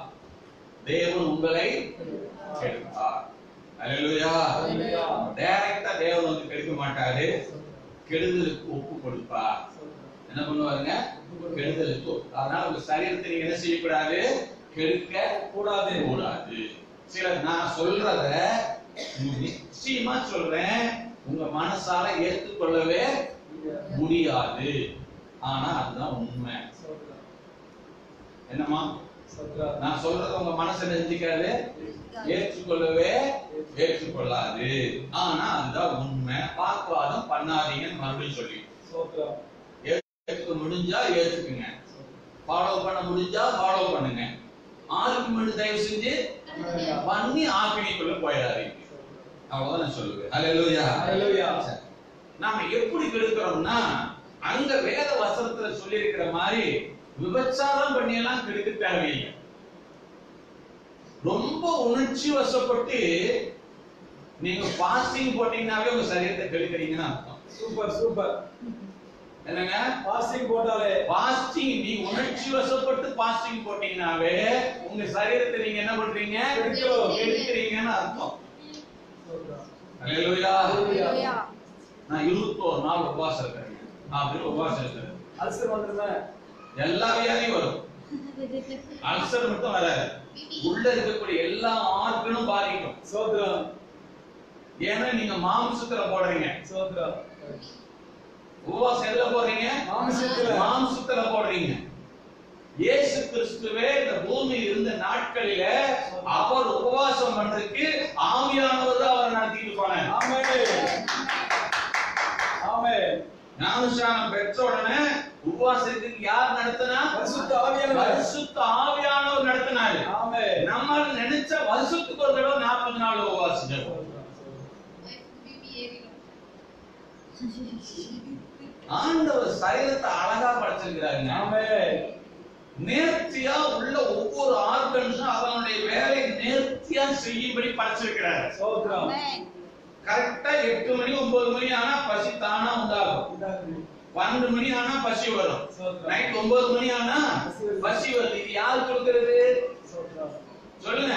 தேவன் உங்களை கெடுத்தார் அல்லேலூயா Hallelujah. டைரக்டா தேவன் வந்து கெடுக்க மாட்டாரு கெடுதலுக்கு ஒப்பு கொடுப்பார் என்ன பண்ணுவாருங்க கெடுதலுக்கு ஒப்பு- அதனால உங்க சரீரத்தை நீங்க என்ன செய்யக்கூடாது கெடுக்க கூடாது கூடாது சில நான் சொல்றத நிச்சயமா சொல்றேன் உங்க மனசால ஏற்றுக்கொள்ளவே முடியாது ஆனா அதுதான் உண்மை சோத்ரம் என்னம்மா சோத்ரம் நான் சொல்றத உங்க மனசு நெஞ்சிக்காது ஏற்றுக்கொள்ளவே ஏற்றுக்கொள்ளாது ஆனா அதுதான் உண்மை வாக்குவாதம் பண்ணாதீங்கன்னு மறுபடியும் சொல்லி சோத்ரம் ஏற்றுக்க முடிஞ்சா ஏற்றுக்குங்க ஃபாலோ பண்ண முடிஞ்சா ஃபாலோ பண்ணுங்க ஆர்குமெண்ட் தயவு செஞ்சு பண்ணி ஆக்கினிக்குள்ள போயிடாதீங்க அவ்வளவுதான் நான் சொல்லுவேன் அல்லேலூயா Hallelujah. சரி. நாம எப்படி கெடுக்கிறோம்னா அங்க வேத வசனத்துல சொல்லி இருக்கிற மாதிரி விபச்சாரம் பண்ணி எல்லாம் கெடுக்க தேவையில்லை ரொம்ப உணர்ச்சி வசப்பட்டு நீங்க பாஸ்டிங் போட்டீங்கன்னாவே உங்க சரீரத்தை கெடுக்கிறீங்கன்னு அர்த்தம் சூப்பர் சூப்பர் என்னங்க பாஸ்டிங் போட்டாலே பாஸ்டிங் நீ உணர்ச்சி வசப்பட்டு பாஸ்டிங் போட்டீங்கன்னாவே உங்க சரீரத்தை நீங்க என்ன பண்றீங்க கெடுக்கிறோம். கெடுக்கிறீங்கன்னு அர்த்தம் ஸ்தோத்திரம். அல்லேலூயா Hallelujah. நான் இருபத்தோரு நாள் உபவாசம் இருக்கிறேன் அப்படி உபவாசம் இருக்கிறேன் அல்சர் வந்துருமே எல்லா வியாதியும் வரும் அல்சர் மட்டும் வராது உள்ள இருக்கக்கூடிய எல்லா ஆர்கனும் பாதிக்கும் சோத்ரம் ஏன்னா நீங்க மாம்சத்துல போடுறீங்க சோத்ரம் உபவாசம் எதுல போடுறீங்க மாம்சத்துல. மாம்சத்துல போடுறீங்க இயேசு கிறிஸ்துவே இந்த பூமியில் இருந்த நாட்களில அவர் உபவாசம் பண்றதுக்கு ஆவியானவர் தான் அவரை நடத்திட்டு போனார் ஆமே ஆமே ஞானஸ்நானம் பெற்ற உடனே உபவாசத்துக்கு யார் நடத்தினா பரிசுத்த ஆவியானவர் பரிசுத்த ஆவியானவர் நடத்தினாரு ஆமே நம்மால நினைச்ச வருஷத்துக்கு ஒரு தடவை நாற்பது நாள் உபவாசம் ஆண்டவர் சரீரத்தை அழகா படைச்சிருக்கிறாருங்க ஆமே நேர்த்தியா உள்ள ஒவ்வொரு ஆர்கன்ஸும் அதனுடைய வேலை நேர்த்தியா செய்யும்படி படைச்சிருக்கிறாரு சோத்ரம் Amen. கரெக்டா எட்டு மணி ஒன்பது மணி ஆனா பசி தானா உண்டாகும் இதாக்கு. பன்னெண்டு மணி ஆனா பசி வரும் சோத்ரம். நைட் ஒன்பது மணி ஆனா பசி வருது இது யார் கொடுக்கிறது சோத்ரம். சொல்லுங்க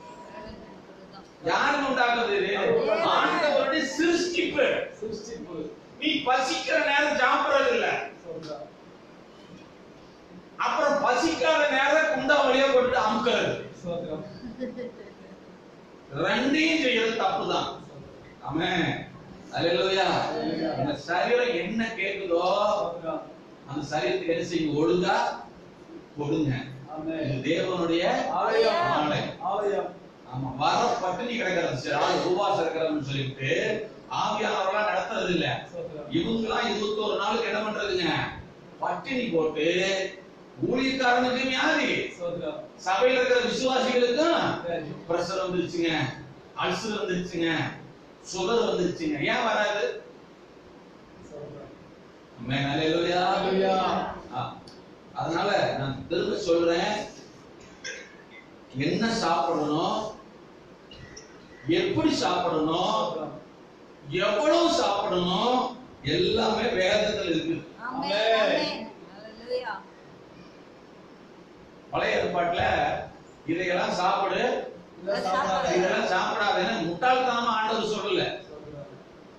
யார் உண்டாக்குறது இது ஆண்டவருடைய சிருஷ்டிப்பு சிருஷ்டிப்பு. நீ பசிக்கிற நேரம் சாப்பிடுறது இல்ல சோத்ரம். அப்புறம் பசிக்காத நேரம் குண்டா வழியா போட்டு அமுக்கிறது சோத்ரம். ரெண்டையும் செய்யறது தப்புதான் ஆமென் அல்லேலூயா இந்த சரீரம் என்ன கேக்குதோ சோத்ரம். அந்த சரீரத்துக்கு என்ன செய்யுங்க ஒழுங்கா கொடுங்க ஆமே. இது தேவனுடைய ஆலயம். ஆலயம். ஆலயம். ஆமா வர பட்டினி கிடக்கிறது சரி ஆள் உபவாசம் இருக்கிறதுன்னு சொல்லிட்டு ஆவியானவர்களாம் நடத்துறது இல்ல சோத்ரம். இவங்கெல்லாம் இருபத்தோரு நாளுக்கு என்ன பண்றதுங்க பட்டினி போட்டு ஊழியக்காரனுக்கு வியாதி சோத்ரம். சபையில இருக்கிற விசுவாசிகளுக்கும் சரி. பிரஷர் வந்துருச்சுங்க அல்சர் வந்துருச்சுங்க சுகர் வந்துருச்சுங்க ஏன் வராது சோத்ரம். ஆமென், அல்லேலூயா. அல்லேலூயா. ஆ, அதனால நான் திரும்ப சொல்றேன் என்ன சாப்பிடணும் எப்படி சாப்பிடணும் சோத்ரம். எவ்வளவு சாப்பிடணும் எல்லாமே வேதத்துல இருக்கு Amen. Amen. Amen. Hallelujah. பழைய ஏற்பாட்டுல இதையெல்லாம் சாப்பிடு இதெல்லாம் சாப்பிடாதே. இதெல்லாம் சாப்பிடாதேன்னு முட்டாள்தனமா ஆண்டவர் சொல்லல சோத்ரம்.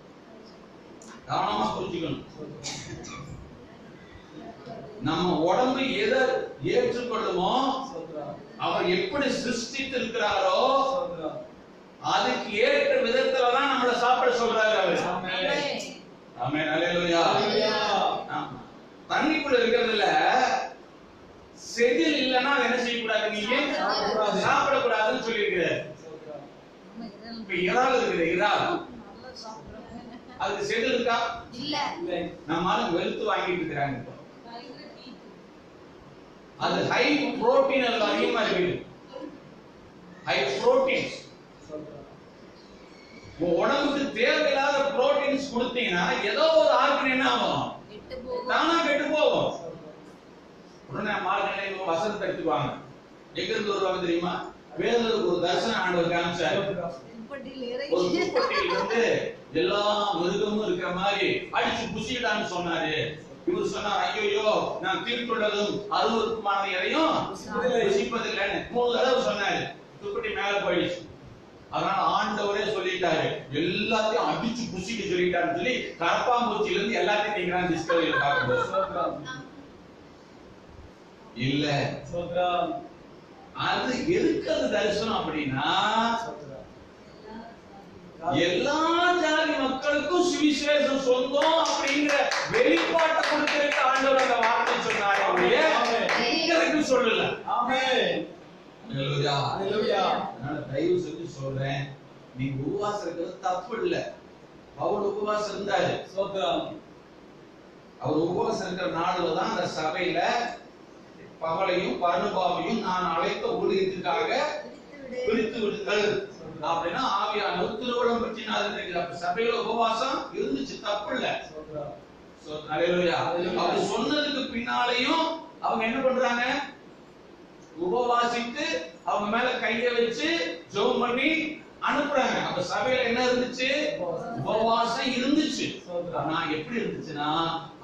கவனமா புரிஞ்சுக்கணும் சோத்ரம். நம்ம உடம்பு எதை ஏற்றுக்கொள்ளுமோ சோத்ரம். அவர் எப்படி சிருஷ்டித்து இருக்கிறாரோ சோத்ரம். அதுக்கு ஏற்ற விதத்துல தான் நம்மள சாப்பிட சொல்றாரு அவர் ஆமென். Amen. ஆமென் அல்லேலூயா அல்லேலூயா. ஆமா. தண்ணிக்குள்ள இருக்கிறதுல செதில் இல்லைன்னா அதை என்ன செய்யக்கூடாது நீங்க சாப்பிடக்கூடாது. சாப்பிடக்கூடாதுன்னு சொல்லியிருக்கிறார் சோத்ரம். ஆமா, இதெல்லாம் இப்ப இறால் இருக்குது இறால் நல்லா சாப்பிடுறேன். அதுக்கு செதில் இருக்கா இல்ல இல்லை. நம்ம ஆளுங்க வெளுத்து வாங்கிட்டு இருக்கிறாங்க இப்போ பயங்கர heat. அது ஹை புரோட்டீன் அதுல அதிகமா இருக்குது ஹை புரோட்டீன் சோத்ரம். உன் உடம்புக்கு தேவையில்லாத புரோட்டீன்ஸ் கொடுத்தீங்கன்னா ஏதோ ஒரு ஆர்கன் என்ன ஆகும் கெட்டு போகும். தானா கெட்டு போகும் சோத்ரம். உடனே மார்கழி வசனத்தை எடுத்துக்குவாங்க எங்க இருந்து வருவாங்க தெரியுமா வேதத்துக்கு ஒரு தரிசனம் ஆண்டவர் காமிச்சாரு சோத்ரம். திருப்பட்டியில் ஒரு இறங்கி துப்பட்டியில் வந்து எல்லா மிருகமும் இருக்கிற மாதிரி அடிச்சு புசிக்கிட்டான்னு சொன்னாரு இவர் சொன்னார் ஐயோ நான் தீர்த்துள்ளதும் அருவருக்குமானது எதையும் புசிப்பதில்லை. புசிப்பதில்லைன்னு மூணு தடவை சொன்னாரு துப்பட்டி மேல போயிடுச்சு அதனால ஆண்டவரே சொல்லிட்டாரு எல்லாத்தையும் அடிச்சு புசிக்க சொல்லிட்டாருன்னு சொல்லி கரப்பாம்பூச்சில இருந்து எல்லாத்தையும் நீங்க டிஸ்கவரியில பார்க்கும்போது சோத்ரம். இல்ல சோத்ரம். அது எதுக்கு அது தரிசனம் அப்படின்னா சோத்ரம். எல்லா ஜாதி மக்களுக்கும் சுவிசேஷம் சொந்தம் அப்படிங்கிற வெளிப்பாட்டை கொடுத்திருக்க ஆண்டவர் அந்த வார்த்தை சொன்னாரே ஒழிய உங்களுக்கு சொல்லல ஆமென். அல்லேலூயா. அல்லேலூயா. அதனால தயவு செஞ்சு சொல்றேன் நீங்க உபவாசம் இருக்கிறது தப்பு இல்ல அவர் உபவாசம் இருந்தாரு சோத்ரம். அவர் உபவாசம் இருக்கிற நாடுல தான் அந்த சபையில பகலையும் பருபாவையும் நான் அழைத்த ஊழியத்துக்காக பிரித்து விடு. பிரித்து விடுங்கள் அப்படின்னா ஆவியானவர் திருவிழம் பற்றினார் இருக்குது அப்ப சபையில உபவாசம் இருந்துச்சு தப்பு இல்ல சோத்ரம். So, hallelujah. Hallelujah. அப்படி சொன்னதுக்கு பின்னாலையும் அவங்க என்ன பண்றாங்க உபவாசித்து அவங்க மேல கைய வச்சு ஜெபம் பண்ணி அனுப்புறாங்க அப்ப சபையில என்ன இருந்துச்சு உபவாசம் இருந்துச்சு சோத்ரம். நான் எப்படி இருந்துச்சுன்னா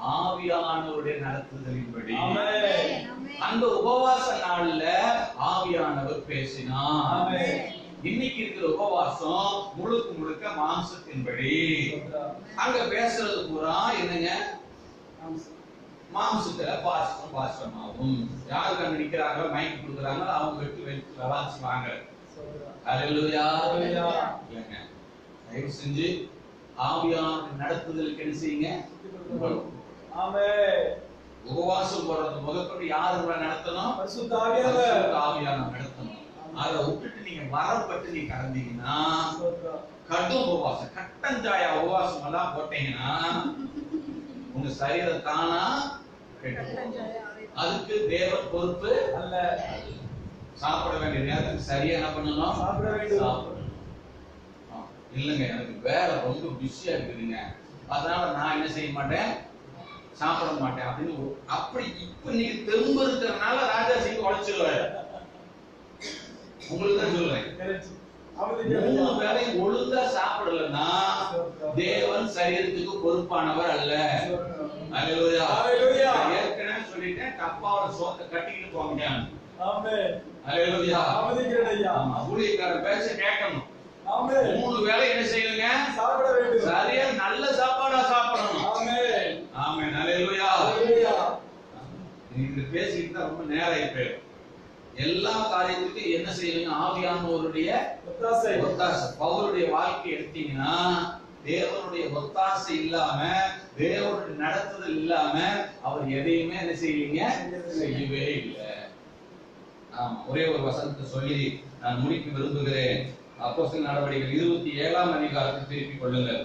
ஆவியானவருடைய நடத்துதலின்படி ஆமென். அந்த உபவாச நாள்ல ஆவியானவர் பேசினார் ஆமென். இன்னைக்கு இருக்கிற உபவாசம் முழுக்க முழுக்க மாம்சத்தின்படி ஸ்தோத்திரம். அங்க பேசுறது பூரா என்னங்க மாம்சத்துல பாசம் பாசமாகும் யாரு கண்டு நிக்கிறாங்களோ மைக் கொடுக்குறாங்களோ அவங்க வெட்டி வெட்டி விளாசுவாங்க ஸ்தோத்திரம். அல்லேலூயா அல்லேலூயா. இல்லைங்க தயவு செஞ்சு ஆவியான நடத்துதலுக்கு என்ன செய்யுங்க ஆமென். உபவாசம் போடுறது முதற்கொண்டு யார் உங்களை நடத்தணும் பரிசுத்த ஆவியானவர். பரிசுத்த ஆவியான நடத்தணும் அதை விட்டுட்டு நீங்க வரப்பட்டு நீங்க கடந்தீங்கன்னா ஸ்தோத்திரம். கடும் உபவாசம் கட்டஞ்சாயா உபவாசம் எல்லாம் போட்டீங்கன்னா உங்க சரீரம் தானா கெட்டு அதுக்கு தேவ பொறுப்பு அல்ல. சாப்பிட வேண்டிய நேரத்துக்கு சரியா என்ன பண்ணணும் சாப்பிட வேண்டும். சாப்பிடணும். ஆ, இல்லைங்க எனக்கு வேலை ரொம்ப பிஸியா இருக்குதுங்க அதனால நான் என்ன செய்ய மாட்டேன் சாப்பிட மாட்டேன் அப்படின்னு ஒரு- அப்படி இப்ப நீங்க தெம்பு இருக்கிறதுனால ராஜா சிங் உழைச்சிருவாரு உங்களுக்கு தான் சொல்றேன் correct. அவனுக்கு மூணு தெரியுமா? வேளையும் ஒழுங்கா சாப்பிடலன்னா தேவன் சரீரத்துக்கு பொறுப்பானவர் அல்ல ஸ்தோத்திரம். அல்லேலூயா. அல்லேலூயா. நான் ஏற்கனவே சொல்லிட்டேன் டப்பாவோட சோத்தை கட்டிக்கிட்டு போங்க ஆமென். அல்லேலூயா. அவதிக்கிறேன் ஐயா. ஆமா, ஊழியக்காரர் பேச்ச கேட்கணும் ஆமென். மூணு வேளை என்ன செய்யணுங்க சாப்பிட வேண்டும். சரியா நல்ல சாப்பாடா சாப்பிடணும் ஆமென். ஆமென் அல்லேலூயா அல்லேலூயா. நீங்க பேசிக்கிட்டு தான் ரொம்ப நேரம் ஆயிட்டு எல்லா காரியத்துக்கும் என்ன செய்யணும் ஆவியானவருடைய ஒத்தாசை. ஒத்தாசை பவுலுடைய வாழ்க்கை எடுத்தீங்கன்னா தேவனுடைய ஒத்தாசை இல்லாம தேவனுடைய நடத்துதல் இல்லாம அவர் எதையுமே என்ன செய்யலீங்க செய்யவே இல்லை ஆமா ஒரே ஒரு வசனத்தை சொல்லி நான் முடிக்க விரும்புகிறேன் அப்போஸ்தலர் நடவடிக்கைகள் இருபத்தி ஏழாம் அதிகாரத்தை திருப்பிக் கொள்ளுங்கள்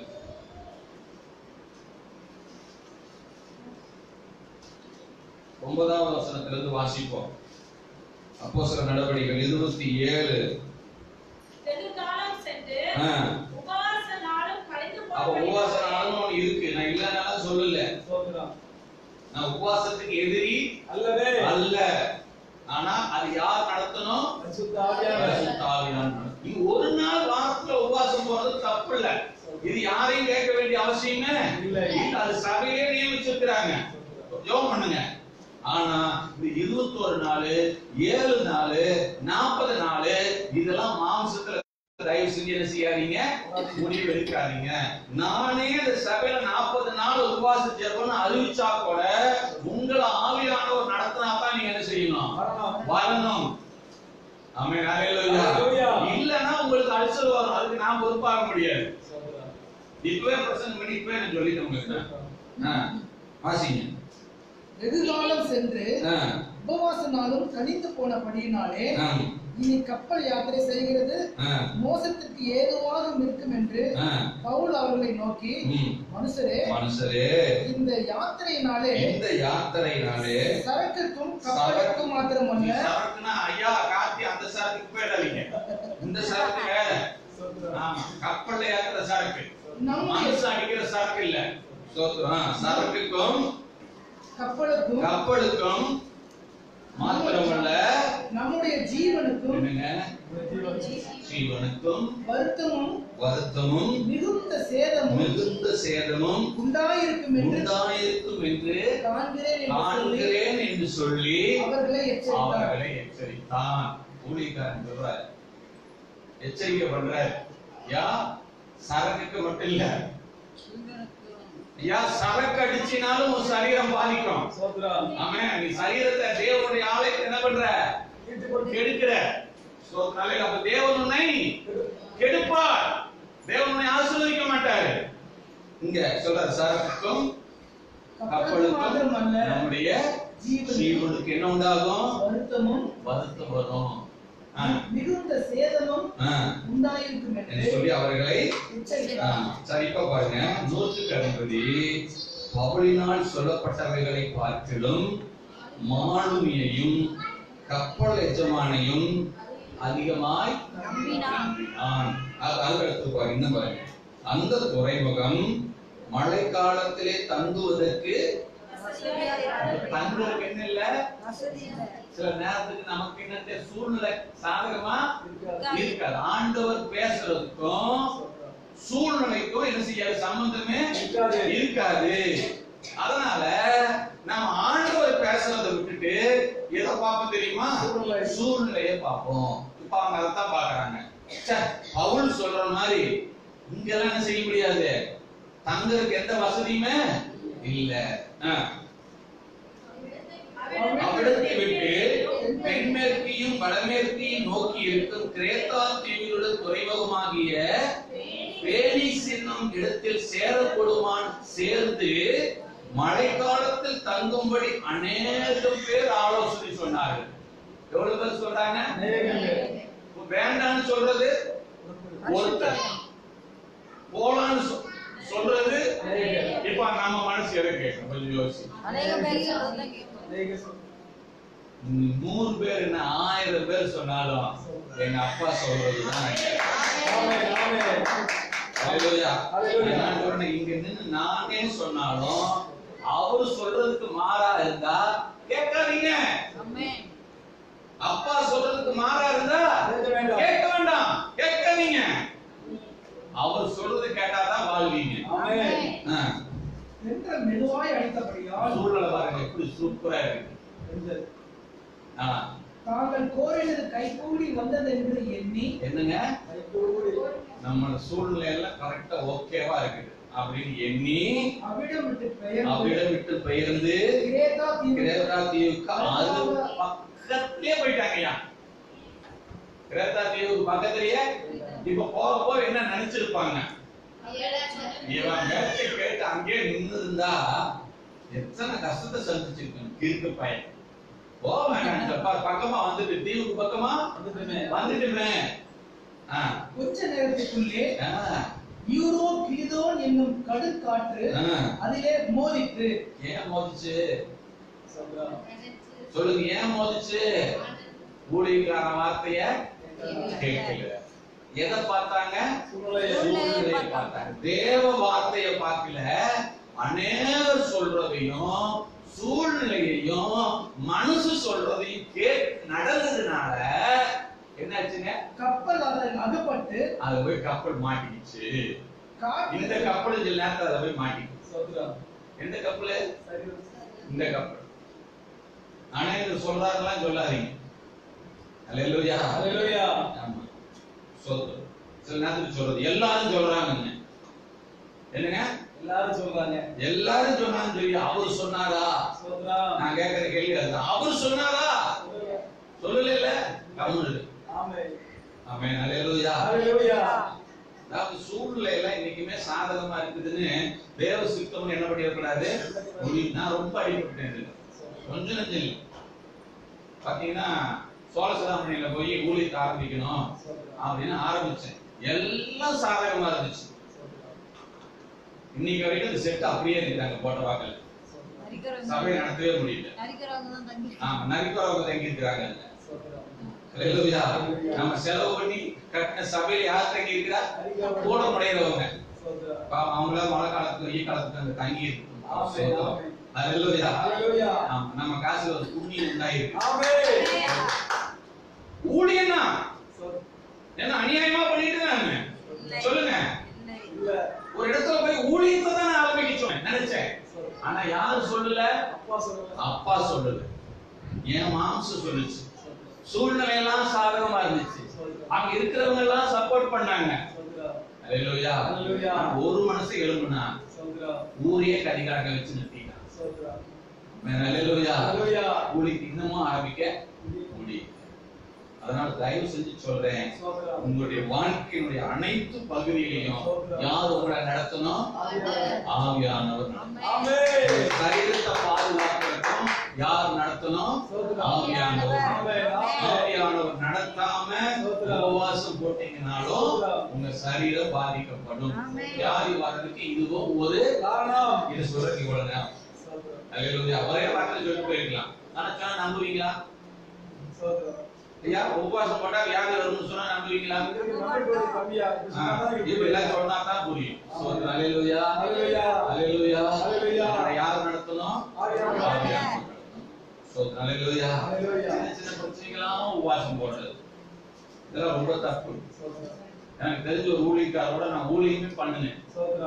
ஒன்பதாவது வசனத்திலிருந்து வாசிப்போம் அப்போஸ்தலர் நடவடிக்கைகள் இருபத்தி ஏழு வெகு காலம் சென்று ஆ. உபவாச நாளும் கழிந்து அப்ப உபவாச நாளும் ஒண்ணு இருக்கு நான் இல்லைனாலும் சொல்லல ஸ்தோத்திரம். நான் உபவாசத்துக்கு எதிரி அல்லவே. அல்ல ஆனா அது யார் நடத்தணும் பரிசுத்த ஆவியானவர். பரிசுத்த ஆவியானவர் நடத்தணும். நீங்க ஒரு நாள் வாரத்துல உபவாசம் போறது தப்பு இல்ல இது யாரையும் கேட்க வேண்டிய அவசியமே இல்லை. இல்ல அது சபையே நியமிச்சிருக்கிறாங்க ஜோம் பண்ணுங்க ஆனா இந்த இருபத்தோரு நாள் ஏழு நாள் நாற்பது நாள் இதெல்லாம் மாம்சத்துல தயவு செஞ்சு என்ன செய்யாதீங்க முடிவு எடுக்காதீங்க நானே இந்த சபையில நாற்பது நாள் உபவாச ஜெபம்னு அறிவிச்சா கூட உங்களை ஆவியானவர் நடத்தினா தான் நீங்க என்ன செய்யணும் வரணும். வரணும் ஆமென் ஹalleluya ஹalleluya. இல்லனா உங்களுக்கு அல்சர் வரும் அதுக்கு நான் பொறுப்பாக முடியாது ஸ்தோத்திரம். இப்பவே பிரசங்கம் பண்ணி இப்பவே நான் சொல்லிட்டேன் உங்களுக்கு ஆ, வாசிங்க வெகு காலம் சென்று ஆ, உபவாச நாளும் கனிந்து போனபடியினாலே ஆம், இனி கப்பல் யாத்திரை செய்கிறது ஆ, மோசத்திற்கு ஏதுவாக இருக்கும் என்று ஆ, பவுல் அவர்களை நோக்கி ம். மனுஷரே மனுஷரே இந்த யாத்திரையினாலே இந்த யாத்திரையினாலே சரக்குக்கும் கப்பலுக்கும் மாத்திரமல்ல சரக்குனா ஐயா காத்தி அந்த சரக்குக்கு போயிடாதீங்க இந்த சரக்கு வேற ஸ்தோத்திரம். ஆமா கப்பல்ல ஏத்துற சரக்கு நம்முடைய மனுஷன் அடிக்கிற சரக்கு இல்ல சோத்திரம் சரக்குக்கும் கப்பலுக்கும் கப்பலுக்கும் மாத்திரமல்ல நம்முடைய ஜீவனுக்கும் என்னங்க உம்முடைய ஜீவன். ஜீவனுக்கும் வருத்தமும் வருத்தமும் மிகுந்த சேதமும் மிகுந்த சேதமும் உண்டாயிருக்கும் என்று உண்டாயிருக்கும் என்று காண்கிறேன் என்று சொல்லி காண்கிறேன் என்று சொல்லி அவர்களை எச்சரித்தார் அவர்களை எச்சரித்தான் ஊழியக்காரன் சொல்றார் எச்சரிக்கை பண்றார் யா சரக்குக்கு மட்டும் இல்ல யா சரக்கு அடிச்சினாலும் உன் சரீரம் பாதிக்கும் ஸ்தோத்திரம். ஆமென் நீ சரீரத்தை தேவனுடைய ஆலயத்தை என்ன பண்ற ஈட்டுக் கொண்டு கெடுக்கிற சோ தலையில அப்ப தேவன் உன்னை கெடுப்பார் தேவன் உன்னை ஆசீர்வதிக்க மாட்டாரு இங்க சொல்ற சரக்குக்கும் கப்பலுக்கும் கப்பலுக்கும் மாத்திரமல்ல நம்முடைய ஜீவனுக்கும் ஜீவனுக்கு என்ன உண்டாகும் வருத்தமும் வருத்தம் வரும் ஆ, மிகுந்த சேதமும் ஆ, உண்டாயிருக்கும் என்று என்று சொல்லி அவர்களை எச்சரித்தார் ஆ, சரி இப்ப பாருங்க நூற்றுக்கு அதிபதி பவுலினால் சொல்லப்பட்டவைகளை பார்க்கிலும் மாலுமியையும் கப்பல் எஜமானையும் அதிகமாய் நம்பினான். நம்பினான். அது- அது அடுத்து பாருங்க இன்னும் பாருங்க அந்த துறைமுகம் மழை காலத்திலே தங்குவதற்கு தங்குவதற்கு என்ன இல்ல வசதியில்லை. சில நேரத்துக்கு நமக்கு என்ன சூழ்நிலை சாதகமா இருக்காது. இருக்காது ஆண்டவர் பேசுறதுக்கும் ஸ்தோத்திரம். சூழ்நிலைக்கும் என்ன செய்யாது சம்பந்தமே இருக்காது. இருக்காது அதனால நம்ம ஆண்டவர் பேசுறதை விட்டுட்டு எதை பார்ப்போம் தெரியுமா சூழ்நிலை. சூழ்நிலையை பார்ப்போம் இப்ப அவங்க அதைத்தான் பாக்குறாங்க ச்சே, பவுல் சொல்ற மாதிரி இங்கெல்லாம் என்ன செய்ய முடியாது தங்கறதுக்கு எந்த வசதியுமே இல்ல ஆ. அவ்விடத்தை விட்டு தென்மேற்கையும் வடமேற்கையும் நோக்கி இருக்கும் கிரேத்தா தீவிலுள்ள துறைமுகமாகிய பேனிஸ் என்னும் இடத்தில் சேரப்படுமான் சேர்ந்து மழைக்காலத்தில் தங்கும்படி அநேகம் பேர் ஆலோசனை சொன்னார்கள் எவ்வளவு பேர் சொல்றாங்க அநேகம் பேர். இப்ப வேண்டாம்னு சொல்றது ஒருத்தர் போலான்னு சொ- சொல்றது இப்ப நம்ம மனசு எதை கேட்கும் கொஞ்சம் யோசி அநேக பேர் சொல்றதுதான் கேட்போம். அநேகம் சொல். நூறு பேர் என்ன ஆயிரம் பேர் சொன்னாலும் எங்க அப்பா சொல்றதுதான் நான் கேட்பேன். ஆமென், ஆமென். ஹalleluya. ஹalleluya. நான் சொல்றேன், இங்க நின்னு நானே சொன்னாலும் அவர் சொல்றதுக்கு மாறா இருந்தா கேட்காதீங்க ஆமென். அப்பா சொல்றதுக்கு மாறா இருந்தா கேட்க வேண்டாம். கேட்க வேண்டாம் கேட்காதீங்க அவர் சொல்றது கேட்டாதான் வாழ்வீங்க ஆமென். ஆ. என்ற மெதுவாய் அடித்தபடியால் சூழ்நிலை பாருங்க எப்படி சூப்பரா இருக்கு கொஞ்சம். ஆ. தாங்கள் கோரினது கைகூடி வந்தது என்று எண்ணி என்னங்க கைகூடி. நம்ம சூழ்நிலை எல்லாம் கரெக்டா ஓகேவா இருக்குது அப்படின்னு எண்ணி அவிடம் விட்டு பெயர்ந்து அவ்விடம் விட்டு பெயர்ந்து கிரேத்தா தீவு கிரேத்தா தீவுக்கு அது பக்கத்திலே போயிட்டாங்கய்யா கிரேத்தா தீவுக்கு பக்கத்திலேயே இப்ப போக போக என்ன நினைச்சிருப்பாங்க இவன் பேச்சை கேட்டு அங்கேயே நின்று இருந்தா எத்தனை கஷ்டத்தை சந்திச்சிருக்கணும் கிறுக்கு பையன் போக வேண்டாம் இந்த ப- பக்கமா வந்துட்டு தீவுக்கு பக்கமா வந்துட்டுமே. வந்துட்டுமே ஆ, கொஞ்ச நேரத்துக்குள்ளே ஆ, யூரோ கிரிதோன் என்னும் கடுக்காற்று ஆ. அதிலே மோதிற்று ஏன் மோதிச்சு சொல்றோம். சொல்லுங்க ஏன் மோதிச்சு ஊழியக்காரன் வார்த்தைய கேட்கல எதை பார்த்தாங்க சூழ்நிலையை. சூழ்நிலையை பார்த்தாங்க தேவ வார்த்தையை பார்க்கல அநேகர் சொல்றதையும் சூழ்நிலையையும் மனசு சொல்றதையும் கேட் நடந்ததுனால என்னாச்சுங்க கப்பல் அதில் அகப்பட்டு அது போய் கப்பல் மாட்டிக்கிச்சு காற்று இந்த கப்பல் சில நேரத்துல அதை போய் மாட்டிக்கிச்சு சொல்றோம். எந்த கப்பல் சரி. இந்த கப்பல் அநேகர் சொல்றாருலாம் சொல்லாதீங்க அல்லேலூயா ஹalleluya. ஆமா சொல்றது சில நேரத்துக்கு சொல்றது எல்லாரும் சொல்றாங்க என்னங்க எல்லாரும் சொல்றாங்க எல்லாரும் சொன்னாலும் சரி அவர் சொன்னாரா சொல்றோம். நான் கேட்கிற கேள்வி அதுதான் அவர் சொன்னாரா சொல்றோம். சொல்லல இல்ல கம்முனு ஆமென். ஆமென் அல்லேலூயா ஹalleluya. அதாவது சூழ்நிலை எல்லாம் இன்னைக்குமே சாதகமா இருக்குதுன்னு தேவ சித்தம் என்ன பண்ணிடக்கூடாது முடியும் நான் ரொம்ப அடிபட்டேன் இதுல கொஞ்சம் நெஞ்சம் இல்லை பாத்தீங்கன்னா சோழசிராமணியில போய் ஊழியத்தை ஆரம்பிக்கணும் சொல்றோம். அப்படின்னு ஆரம்பிச்சேன் எல்லாம் சாதகமா இருந்துச்சு இன்னைக்கு வரைக்கும் இந்த செட் அப்படியே இருக்கிறாங்க போட்ட வாக்கல் நரிக்கிறவங்க சபையை நடத்தவே முடியல நரிக்கிறவங்க தான் தங்கி ஆமா நரிக்குறவங்க தங்கி இருக்கிறாங்க சொல்றோம். அல்லேலூயா. நம்ம செலவு பண்ணி கட்டின சபையில யார் தங்கி இருக்கிறா கூட முடையிறவங்க சொல்றோம். பாவம் அவங்கள மழை காலத்துக்கு வெயில் காலத்துக்கு அங்க தங்கி ஆமென், இருக்கு ஆமென். அல்லேலூயா. ஹalleluya. ஆமா, நம்ம காசுல ஒரு புண்ணியம் உண்டாயிருக்கு ஆமென். ஊழியன்னா சொல். என்ன அநியாயமா பண்ணிட்டு இருக்காங்க சொல்லுங்க இல்லை இல்ல. ஒரு இடத்துல போய் ஊழியத்தை தான் நான் ஆரம்பிக்க சொன்னேன் நினைச்சேன் சொல். ஆனா யாரும் சொல்லல அப்பா சொல்றாங்க. அப்பா சொல்லுது என் மாம்சம் சொல்லுச்சு சூழ்நிலை எல்லாம் சாதகமா இருந்துச்சு அங்க இருக்கிறவங்க எல்லாம் சப்போர்ட் பண்ணாங்க சொல்றோம். அல்லேலூயா. அல்லேலூயா. ஆனா ஒரு மனசு எழும்புனா சொல்றோம். ஊரையே கதிகாரங்க வச்சு நிறுத்திட்டான் சொல்றோம். அல்லேலூயா. ஹalleluya. ஊழியத்தை இன்னமும் ஆரம்பிக்க முடியும் அதனால தயவு செஞ்சு சொல்றேன் சொல்றோம். உங்களுடைய வாழ்க்கையினுடைய அனைத்து பகுதியிலையும் யார் உங்களை நடத்தணும் ஆவியானவர் நடத்தணும். ஆமென். உங்க சரீரத்தை பாதுகாக்கிறதுக்கும் யார் நடத்தணும் ஆவியானவர் ஆமென். ஆமென். ஆவியானவர் நடத்தாம உபவாசம் போட்டீங்கனாலும் உங்க சரீரம் பாதிக்கப்படும் ஆமென். வியாதி வர்றதுக்கு இதுவும் ஒரு காரணம். இது சொல்றதுக்கு இவ்வளவு நேரம் சொல்றோம். அல்லேலூயா. ஒரே வார்த்தை சொல்லிட்டு போயிருக்கலாம் ஆனா சொன்னா நம்புவீங்களா சொல்றோம். ஐயா உபவாசம் போட்டா வியாதி வரும்னு சொன்னா நம்புவீங்களா இதுக்கு நம்பிக்கை கொஞ்சம் கம்மியா இருக்கு. ஆ, சொன்னாதான் இப்ப இருக்கு. எல்லாம் சொன்னா தான் புரியும் சோதனை அல்லேலூயா ஹalleluya. அல்லேலூயா அல்லேலூயா. நம்மளை யார் நடத்தணும் ஆவியானவர். ஆவியானவர் நடத்தணும். சோதனை அல்லேலூயா அல்லேலூயா. சின்ன சின்ன பிரச்சனைகளாம் உபவாசம் போடுறது இதெல்லாம் ரொம்ப தப்பு சொல்றோம். எனக்கு தெரிஞ்ச ஒரு ஊழியக்காரோட நான் ஊழியமே பண்ணினேன் சொல்றோம்.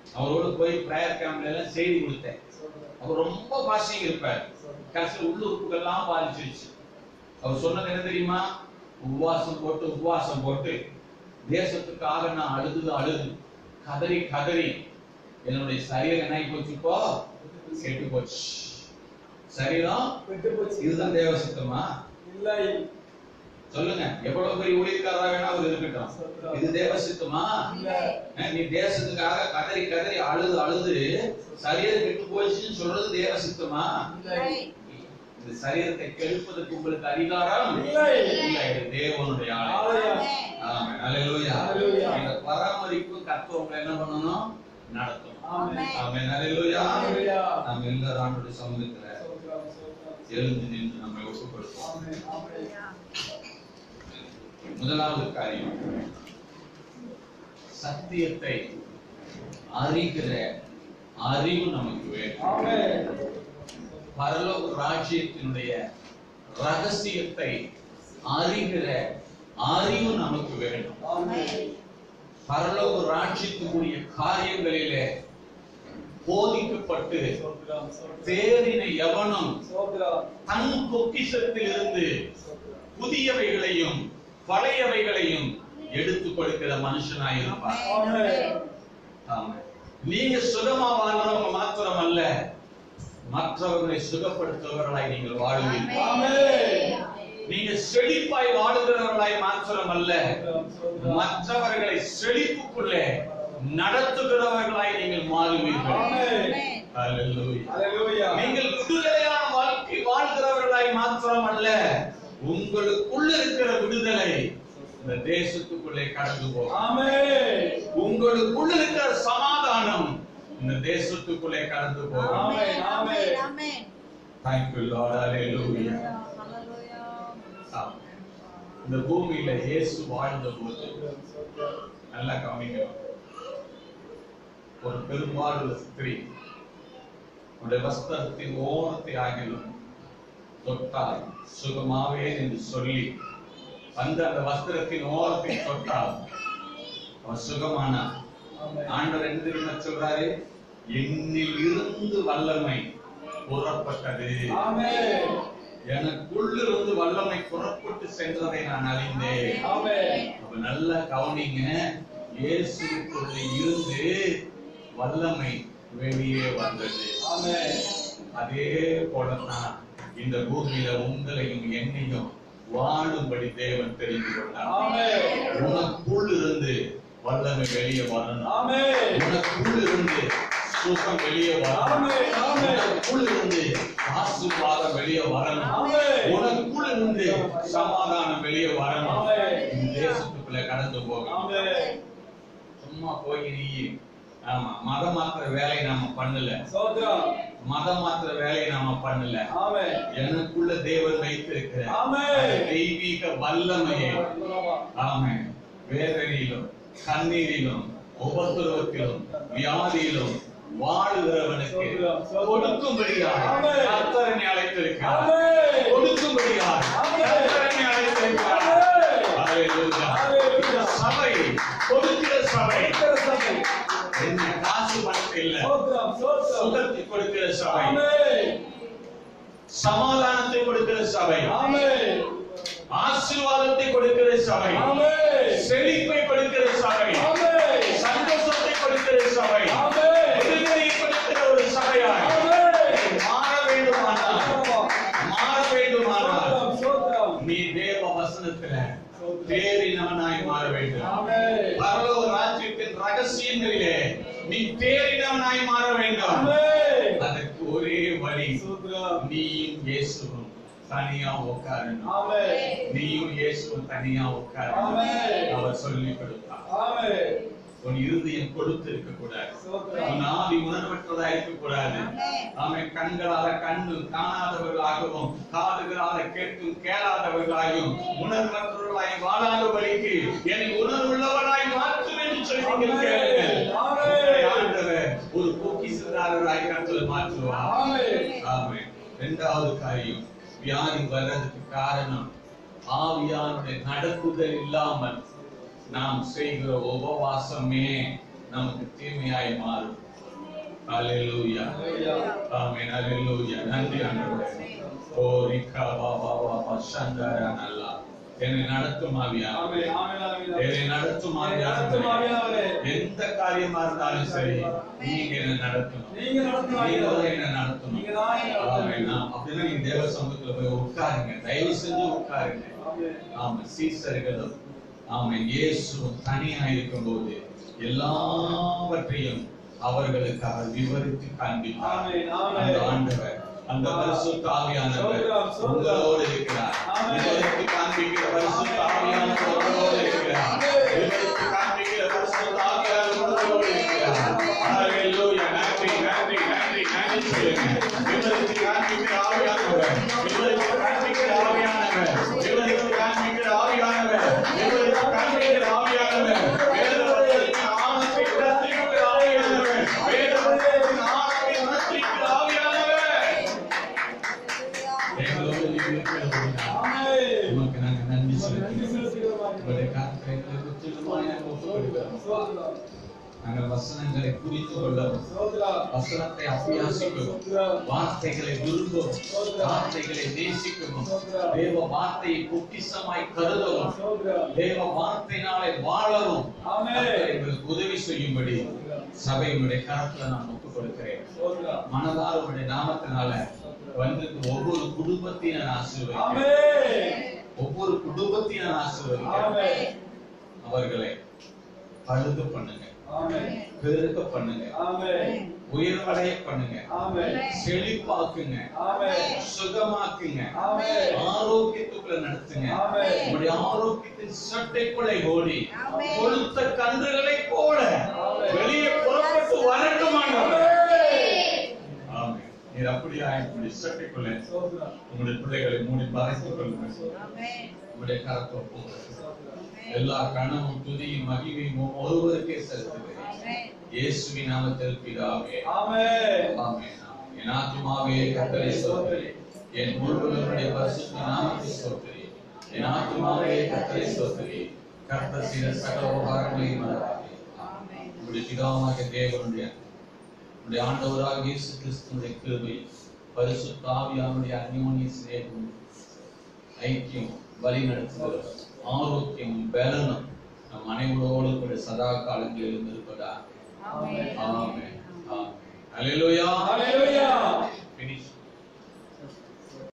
அவரோட போய் பிரேயர் கேம்ப்ல எல்லாம் செய்தி கொடுத்தேன் அவர் ரொம்ப பாசிங் இருப்பார் கடைசியில் உள்ளுறுப்புகள்லாம் பாதிச்சிருச்சு அவர் சொன்னது என்ன தெரியுமா உபவாசம் போட்டு உபவாசம் போட்டு தேசத்துக்காக நான் அழுது அழுது கதறி கதறி என்னுடைய சரீரம் என்ன ஆகி போச்சு இப்போ கெட்டு போச்சு சரீரம் விட்டு போச்சு இதுதான் தேவ சித்தமா இல்லை சொல்லுங்க எவ்வளவு பெரிய ஊழியக்காரரா வேணா அவர் இருக்கட்டும் இது தேவ சித்தமா இல்லை அஹ் நீ தேசத்துக்காக கதறி கதறி அழுது அழுது சரீரம் கெட்டு போச்சுன்னு சொல்றது தேவ சித்தமா இல்லை இந்த சரீரத்தை கெடுப்பதற்கு உங்களுக்கு அதிகாரம் இல்லை. இல்லை இது தேவனுடைய ஆலயம் ஆலயம் ஆமென். அல்லேலூயா. அல்லேலூயா. இந்த பராமரிப்பு கர்த்தர் உங்களை என்ன பண்ணணும் நடத்தணும் ஆமென். ஆமென். அல்லேலூயா. அல்லேலூயா. நாம் எல்லாரும் ஆண்டுடைய சமூகத்துல சோத்ரம், சோத்ரம். எழுந்து நின்று நம்மை ஒப்புக் கொடுப்போம் ஆமென், ஆமென். முதலாவது காரியம் சத்தியத்தை அறிகிற அறிவு நமக்கு வேண்டும் ஆமென். பரலோக ராஜ்யத்தினுடைய ரகசியத்தை அறிகிற அறிவு நமக்கு வேண்டும் ஆமென். பரலோக ராஜ்யத்துக்குரிய காரியங்களிலே போதிக்கப்பட்டு சோத்ரம், சோத்ரம். தேறின எவனும் சோத்ரம், தன் பொக்கிஷத்திலிருந்து சோத்ரம். புதியவைகளையும் பழையவைகளையும் எடுத்து கொடுக்கிற மனுஷனாய் இருப்பார் ஆமென். ஆமா. நீங்க சுகமா வாழ்றவங்க மாத்திரம் அல்ல மற்றவர்களை சுகப்படுத்துபவர்களாய் நீங்கள் வாழுவீர்கள் ஆமென். நீங்க செழிப்பாய் வாழுகிறவர்களாய் மாத்திரம் அல்ல சோத்ரம், சோத்ரம். மற்றவர்களை செழிப்புக்குள்ளே நடத்துகிறவர்களாய் நீங்கள் மாறுவீர்கள் ஆமென். Hallelujah. அல்லேலூயா. நீங்கள் விடுதலையான வாழ்க்கை வாழ்கிறவர்களாய் மாத்திரம் அல்ல உங்களுக்குள்ள இருக்கிற விடுதலை இந்த தேசத்துக்குள்ளே கடந்து போகும் ஆமென். உங்களுக்குள்ள இருக்கிற சமாதானம் இந்த தேசத்துக்குள்ளே கடந்து போகும் ஆமென், ஆமென். ஆமென். Thank you Lord Hallelujah. ஹalleluya. ஆம். இந்த பூமியில இயேசு வாழ்ந்த போது சோத்ரம், சோத்ரம். நல்லா கவனிக்கணும் ஒரு பெரும்பாலுள்ள ஸ்திரீ உடைய வஸ்திரத்தின் ஓரத்தை ஆகிலும் தொட்டால் சுகமாவே என்று சொல்லி வந்து அந்த வஸ்திரத்தின் ஓரத்தை தொட்டால் அவன் சுகமானான் ஆமென். ஆண்டவர் என்ன தெரியுமா சொல்றாரு என்னில் இருந்து வல்லமை புறப்பட்டது ஆமென். எனக்குள்ளிருந்து வல்லமை புறப்பட்டு சென்றதை நான் அறிந்தேன் ஆமென். அப்ப நல்லா கவனிங்க இயேசுக்குள்ள இருந்து வல்லமை வெளியே வந்தது ஆமென். அதே போலதான் இந்த பூமியில உங்களையும் என்னையும் வாழும்படி தேவன் தெரிந்து கொண்டார் ஆமென். உனக்குள் இருந்து வல்லமை வெளியே வரணும் ஆமென். உனக்குள் இருந்து சுகம் வெளியே வரணும் ஆமென், ஆமென். உனக்குள் இருந்து ஆசீர்வாதம் வெளியே வரணும் ஆமென். உனக்குள் இருந்து சமாதானம் வெளியே வரணும் ஆமென். இந்த தேசத்துக்குள்ள கடந்து போகணும் ஆமென். சும்மா போய் நீ ஆமா மதம் மாத்திர வேலையை நாம பண்ணல சோத்ரம். மதம் மாத்திர வேலையை நாம பண்ணல ஆமென். எனக்குள்ள தேவன் வைத்திருக்கிற ஆமென். அந்த தெய்வீக வல்லமையை ஆமென் வேதனையிலும் கண்ணீரிலும் உபத்திரவத்திலும் வியாதியிலும் வாழுகிறவனுக்கு கொடுக்கும்படியாக ஆமென். கர்த்தரனை அழைத்திருக்கிறார் ஆமென். கொடுக்கும்படியாக ஆமென். கர்த்தரனை அழைத்திருக்கிறார் ஆமென். ஹalleluya. ஹalleluya. சபை கொடுக்கிற சபை இருக்கிற சபை. என்ன காசு பணத்தை இல்ல சோத்ரம், சோத்ரம். சுகத்தை கொடுக்கிற சபை ஆமென். சமாதானத்தை கொடுக்கிற சபை ஆமென். ஆசீர்வாதத்தை கொடுக்கிற சபை ஆமென். செழிப்பை கொடுக்கிற சபை ஆமென். சந்தோஷத்தை கொடுக்கிற சபை ஆமென். விடுதலை கொடுக்கிற ஒரு சபையாய் ஆமென். மாற வேண்டுமானால் மாற வேண்டுமானால் சோத்ரம், சோத்ரம். நீ தேவ வசனத்துல தேறினவனாய் மாற வேண்டும் ஆமென். பரலோக ராஜ்யத்தின் ரகசியங்களிலே நீ தேறினவனாய் மாற வேண்டும் ஆமென். அதற்கு ஒரே வழி சோத்ரம். நீயும் இயேசுவும் தனியா உட்காரணும் ஆமென். நீயும் இயேசுவும் தனியா உட்காரணும் ஆமென். அவர் சொல்லி கொடுத்தார் ஆமென். உன் இருதயம் கொடுத்து இருக்க கூடாது சோத்ரம். உன் ஆவி உணர்வற்றதா இருக்க கூடாது ஆமென். அவன் கண்களால கண்ணு காணாதவர்களாகவும் காதுகளால கேட்கும் கேளாதவர்களாயும் உணர்வற்றவர்களாய் வாழாதபடிக்கு என்னை உணர்வுள்ளவராய் மாற்றும் என்று சொல்லி நீங்கள் கேளுங்கள் ஆமென். உங்களை ஆண்டவர் ஒரு பொக்கிசதாரராய் கருத்தில் மாற்றுவார் ஆமென். ஆமென் இரண்டாவது காரியம் வியாதி வர்றதுக்கு காரணம் ஆவியானுடைய நடக்குதல் இல்லாமல் நாம் செய்கிற உபவாசமே நமக்கு தீமையாய் மாறும் ஹalleluya ஆமென் ஹalleluya நன்றி ஆண்டவரே ஓ ரிக்கா பா பா பா பா சந்தரா நல்லா என்னை நடத்தும் ஆவியானவரே ஆமென் ஆமென் ஆமென் என்னை நடத்தும் நடத்தும் ஆவியானவரே ஆவியானவரே. எந்த காரியமா இருந்தாலும் சரி நீங்க என்ன நடத்தணும் நீங்க நடத்தும் நீங்க தான் ஆவியானவரே. என்ன நடத்தணும் நீங்க தான் என்னை நடத்தணும். ஆமென். ஆ, அப்படின்னா நீங்க தேவ சமூகத்துல போய் உட்காருங்க தயவு செஞ்சு உட்காருங்க ஆமென். ஆமா சீசர்களும் ஆமென் இயேசு தனியா இருக்கும்போது எல்லாவற்றையும் அவர்களுக்காக விவரித்து காண்பித்தார் ஆமென், ஆமென். அந்த ஆண்டவர் அந்த பரிசுத்த ஆவியானவர் சோதரம், சோதரம். உங்களோடு இருக்கிறார் ஆமென். விவரித்து காண்பிக்கிற பரிசுத்த ஆவியானவர் உங்களோடு இருக்கிறார் விவரித்து காண்பிக்கிற பரிசுத்த ஆவியானவர் உங்களோடு இருக்கிறார் ஹalleluya நன்றி நன்றி நன்றி நன்றி சொல்லுங்க விவரித்து காண்பிக்கிற ஆவியானவர் விவரித்து காண்பிக்கிற ஆவியானவர் விவரித்து காண்பிக்கிற ஆவியானவர் விவரித்து காண்பிக்கிற ஆவியானவர் வேதவர்களுக்கு ஆணத்தை உணர்த்திக்கிற ஆவியானவர் வேதவர்களுக்கு ஆணத்தை உணர்த்திக்கிற ஆவியானவர் எங்களோடு நீ இருக்கிறபடியால் ஆமென். உமக்கு நாங்கள் நன்றி நன்றி செலுத்துகிறோம் செலுத்துகிறோம் உங்களுடைய கருத்துக்களை முற்றிலுமாய் நாங்கள் ஒப்புக்கொடுக்கிறோம் சோதரம். நாங்கள் வசனங்களை புரிந்து கொள்ளவும் சோதரம். வசனத்தை அபியாசிக்கவும் சோதரம். வார்த்தைகளை விரும்பவும் வார்த்தைகளை நேசிக்கவும் தேவ வார்த்தையை பொக்கிஷமாய் கருதவும் சோதரம். தேவ வார்த்தையினாலே வாழவும் ஆமென். கர்த்தர் எங்களுக்கு உதவி செய்யும்படி சபையினுடைய கரத்துல நான் ஒப்புக் கொடுக்கிறேன் சோதரம். மனதார உடைய நாமத்தினால வந்து ஒவ்வொரு குடும்பத்தையும் நான் ஆசீர்வதிக்கிறேன் ஆமென். ஒவ்வொரு குடும்பத்தையும் நான் ஆசீர்வதிக்கிறேன் ஆமென். அவர்களை பழுது பண்ணுங்க ஆமென். பெருக்க பண்ணுங்க ஆமென். உயர்வடைய பண்ணுங்க ஆமென். செழிப்பாக்குங்க ஆமென். சுகமாக்குங்க ஆமென். ஆரோக்கியத்துக்குள்ள நடத்துங்க ஆமென். உங்களுடைய ஆரோக்கியத்தின் சட்டைக்குள்ளே ஓடி ஆமென். கொழுத்த கன்றுகளை போல ஆமென். வெளியே புறப்பட்டு வரட்டும் ஆண்டவரே. ஆமென் நீர் அப்படியா இப்படி சட்டைக்குள்ளே சோதரம். உங்களுடைய பிள்ளைகளை மூடி மறைத்துக் கொள்ளுங்க ஆமென். உங்களுடைய கரத்தை ஒப்புங்க சோதரம். எல்லா கனமும் துதியும் மகிமையும் ஒருவருக்கே செலுத்துகிறேன் ஆமென். இயேசுவின் நாமத்தில் பிதாவே ஆமென். ஆமென் என் ஆத்துமாவே கர்த்தரை ஸ்தோத்திரி என் முழுவதுடைய பரிசுத்த நாமத்தை ஸ்தோத்திரி என் ஆத்துமாவே கர்த்தரை ஸ்தோத்திரி கர்த்தர் செய்த சகல உபகாரங்களையும் மறவாதே ஆமென். உங்களுடைய பிதாவாகிய தேவனுடைய உடைய ஆண்டவராக இயேசு கிறிஸ்துவினுடைய கிருபை பரிசுத்த ஆவியானுடைய அந்யோன்ய சிநேகம் ஐக்கியம் வழி நடத்துதல் ஆரோக்கியமும் பலனும் நம் அனைவரோடு கூட சதா காலங்களிலும் இருப்பதா ஆமென். ஆமென் ஆமென் அல்லேலூயா ஹalleluya